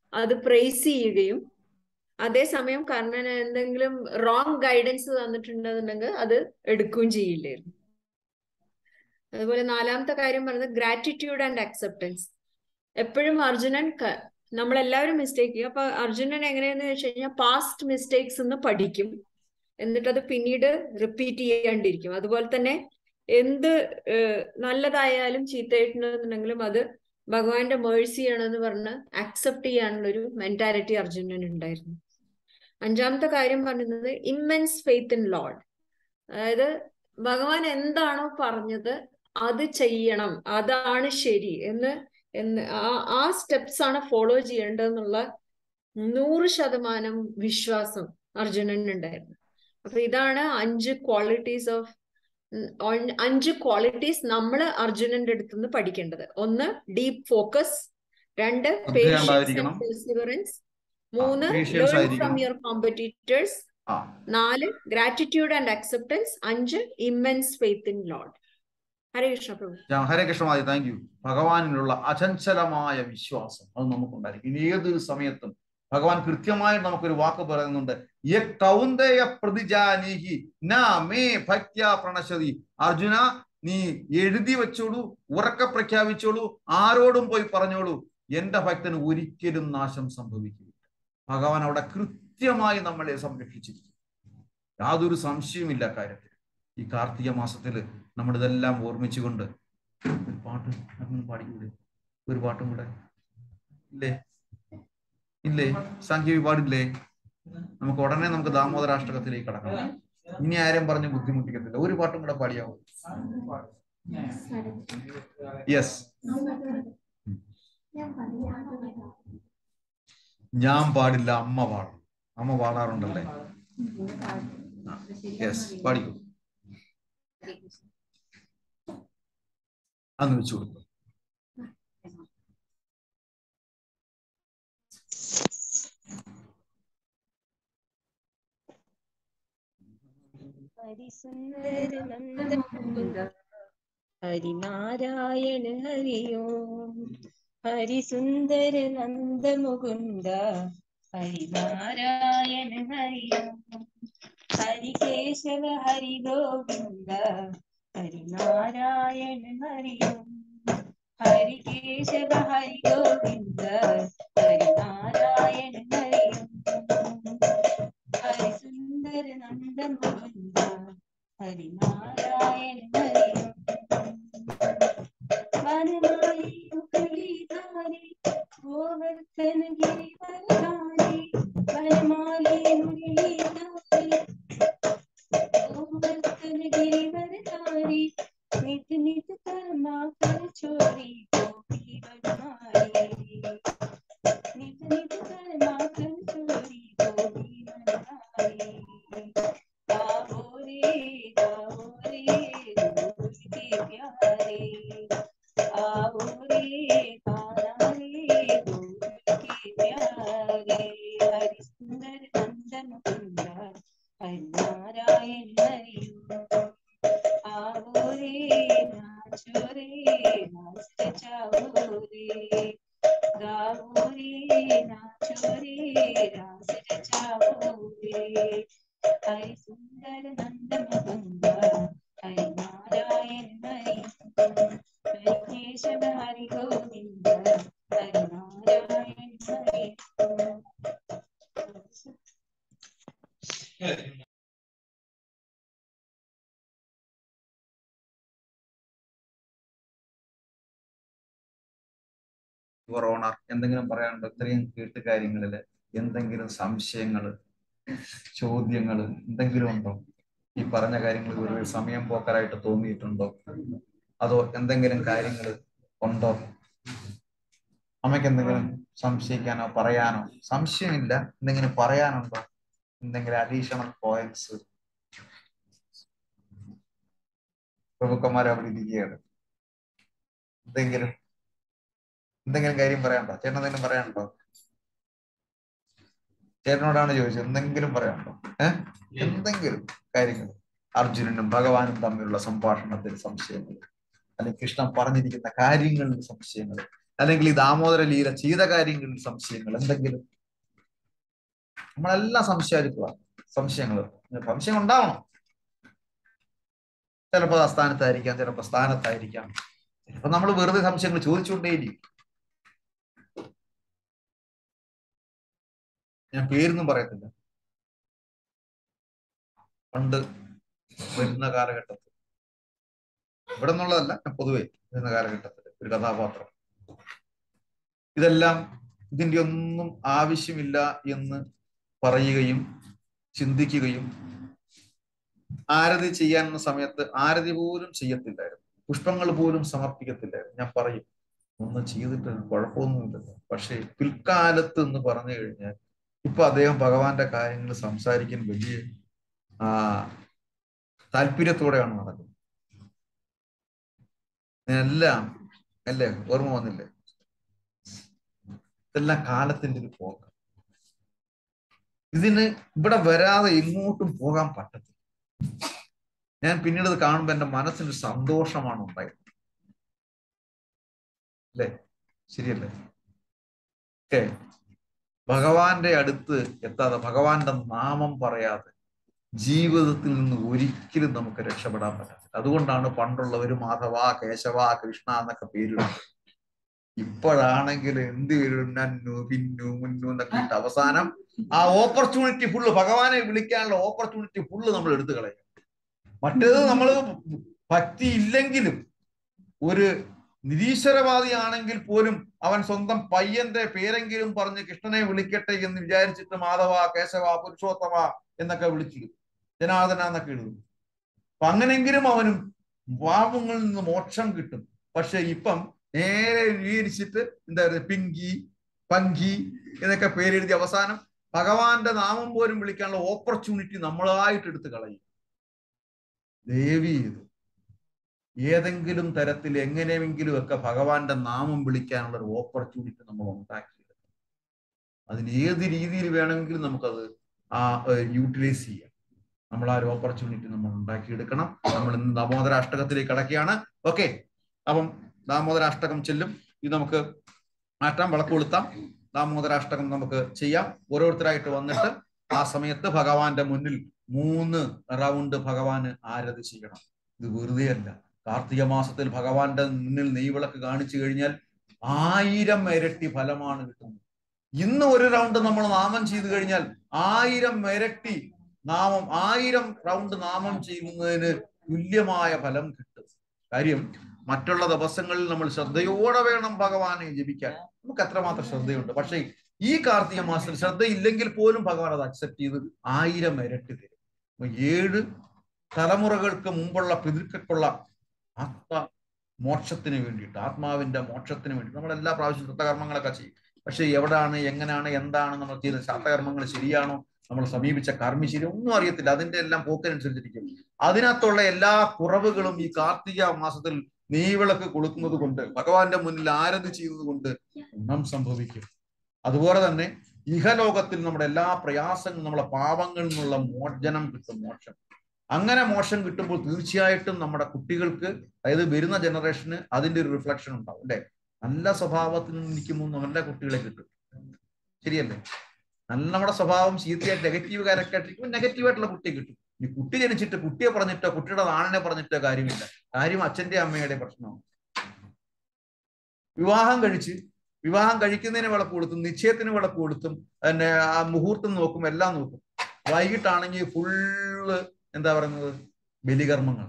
അത് പ്രൈസ് ചെയ്യുകയും അതേസമയം കർണന് എന്തെങ്കിലും റോങ് ഗൈഡൻസ് തന്നിട്ടുണ്ടെന്നുണ്ടെങ്കിൽ അത് എടുക്കുകയും ചെയ്യില്ലായിരുന്നു അതുപോലെ നാലാമത്തെ കാര്യം പറയുന്നത് ഗ്രാറ്റിറ്റ്യൂഡ് ആൻഡ് അക്സെപ്റ്റൻസ് എപ്പോഴും അർജുനൻ ക- നമ്മളെല്ലാവരും മിസ്റ്റേക്ക് ചെയ്യും അപ്പൊ അർജുനൻ എങ്ങനെയാന്ന് വെച്ച് കഴിഞ്ഞാൽ പാസ്റ്റ് മിസ്റ്റേക്സ് നിന്ന് പഠിക്കും എന്നിട്ട് അത് പിന്നീട് റിപ്പീറ്റ് ചെയ്യാണ്ടിരിക്കും അതുപോലെ തന്നെ എന്ത് ഏഹ്, നല്ലതായാലും ചീത്തയായിട്ടുണ്ടെന്നുണ്ടെങ്കിലും അത് ഭഗവാന്റെ മേഴ്സി ആണെന്ന് പറഞ്ഞ് അക്സെപ്റ്റ് ചെയ്യാനുള്ള ഒരു മെന്റാലിറ്റി അർജുനന് ഉണ്ടായിരുന്നു അഞ്ചാമത്തെ കാര്യം പറയുന്നത് ഇമ്മെൻസ് ഫെയ്ത്ത് ഇൻ ലോഡ് അതായത് ഭഗവാൻ എന്താണോ പറഞ്ഞത് അത് ചെയ്യണം അതാണ് ശരി എന്ന് എന്ന് ആ ആ സ്റ്റെപ്സ് ആണ് ഫോളോ ചെയ്യേണ്ടതെന്നുള്ള നൂറ് ശതമാനം വിശ്വാസം അർജുനന് ഉണ്ടായിരുന്നു അപ്പൊ ഇതാണ് അഞ്ച് ക്വാളിറ്റീസ് ഓഫ് അഞ്ച് ക്വാളിറ്റീസ് നമ്മൾ അർജുനന്റെ അടുത്ത് നിന്ന് പഠിക്കേണ്ടത് ഒന്ന് ഡീപ്പ് ഫോക്കസ് രണ്ട് പേഷ്യൻസ് ശ്രദ്ധയുണ്ടായിരിക്കണം. ആൻഡ് പെർസിവറൻസ് മൂന്ന് patience ലേൺ ഫ്രം ആയിരിക്കണം. യുവർ കോമ്പറ്റീറ്റേഴ്സ് ആ നാല് ഗ്രാറ്റിറ്റ്യൂഡ് ആൻഡ് അക്സെപ്റ്റൻസ് അഞ്ച് immense faith in lord Hare Krishna Prabhu ഞാൻ ഹരേ കൃഷ്ണമാതി താങ്ക് യു ഭഗവാനിലുള്ള അചഞ്ചലമായ വിശ്വാസം അത് നമുക്കുണ്ടായിരിക്കും ഇനി ഏതൊരു സമയത്തും ഭഗവാൻ കൃത്യമായി നമുക്കൊരു വാക്ക് പറയുന്നുണ്ട് യ കൗന്ദയ പ്രതിജാനീഹി നാ മേ ഭക്ത്യ പ്രണശതി അർജുന നീ എഴുതി വെച്ചോളൂ ഉറക്കെ പ്രഖ്യാപിച്ചോളൂ ആരോടും പോയി പറഞ്ഞോളൂ എന്റെ ഭക്തന് ഒരിക്കലും നാശം സംഭവിക്കില്ല ഭഗവാൻ അവിടെ കൃത്യമായി നമ്മളെ സംരക്ഷിച്ചിരിക്കും യാതൊരു സംശയവുമില്ല കാര്യത്തിൽ ഈ കാർത്തിക മാസത്തില് നമ്മൾ ഇതെല്ലാം ഓർമ്മിച്ചുകൊണ്ട് ഒരു പാട്ട് അങ്ങനെ പാടിക്കൂടെ ഒരു പാട്ടും കൂടെ ഇല്ലേ ഇല്ലേ സംഖ്യ പാടില്ലേ നമുക്ക് ഉടനെ നമുക്ക് ദാമോദരാഷ്ടകത്തിലേക്ക് കടക്കാം ഇനി ആരും പറഞ്ഞ് ബുദ്ധിമുട്ടിക്കത്തില്ല ഒരു പാട്ടും കൂടെ പാടിയാവോ യെസ് ഞാൻ പറയാം ഞാൻ പാടില്ല അമ്മ പാടും അമ്മ പാടാറുണ്ടല്ലേ യെസ് പാടിക്കൂ അന്ന് വെച്ചു കൊടുക്കും ഹരിസുന്ദര നന്ദമുകുന്ദ ഹരിനാരായണ ഹരിയോം ഹരിസുന്ദര നന്ദമുകുന്ദ ഹരിനാരായണ ഹരിയോം ഹരികേശവ ഹരിഗോവിന്ദ ഹരിനാരായണ ഹരിയോം ഹരികേശവ ഹരിഗോവിന്ദ ഹരിനാരായണ ഹരിയോം ഹരിസുന്ദര നന്ദമുകുന്ദ ഹരിനാരായണ ഹരിയോം വനമാലി മുരളീധാരി ഗോവർദ്ധന ഗിരിവരധാരി വനമാലി മുരളീധാരി ഗോവർദ്ധന ഗിരിവരധാരി നിത് നിത് കർമാ കർ ചോരി ഗോപി വനമാലി नित नित कर्मा कर चोरी गोरी मनमारी गाओ रे गाओ रे गोर के प्यारे आओ रे गाना रे गोर के प्यारे हरि सुंदर नंदन कुंद हरि नारायण हरि आओ रे नाचो रे नाच जाओ रे गाओ रे नाचो रे रास रचाओ रे हरि सुंदर नंद मुकुंद हरि नारायण हरि हरि केशव हरि गोविंद हरि नारायण हरि യുവർ ഓണർ എന്തെങ്കിലും പറയാനുണ്ടോ ഇത്രയും കേട്ട് കാര്യങ്ങളില് എന്തെങ്കിലും സംശയങ്ങള് ചോദ്യങ്ങള് എന്തെങ്കിലും ഉണ്ടോ ഈ പറഞ്ഞ കാര്യങ്ങൾ വെറുതെ സമയം പോക്കറായിട്ട് തോന്നിയിട്ടുണ്ടോ അതോ എന്തെങ്കിലും കാര്യങ്ങൾ ഉണ്ടോ അമ്മയ്ക്ക് എന്തെങ്കിലും സംശയിക്കാനോ പറയാനോ സംശയമില്ല എന്തെങ്കിലും പറയാനുണ്ടോ എന്തെങ്കിലും അഡീഷണൽ പോയിന്റ്സ് പ്രഭുക്കന്മാർ അവിടെ ഇരിക്കുകയാണ് എന്തെങ്കിലും എന്തെങ്കിലും കാര്യം പറയാനുണ്ടോ ചേട്ടൻ എന്തെങ്കിലും പറയാനുണ്ടോ ചേട്ടനോടാണ് ചോദിച്ചത് എന്തെങ്കിലും പറയാനുണ്ടോ ഏഹ് എന്തെങ്കിലും കാര്യങ്ങൾ അർജുനനും ഭഗവാനും തമ്മിലുള്ള സംഭാഷണത്തിൽ സംശയങ്ങൾ അല്ലെങ്കിൽ കൃഷ്ണൻ പറഞ്ഞിരിക്കുന്ന കാര്യങ്ങളിൽ സംശയങ്ങൾ അല്ലെങ്കിൽ ഈ ദാമോദര ലീല ചെയ്ത കാര്യങ്ങളിൽ സംശയങ്ങൾ എന്തെങ്കിലും നമ്മളെല്ലാം സംശയാലുക്കളാണ് സംശയങ്ങൾ സംശയം ഉണ്ടാവണം ചിലപ്പോൾ അസ്ഥാനത്തായിരിക്കാം ചിലപ്പോൾ സ്ഥാനത്തായിരിക്കാം ചിലപ്പോൾ നമ്മൾ വെറുതെ സംശയങ്ങൾ ചോദിച്ചുകൊണ്ടേയിരിക്കും ഞാൻ പേരൊന്നും പറയത്തില്ല പണ്ട് വരുന്ന കാലഘട്ടത്തിൽ ഇവിടെ നിന്നുള്ളതല്ല ഞാൻ പൊതുവെ വരുന്ന കാലഘട്ടത്തിൽ ഒരു കഥാപാത്രം ഇതെല്ലാം ഇതിന്റെ ഒന്നും ആവശ്യമില്ല എന്ന് പറയുകയും ചിന്തിക്കുകയും ആരതി ചെയ്യാനുള്ള സമയത്ത് ആരതി പോലും ചെയ്യത്തില്ലായിരുന്നു പുഷ്പങ്ങൾ പോലും സമർപ്പിക്കത്തില്ലായിരുന്നു ഞാൻ പറയും ഒന്നും ചെയ്തിട്ട് കുഴപ്പമൊന്നുമില്ലല്ലോ പക്ഷേ പിൽക്കാലത്ത് എന്ന് പറഞ്ഞു കഴിഞ്ഞാൽ ഇപ്പൊ അദ്ദേഹം ഭഗവാന്റെ കാര്യങ്ങൾ സംസാരിക്കാൻ വലിയ ആ താല്പര്യത്തോടെയാണ് നടക്കുന്നത് എല്ലാം അല്ലേ ഓർമ്മ വന്നില്ലേ ഇതെല്ലാം കാലത്തിന്റെ ഒരു പോക്ക് ഇതിന് ഇവിടെ വരാതെ എങ്ങോട്ടും പോകാൻ പറ്റത്തില്ല ഞാൻ പിന്നീട് ഇത് കാണുമ്പോൾ എന്റെ മനസ്സിന് സന്തോഷമാണ് ഉണ്ടായത് അല്ലേ ശരിയല്ലേ ഓക്കെ ഭഗവാന്റെ അടുത്ത് എത്താതെ ഭഗവാന്റെ നാമം പറയാതെ ജീവിതത്തിൽ നിന്ന് ഒരിക്കലും നമുക്ക് രക്ഷപ്പെടാൻ പറ്റത്തില്ല അതുകൊണ്ടാണ് പണ്ടുള്ളവർ മാധവ കേശവ കൃഷ്ണ എന്നൊക്കെ പേരിടുന്നത് ഇപ്പോഴാണെങ്കിൽ എന്ത് പേരിടും നന്നു പിന്നു മുന്നു എന്നൊക്കെ ഇട്ട് അവസാനം ആ ഓപ്പർച്യൂണിറ്റി ഫുള്ള് ഭഗവാനെ വിളിക്കാനുള്ള ഓപ്പർച്യൂണിറ്റി ഫുള്ള് നമ്മൾ എടുത്തു കളയും മറ്റേത് നമ്മൾ ഭക്തി ഇല്ലെങ്കിലും ഒരു നിരീശ്വരവാദിയാണെങ്കിൽ പോലും അവൻ സ്വന്തം പയ്യന്റെ പേരെങ്കിലും പറഞ്ഞ് കൃഷ്ണനെ വിളിക്കട്ടെ എന്ന് വിചാരിച്ചിട്ട് മാധവ കേശവ പുരുഷോത്തമ എന്നൊക്കെ വിളിച്ചിടും ജനാർദ്ദന എന്നൊക്കെ എഴുതും അപ്പൊ അങ്ങനെങ്കിലും അവനും പാപങ്ങളിൽ നിന്ന് മോക്ഷം കിട്ടും പക്ഷെ ഇപ്പം നേരെ വിവരിച്ചിട്ട് എന്താ പറയുക പിങ്കി പങ്കി എന്നൊക്കെ പേരെഴുതി അവസാനം ഭഗവാന്റെ നാമം പോലും വിളിക്കാനുള്ള ഓപ്പർച്യൂണിറ്റി നമ്മളായിട്ട് എടുത്ത് കളയും ദേവി ഇത് ഏതെങ്കിലും തരത്തിൽ എങ്ങനെയെങ്കിലും ഒക്കെ ഭഗവാന്റെ നാമം വിളിക്കാനുള്ള ഒരു ഓപ്പർച്യൂണിറ്റി നമ്മൾ ഉണ്ടാക്കിയെടുക്കണം അതിന് ഏത് രീതിയിൽ വേണമെങ്കിലും നമുക്കത് ആ യൂട്ടിലൈസ് ചെയ്യാം നമ്മൾ ആ ഒരു ഓപ്പർച്യൂണിറ്റി നമ്മൾ ഉണ്ടാക്കിയെടുക്കണം നമ്മൾ ഇന്ന് ദാമോദര അഷ്ടകത്തിലേക്ക് കടക്കുകയാണ് ഓക്കെ അപ്പം ദാമോദര അഷ്ടകം ചെല്ലും ഇത് നമുക്ക് മാറ്റാം വിളക്ക് കൊളുത്താം ദാമോദര അഷ്ടകം നമുക്ക് ചെയ്യാം ഓരോരുത്തരായിട്ട് വന്നിട്ട് ആ സമയത്ത് ഭഗവാന്റെ മുന്നിൽ മൂന്ന് റൗണ്ട് ഭഗവാന് ആരതി ചെയ്യണം ഇത് വെറുതെ അല്ല കാർത്തിക മാസത്തിൽ ഭഗവാന്റെ മുന്നിൽ നെയ്വിളക്ക് കാണിച്ചു കഴിഞ്ഞാൽ ആയിരം ഇരട്ടി ഫലമാണ് കിട്ടുന്നത് ഇന്ന് ഒരു റൗണ്ട് നമ്മൾ നാമം ചെയ്തു കഴിഞ്ഞാൽ ആയിരം ഇരട്ടി നാമം ആയിരം റൗണ്ട് നാമം ചെയ്യുന്നതിന് തുല്യമായ ഫലം കിട്ടും കാര്യം മറ്റുള്ള ദിവസങ്ങളിൽ നമ്മൾ ശ്രദ്ധയോടെ വേണം ഭഗവാനെ ജപിക്കാൻ നമുക്ക് അത്രമാത്രം ശ്രദ്ധയുണ്ട് പക്ഷേ ഈ കാർത്തിക മാസത്തിൽ ശ്രദ്ധയില്ലെങ്കിൽ പോലും ഭഗവാൻ അത് അക്സെപ്റ്റ് ചെയ്ത് ആയിരം ഇരട്ടി തരും അപ്പൊ ഏഴ് തലമുറകൾക്ക് മുമ്പുള്ള പിതൃക്കൾക്കുള്ള ആത്മ മോക്ഷത്തിന് വേണ്ടിയിട്ട് ആത്മാവിന്റെ മോക്ഷത്തിന് വേണ്ടി നമ്മൾ എല്ലാ പ്രാവശ്യവും കൃതകർമ്മങ്ങളൊക്കെ ചെയ്യും പക്ഷെ എവിടാണ് എങ്ങനെയാണ് എന്താണ് നമ്മൾ ചെയ്ത ശാസ്ത്രകർമ്മങ്ങൾ ശരിയാണോ നമ്മൾ സമീപിച്ച കർമ്മി ശരി ഒന്നും അറിയത്തില്ല അതിന്റെ എല്ലാം പോക്കിനനുസരിച്ചിരിക്കും അതിനകത്തുള്ള എല്ലാ കുറവുകളും ഈ കാർത്തിക മാസത്തിൽ നെയ്വിളക്ക് കൊളുത്തുന്നത് കൊണ്ട് ഭഗവാന്റെ മുന്നിൽ ആരതി ചെയ്യുന്നത് കൊണ്ട് ഗുണം സംഭവിക്കും അതുപോലെ തന്നെ ഇഹലോകത്തിൽ നമ്മുടെ എല്ലാ പ്രയാസങ്ങളും നമ്മളെ പാപങ്ങളിൽ നിന്നുള്ള മോചനം കിട്ടും മോക്ഷം അങ്ങനെ മോശം കിട്ടുമ്പോൾ തീർച്ചയായിട്ടും നമ്മുടെ കുട്ടികൾക്ക് അതായത് വരുന്ന ജനറേഷന് അതിന്റെ ഒരു റിഫ്ലക്ഷൻ ഉണ്ടാവും അല്ലെ നല്ല സ്വഭാവത്തിൽ നിൽക്കുമ്പോൾ നല്ല കുട്ടികളെ കിട്ടും ശരിയല്ലേ നല്ല നമ്മുടെ സ്വഭാവം ചീത്തയായിട്ട് നെഗറ്റീവ് ക്യാരക്ടർ നെഗറ്റീവ് ആയിട്ടുള്ള കുട്ടിയെ കിട്ടും ഈ കുട്ടി ജനിച്ചിട്ട് കുട്ടിയെ പറഞ്ഞിട്ടോ കുട്ടിയുടെ നാളിനെ പറഞ്ഞിട്ടോ കാര്യമില്ല കാര്യം അച്ഛന്റെ അമ്മയുടെ പ്രശ്നമാണ് വിവാഹം കഴിച്ച് വിവാഹം കഴിക്കുന്നതിന് വിളക്ക് കൊടുത്തും നിശ്ചയത്തിന് വിളക്ക് കൊടുത്തും പിന്നെ ആ മുഹൂർത്തം നോക്കും എല്ലാം നോക്കും വൈകിട്ടാണെങ്കിൽ ഫുള്ള് എന്താ പറയുന്നത് ബലികർമ്മങ്ങൾ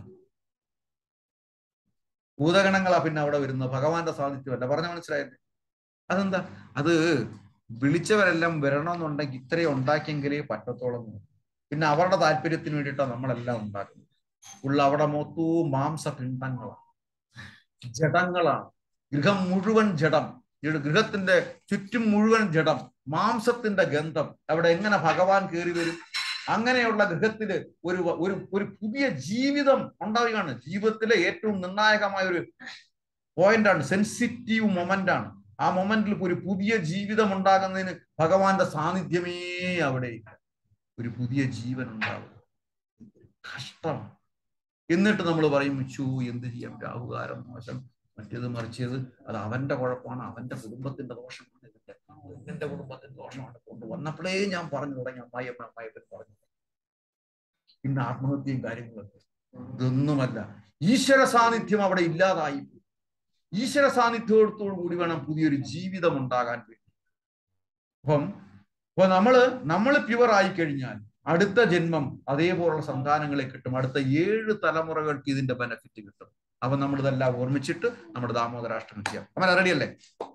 ഭൂതഗണങ്ങളാ പിന്നെ അവിടെ വരുന്നത് ഭഗവാന്റെ സാന്നിധ്യമല്ല പറഞ്ഞ മനസ്സിലായില്ലേ അതെന്താ അത് വിളിച്ചവരെല്ലാം വരണമെന്നുണ്ടെങ്കിൽ ഇത്രയും ഉണ്ടാക്കിയെങ്കിലേ പറ്റത്തോളം പിന്നെ അവരുടെ താല്പര്യത്തിന് വേണ്ടിയിട്ടാണ് നമ്മളെല്ലാം ഉണ്ടാക്കുന്നത് ഉള്ള അവിടെ മൊത്തവും മാംസപിണ്ഡങ്ങളാണ് ജഡങ്ങളാണ് ഗൃഹം മുഴുവൻ ജഡം ഗൃഹത്തിന്റെ ചുറ്റും മുഴുവൻ ജഡം മാംസത്തിന്റെ ഗന്ധം അവിടെ എങ്ങനെ ഭഗവാൻ കയറി വരും അങ്ങനെയുള്ള ഗൃഹത്തില് ഒരു ഒരു ഒരു പുതിയ ജീവിതം ഉണ്ടാവുകയാണ് ജീവിതത്തിലെ ഏറ്റവും നിർണായകമായ ഒരു പോയിന്റാണ് സെൻസിറ്റീവ് മൊമെന്റ് ആണ് ആ മൊമെന്റിൽ ഒരു പുതിയ ജീവിതം ഉണ്ടാകുന്നതിന് ഭഗവാന്റെ സാന്നിധ്യമേ അവിടെ ഒരു പുതിയ ജീവൻ ഉണ്ടാവുക കഷ്ടമാണ് എന്നിട്ട് നമ്മൾ പറയും ചൂ എന്ത് ചെയ്യാം രാഹുകാരം മോശം മറ്റേത് മറിച്ചത് അത് അവന്റെ കുഴപ്പമാണ് അവന്റെ കുടുംബത്തിന്റെ ദോഷമാണ് ഇതിന്റെ എന്റെ കുടുംബത്തിന്റെ ദോഷമാണ് കൊണ്ട് വന്നപ്പോഴേ ഞാൻ പറഞ്ഞു തുടങ്ങി അമ്മായിയമ്മ അമ്മായിപ്പൻ പറഞ്ഞു ഇന്ന് ആത്മഹത്യയും കാര്യങ്ങളൊക്കെ ഇതൊന്നുമല്ല ഈശ്വര സാന്നിധ്യം അവിടെ ഇല്ലാതായി പോയി. ഈശ്വര സാന്നിധ്യത്തോടു കൂടി വേണം പുതിയൊരു ജീവിതം ഉണ്ടാകാൻ വേണ്ടി അപ്പം അപ്പൊ നമ്മള് നമ്മൾ പ്യുവർ ആയി കഴിഞ്ഞാൽ അടുത്ത ജന്മം അതേപോലുള്ള സന്താനങ്ങളെ കിട്ടും അടുത്ത ഏഴ് തലമുറകൾക്ക് ഇതിന്റെ ബെനഫിറ്റ് കിട്ടും അപ്പൊ നമ്മൾ ഇതെല്ലാം ഓർമ്മിച്ചിട്ട് നമ്മുടെ ദാമോദരാഷ്ട്രം ചെയ്യാം അവൻ റെഡിയല്ലേ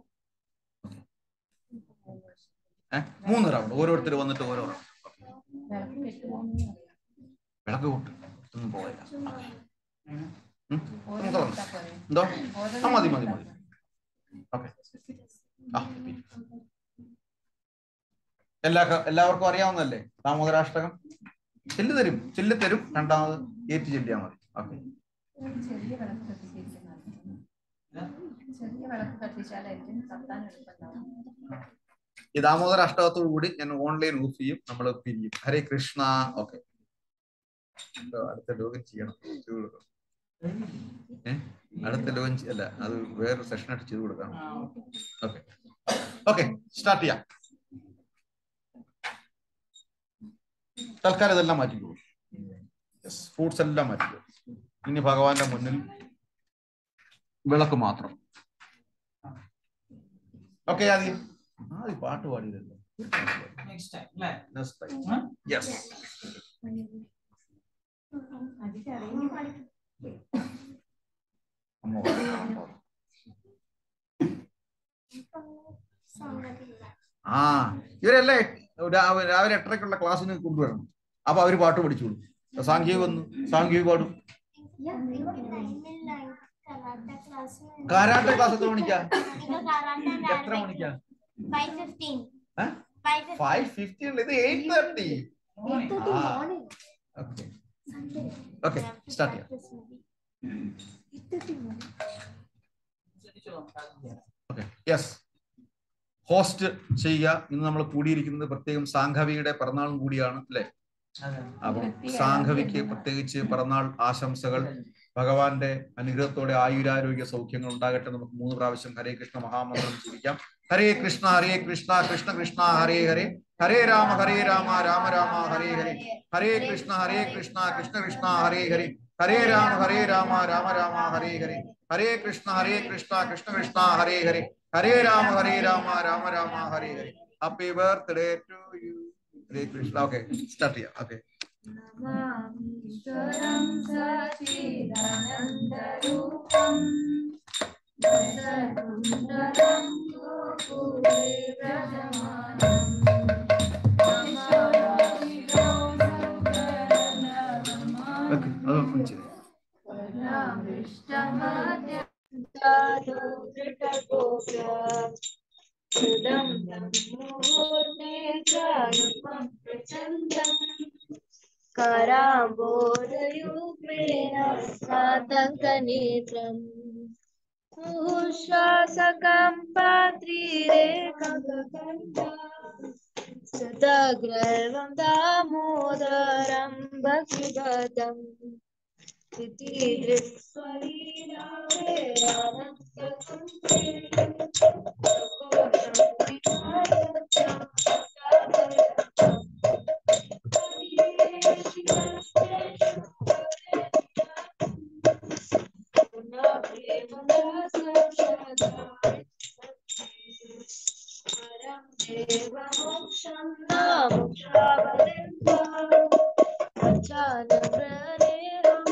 ഏഹ് മൂന്ന് റൗണ്ട് ഓരോരുത്തർ വന്നിട്ട് ഓരോ റൗണ്ട് വിളക്ക് കൂട്ട് ഒന്നും പോയില്ല ഉം. നമുക്ക് തുടങ്ങാം. എന്തോ ആ മതി മതി മതി ഓക്കെ ആ പിന്നെ. എല്ലാ എല്ലാവർക്കും അറിയാവുന്നതല്ലേ ദാമോദരാഷ്ടകം ചെല്ലു തരും ചെല്ലു തരും രണ്ടാമത് ഏറ്റ് ചെല്ലിയാൽ മതി ഓക്കെ ചെറിയ വിളക്ക് കത്തിച്ചിരിക്കുന്നത് ചെറിയ വിളക്ക് കത്തിച്ചാലായിരിക്കും കത്താൻ എളുപ്പമുണ്ടാവും ഈ ദാമോദര അഷ്ടകത്തോടു കൂടി ഞാൻ ഓൺലൈൻ ഓഫ് ചെയ്യും നമ്മൾ പിരിയും ഹരേ കൃഷ്ണ ഓക്കെ അടുത്ത ലോഗിൻ ചെയ്യണം ചെയ്ത് കൊടുക്കണം ഏ അടുത്ത ലോഗിൻ അല്ല അത് വേറൊരു സെഷൻ ആയിട്ട് ചെയ്ത് കൊടുക്കാം ഓക്കെ ഓക്കെ സ്റ്റാർട്ട് ചെയ്യാം തൽക്കാലം ഇതെല്ലാം മാറ്റിക്കോളൂ ഫ്രൂട്ട്സ് എല്ലാം മാറ്റിക്കോളൂ ഇനി ഭഗവാന്റെ മുന്നിൽ വിളക്ക് മാത്രം ഓക്കെ ആദ്യം ആദ്യം പാട്ട് പാടിയതല്ലോ നെക്സ്റ്റ് ടൈം അല്ലേ യെസ് അമ്മ പാടാം, അമ്മ പാടാം. ആ ഇവരെല്ലാം രാ- രാവിലെ എട്ടരക്കുള്ള ക്ലാസ്സിന് കൊണ്ടുവരണം അപ്പൊ അവര് പാട്ട് പഠിച്ചോളൂ സാങ്കേതിക വന്നു സാങ്കേതിക പാടും കാരാട്ടെ ക്ലാസ് എത്ര മണിക്കാ എത്ര മണിക്കാ ഫൈവ് ഫിഫ്റ്റി അല്ല ഇത് eight thirty okay okay start ചെയ്യാം ഓക്കെ യെസ് ഹോസ്റ്റ് ചെയ്യുക ഇന്ന് നമ്മൾ കൂടിയിരിക്കുന്നത് പ്രത്യേകം സാംഘവിയുടെ പിറന്നാളും കൂടിയാണ് അല്ലെ അപ്പം സാംഘവിക്ക് പ്രത്യേകിച്ച് പിറന്നാൾ ആശംസകൾ ഭഗവാന്റെ അനുഗ്രഹത്തോടെ ആയുരാരോഗ്യ സൗഖ്യങ്ങൾ ഉണ്ടാകട്ടെ നമുക്ക് മൂന്ന് പ്രാവശ്യം ഹരേ കൃഷ്ണ മഹാമന്ത്രം ചിരിക്കാം Hare Krishna Hare Krishna Krishna Krishna Hare Hare Hare Rama Hare Rama Rama Rama Hare Hare Hare Krishna Hare Krishna Krishna Krishna Hare Hare Hare Rama Hare Rama Rama Rama Hare Hare Hare Krishna Hare Krishna Krishna Krishna Hare Hare Hare Rama Hare Rama Rama Rama Hare Hare happy birthday to you Hare Krishna okay start ചെയ്യാം ഓക്കെ നമാമീശ്വരം സച്ചിദാനന്ദരൂപം സുന്ദരം ഗോകുലേ വ്രജമാനം ഓക്കെ അത് മനസ്സിലായി कराम्बोधयुग्मेन सातङ्कनेत्रम् उश्वासकं पात्रीरेखगन्धा दामोदरं भक्तिगतम् इति దేవమోక్షం నామోక్షావదంతా ప్రచారప్రణేరం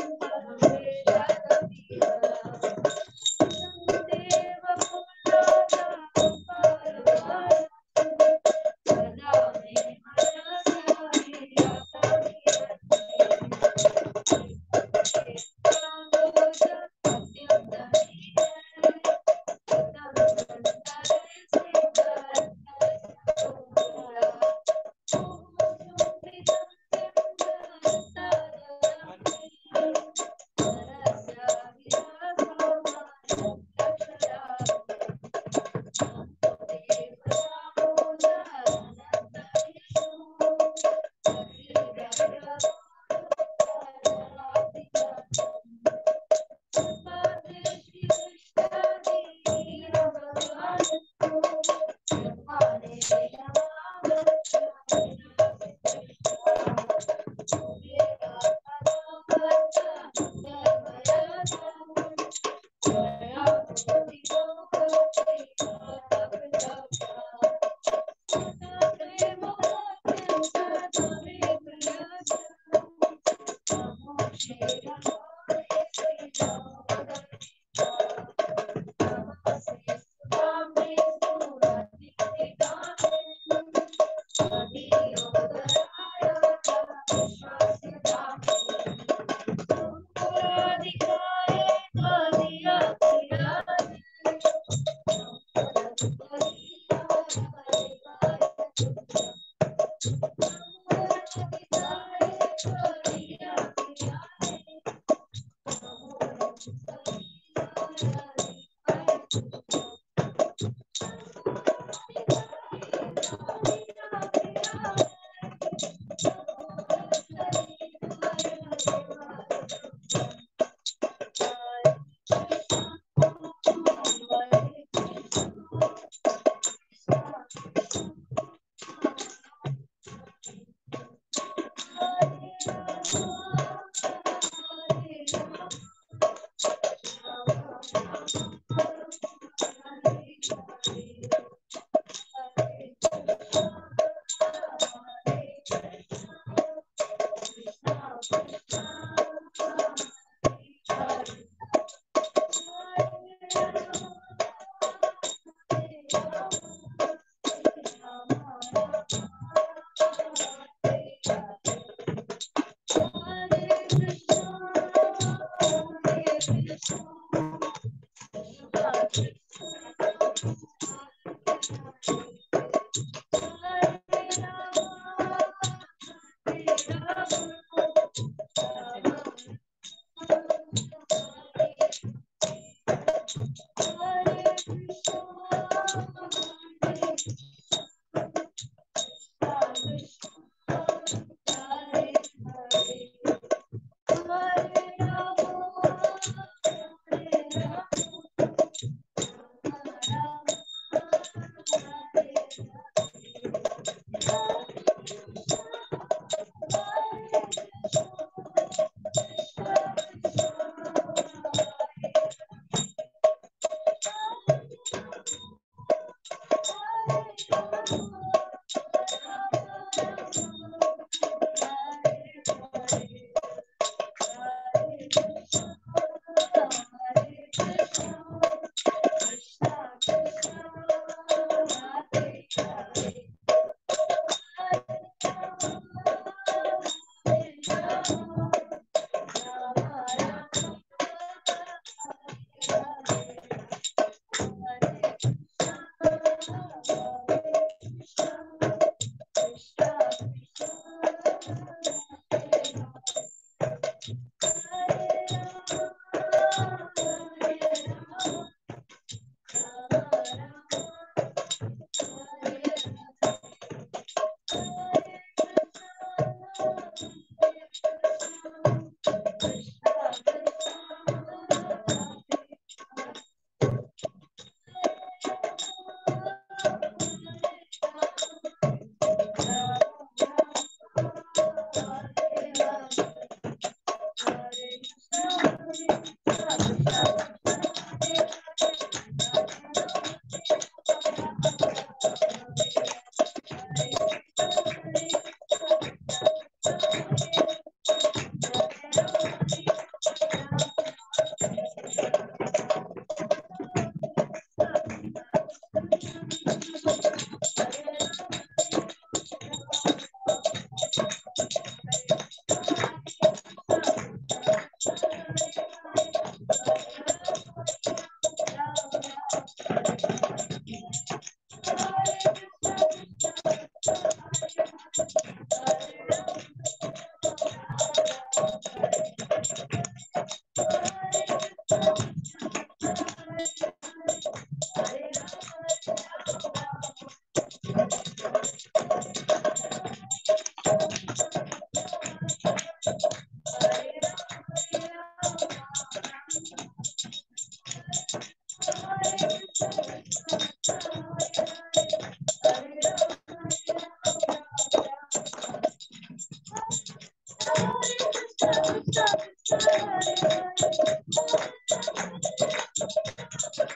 Hare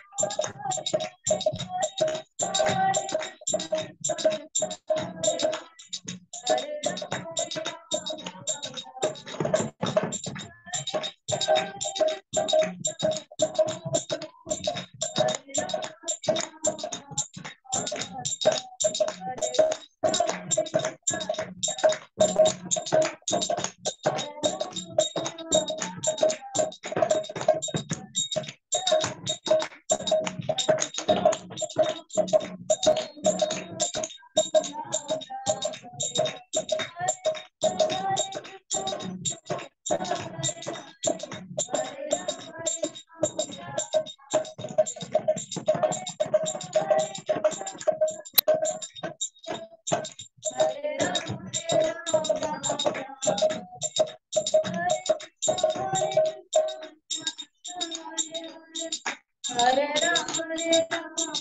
राम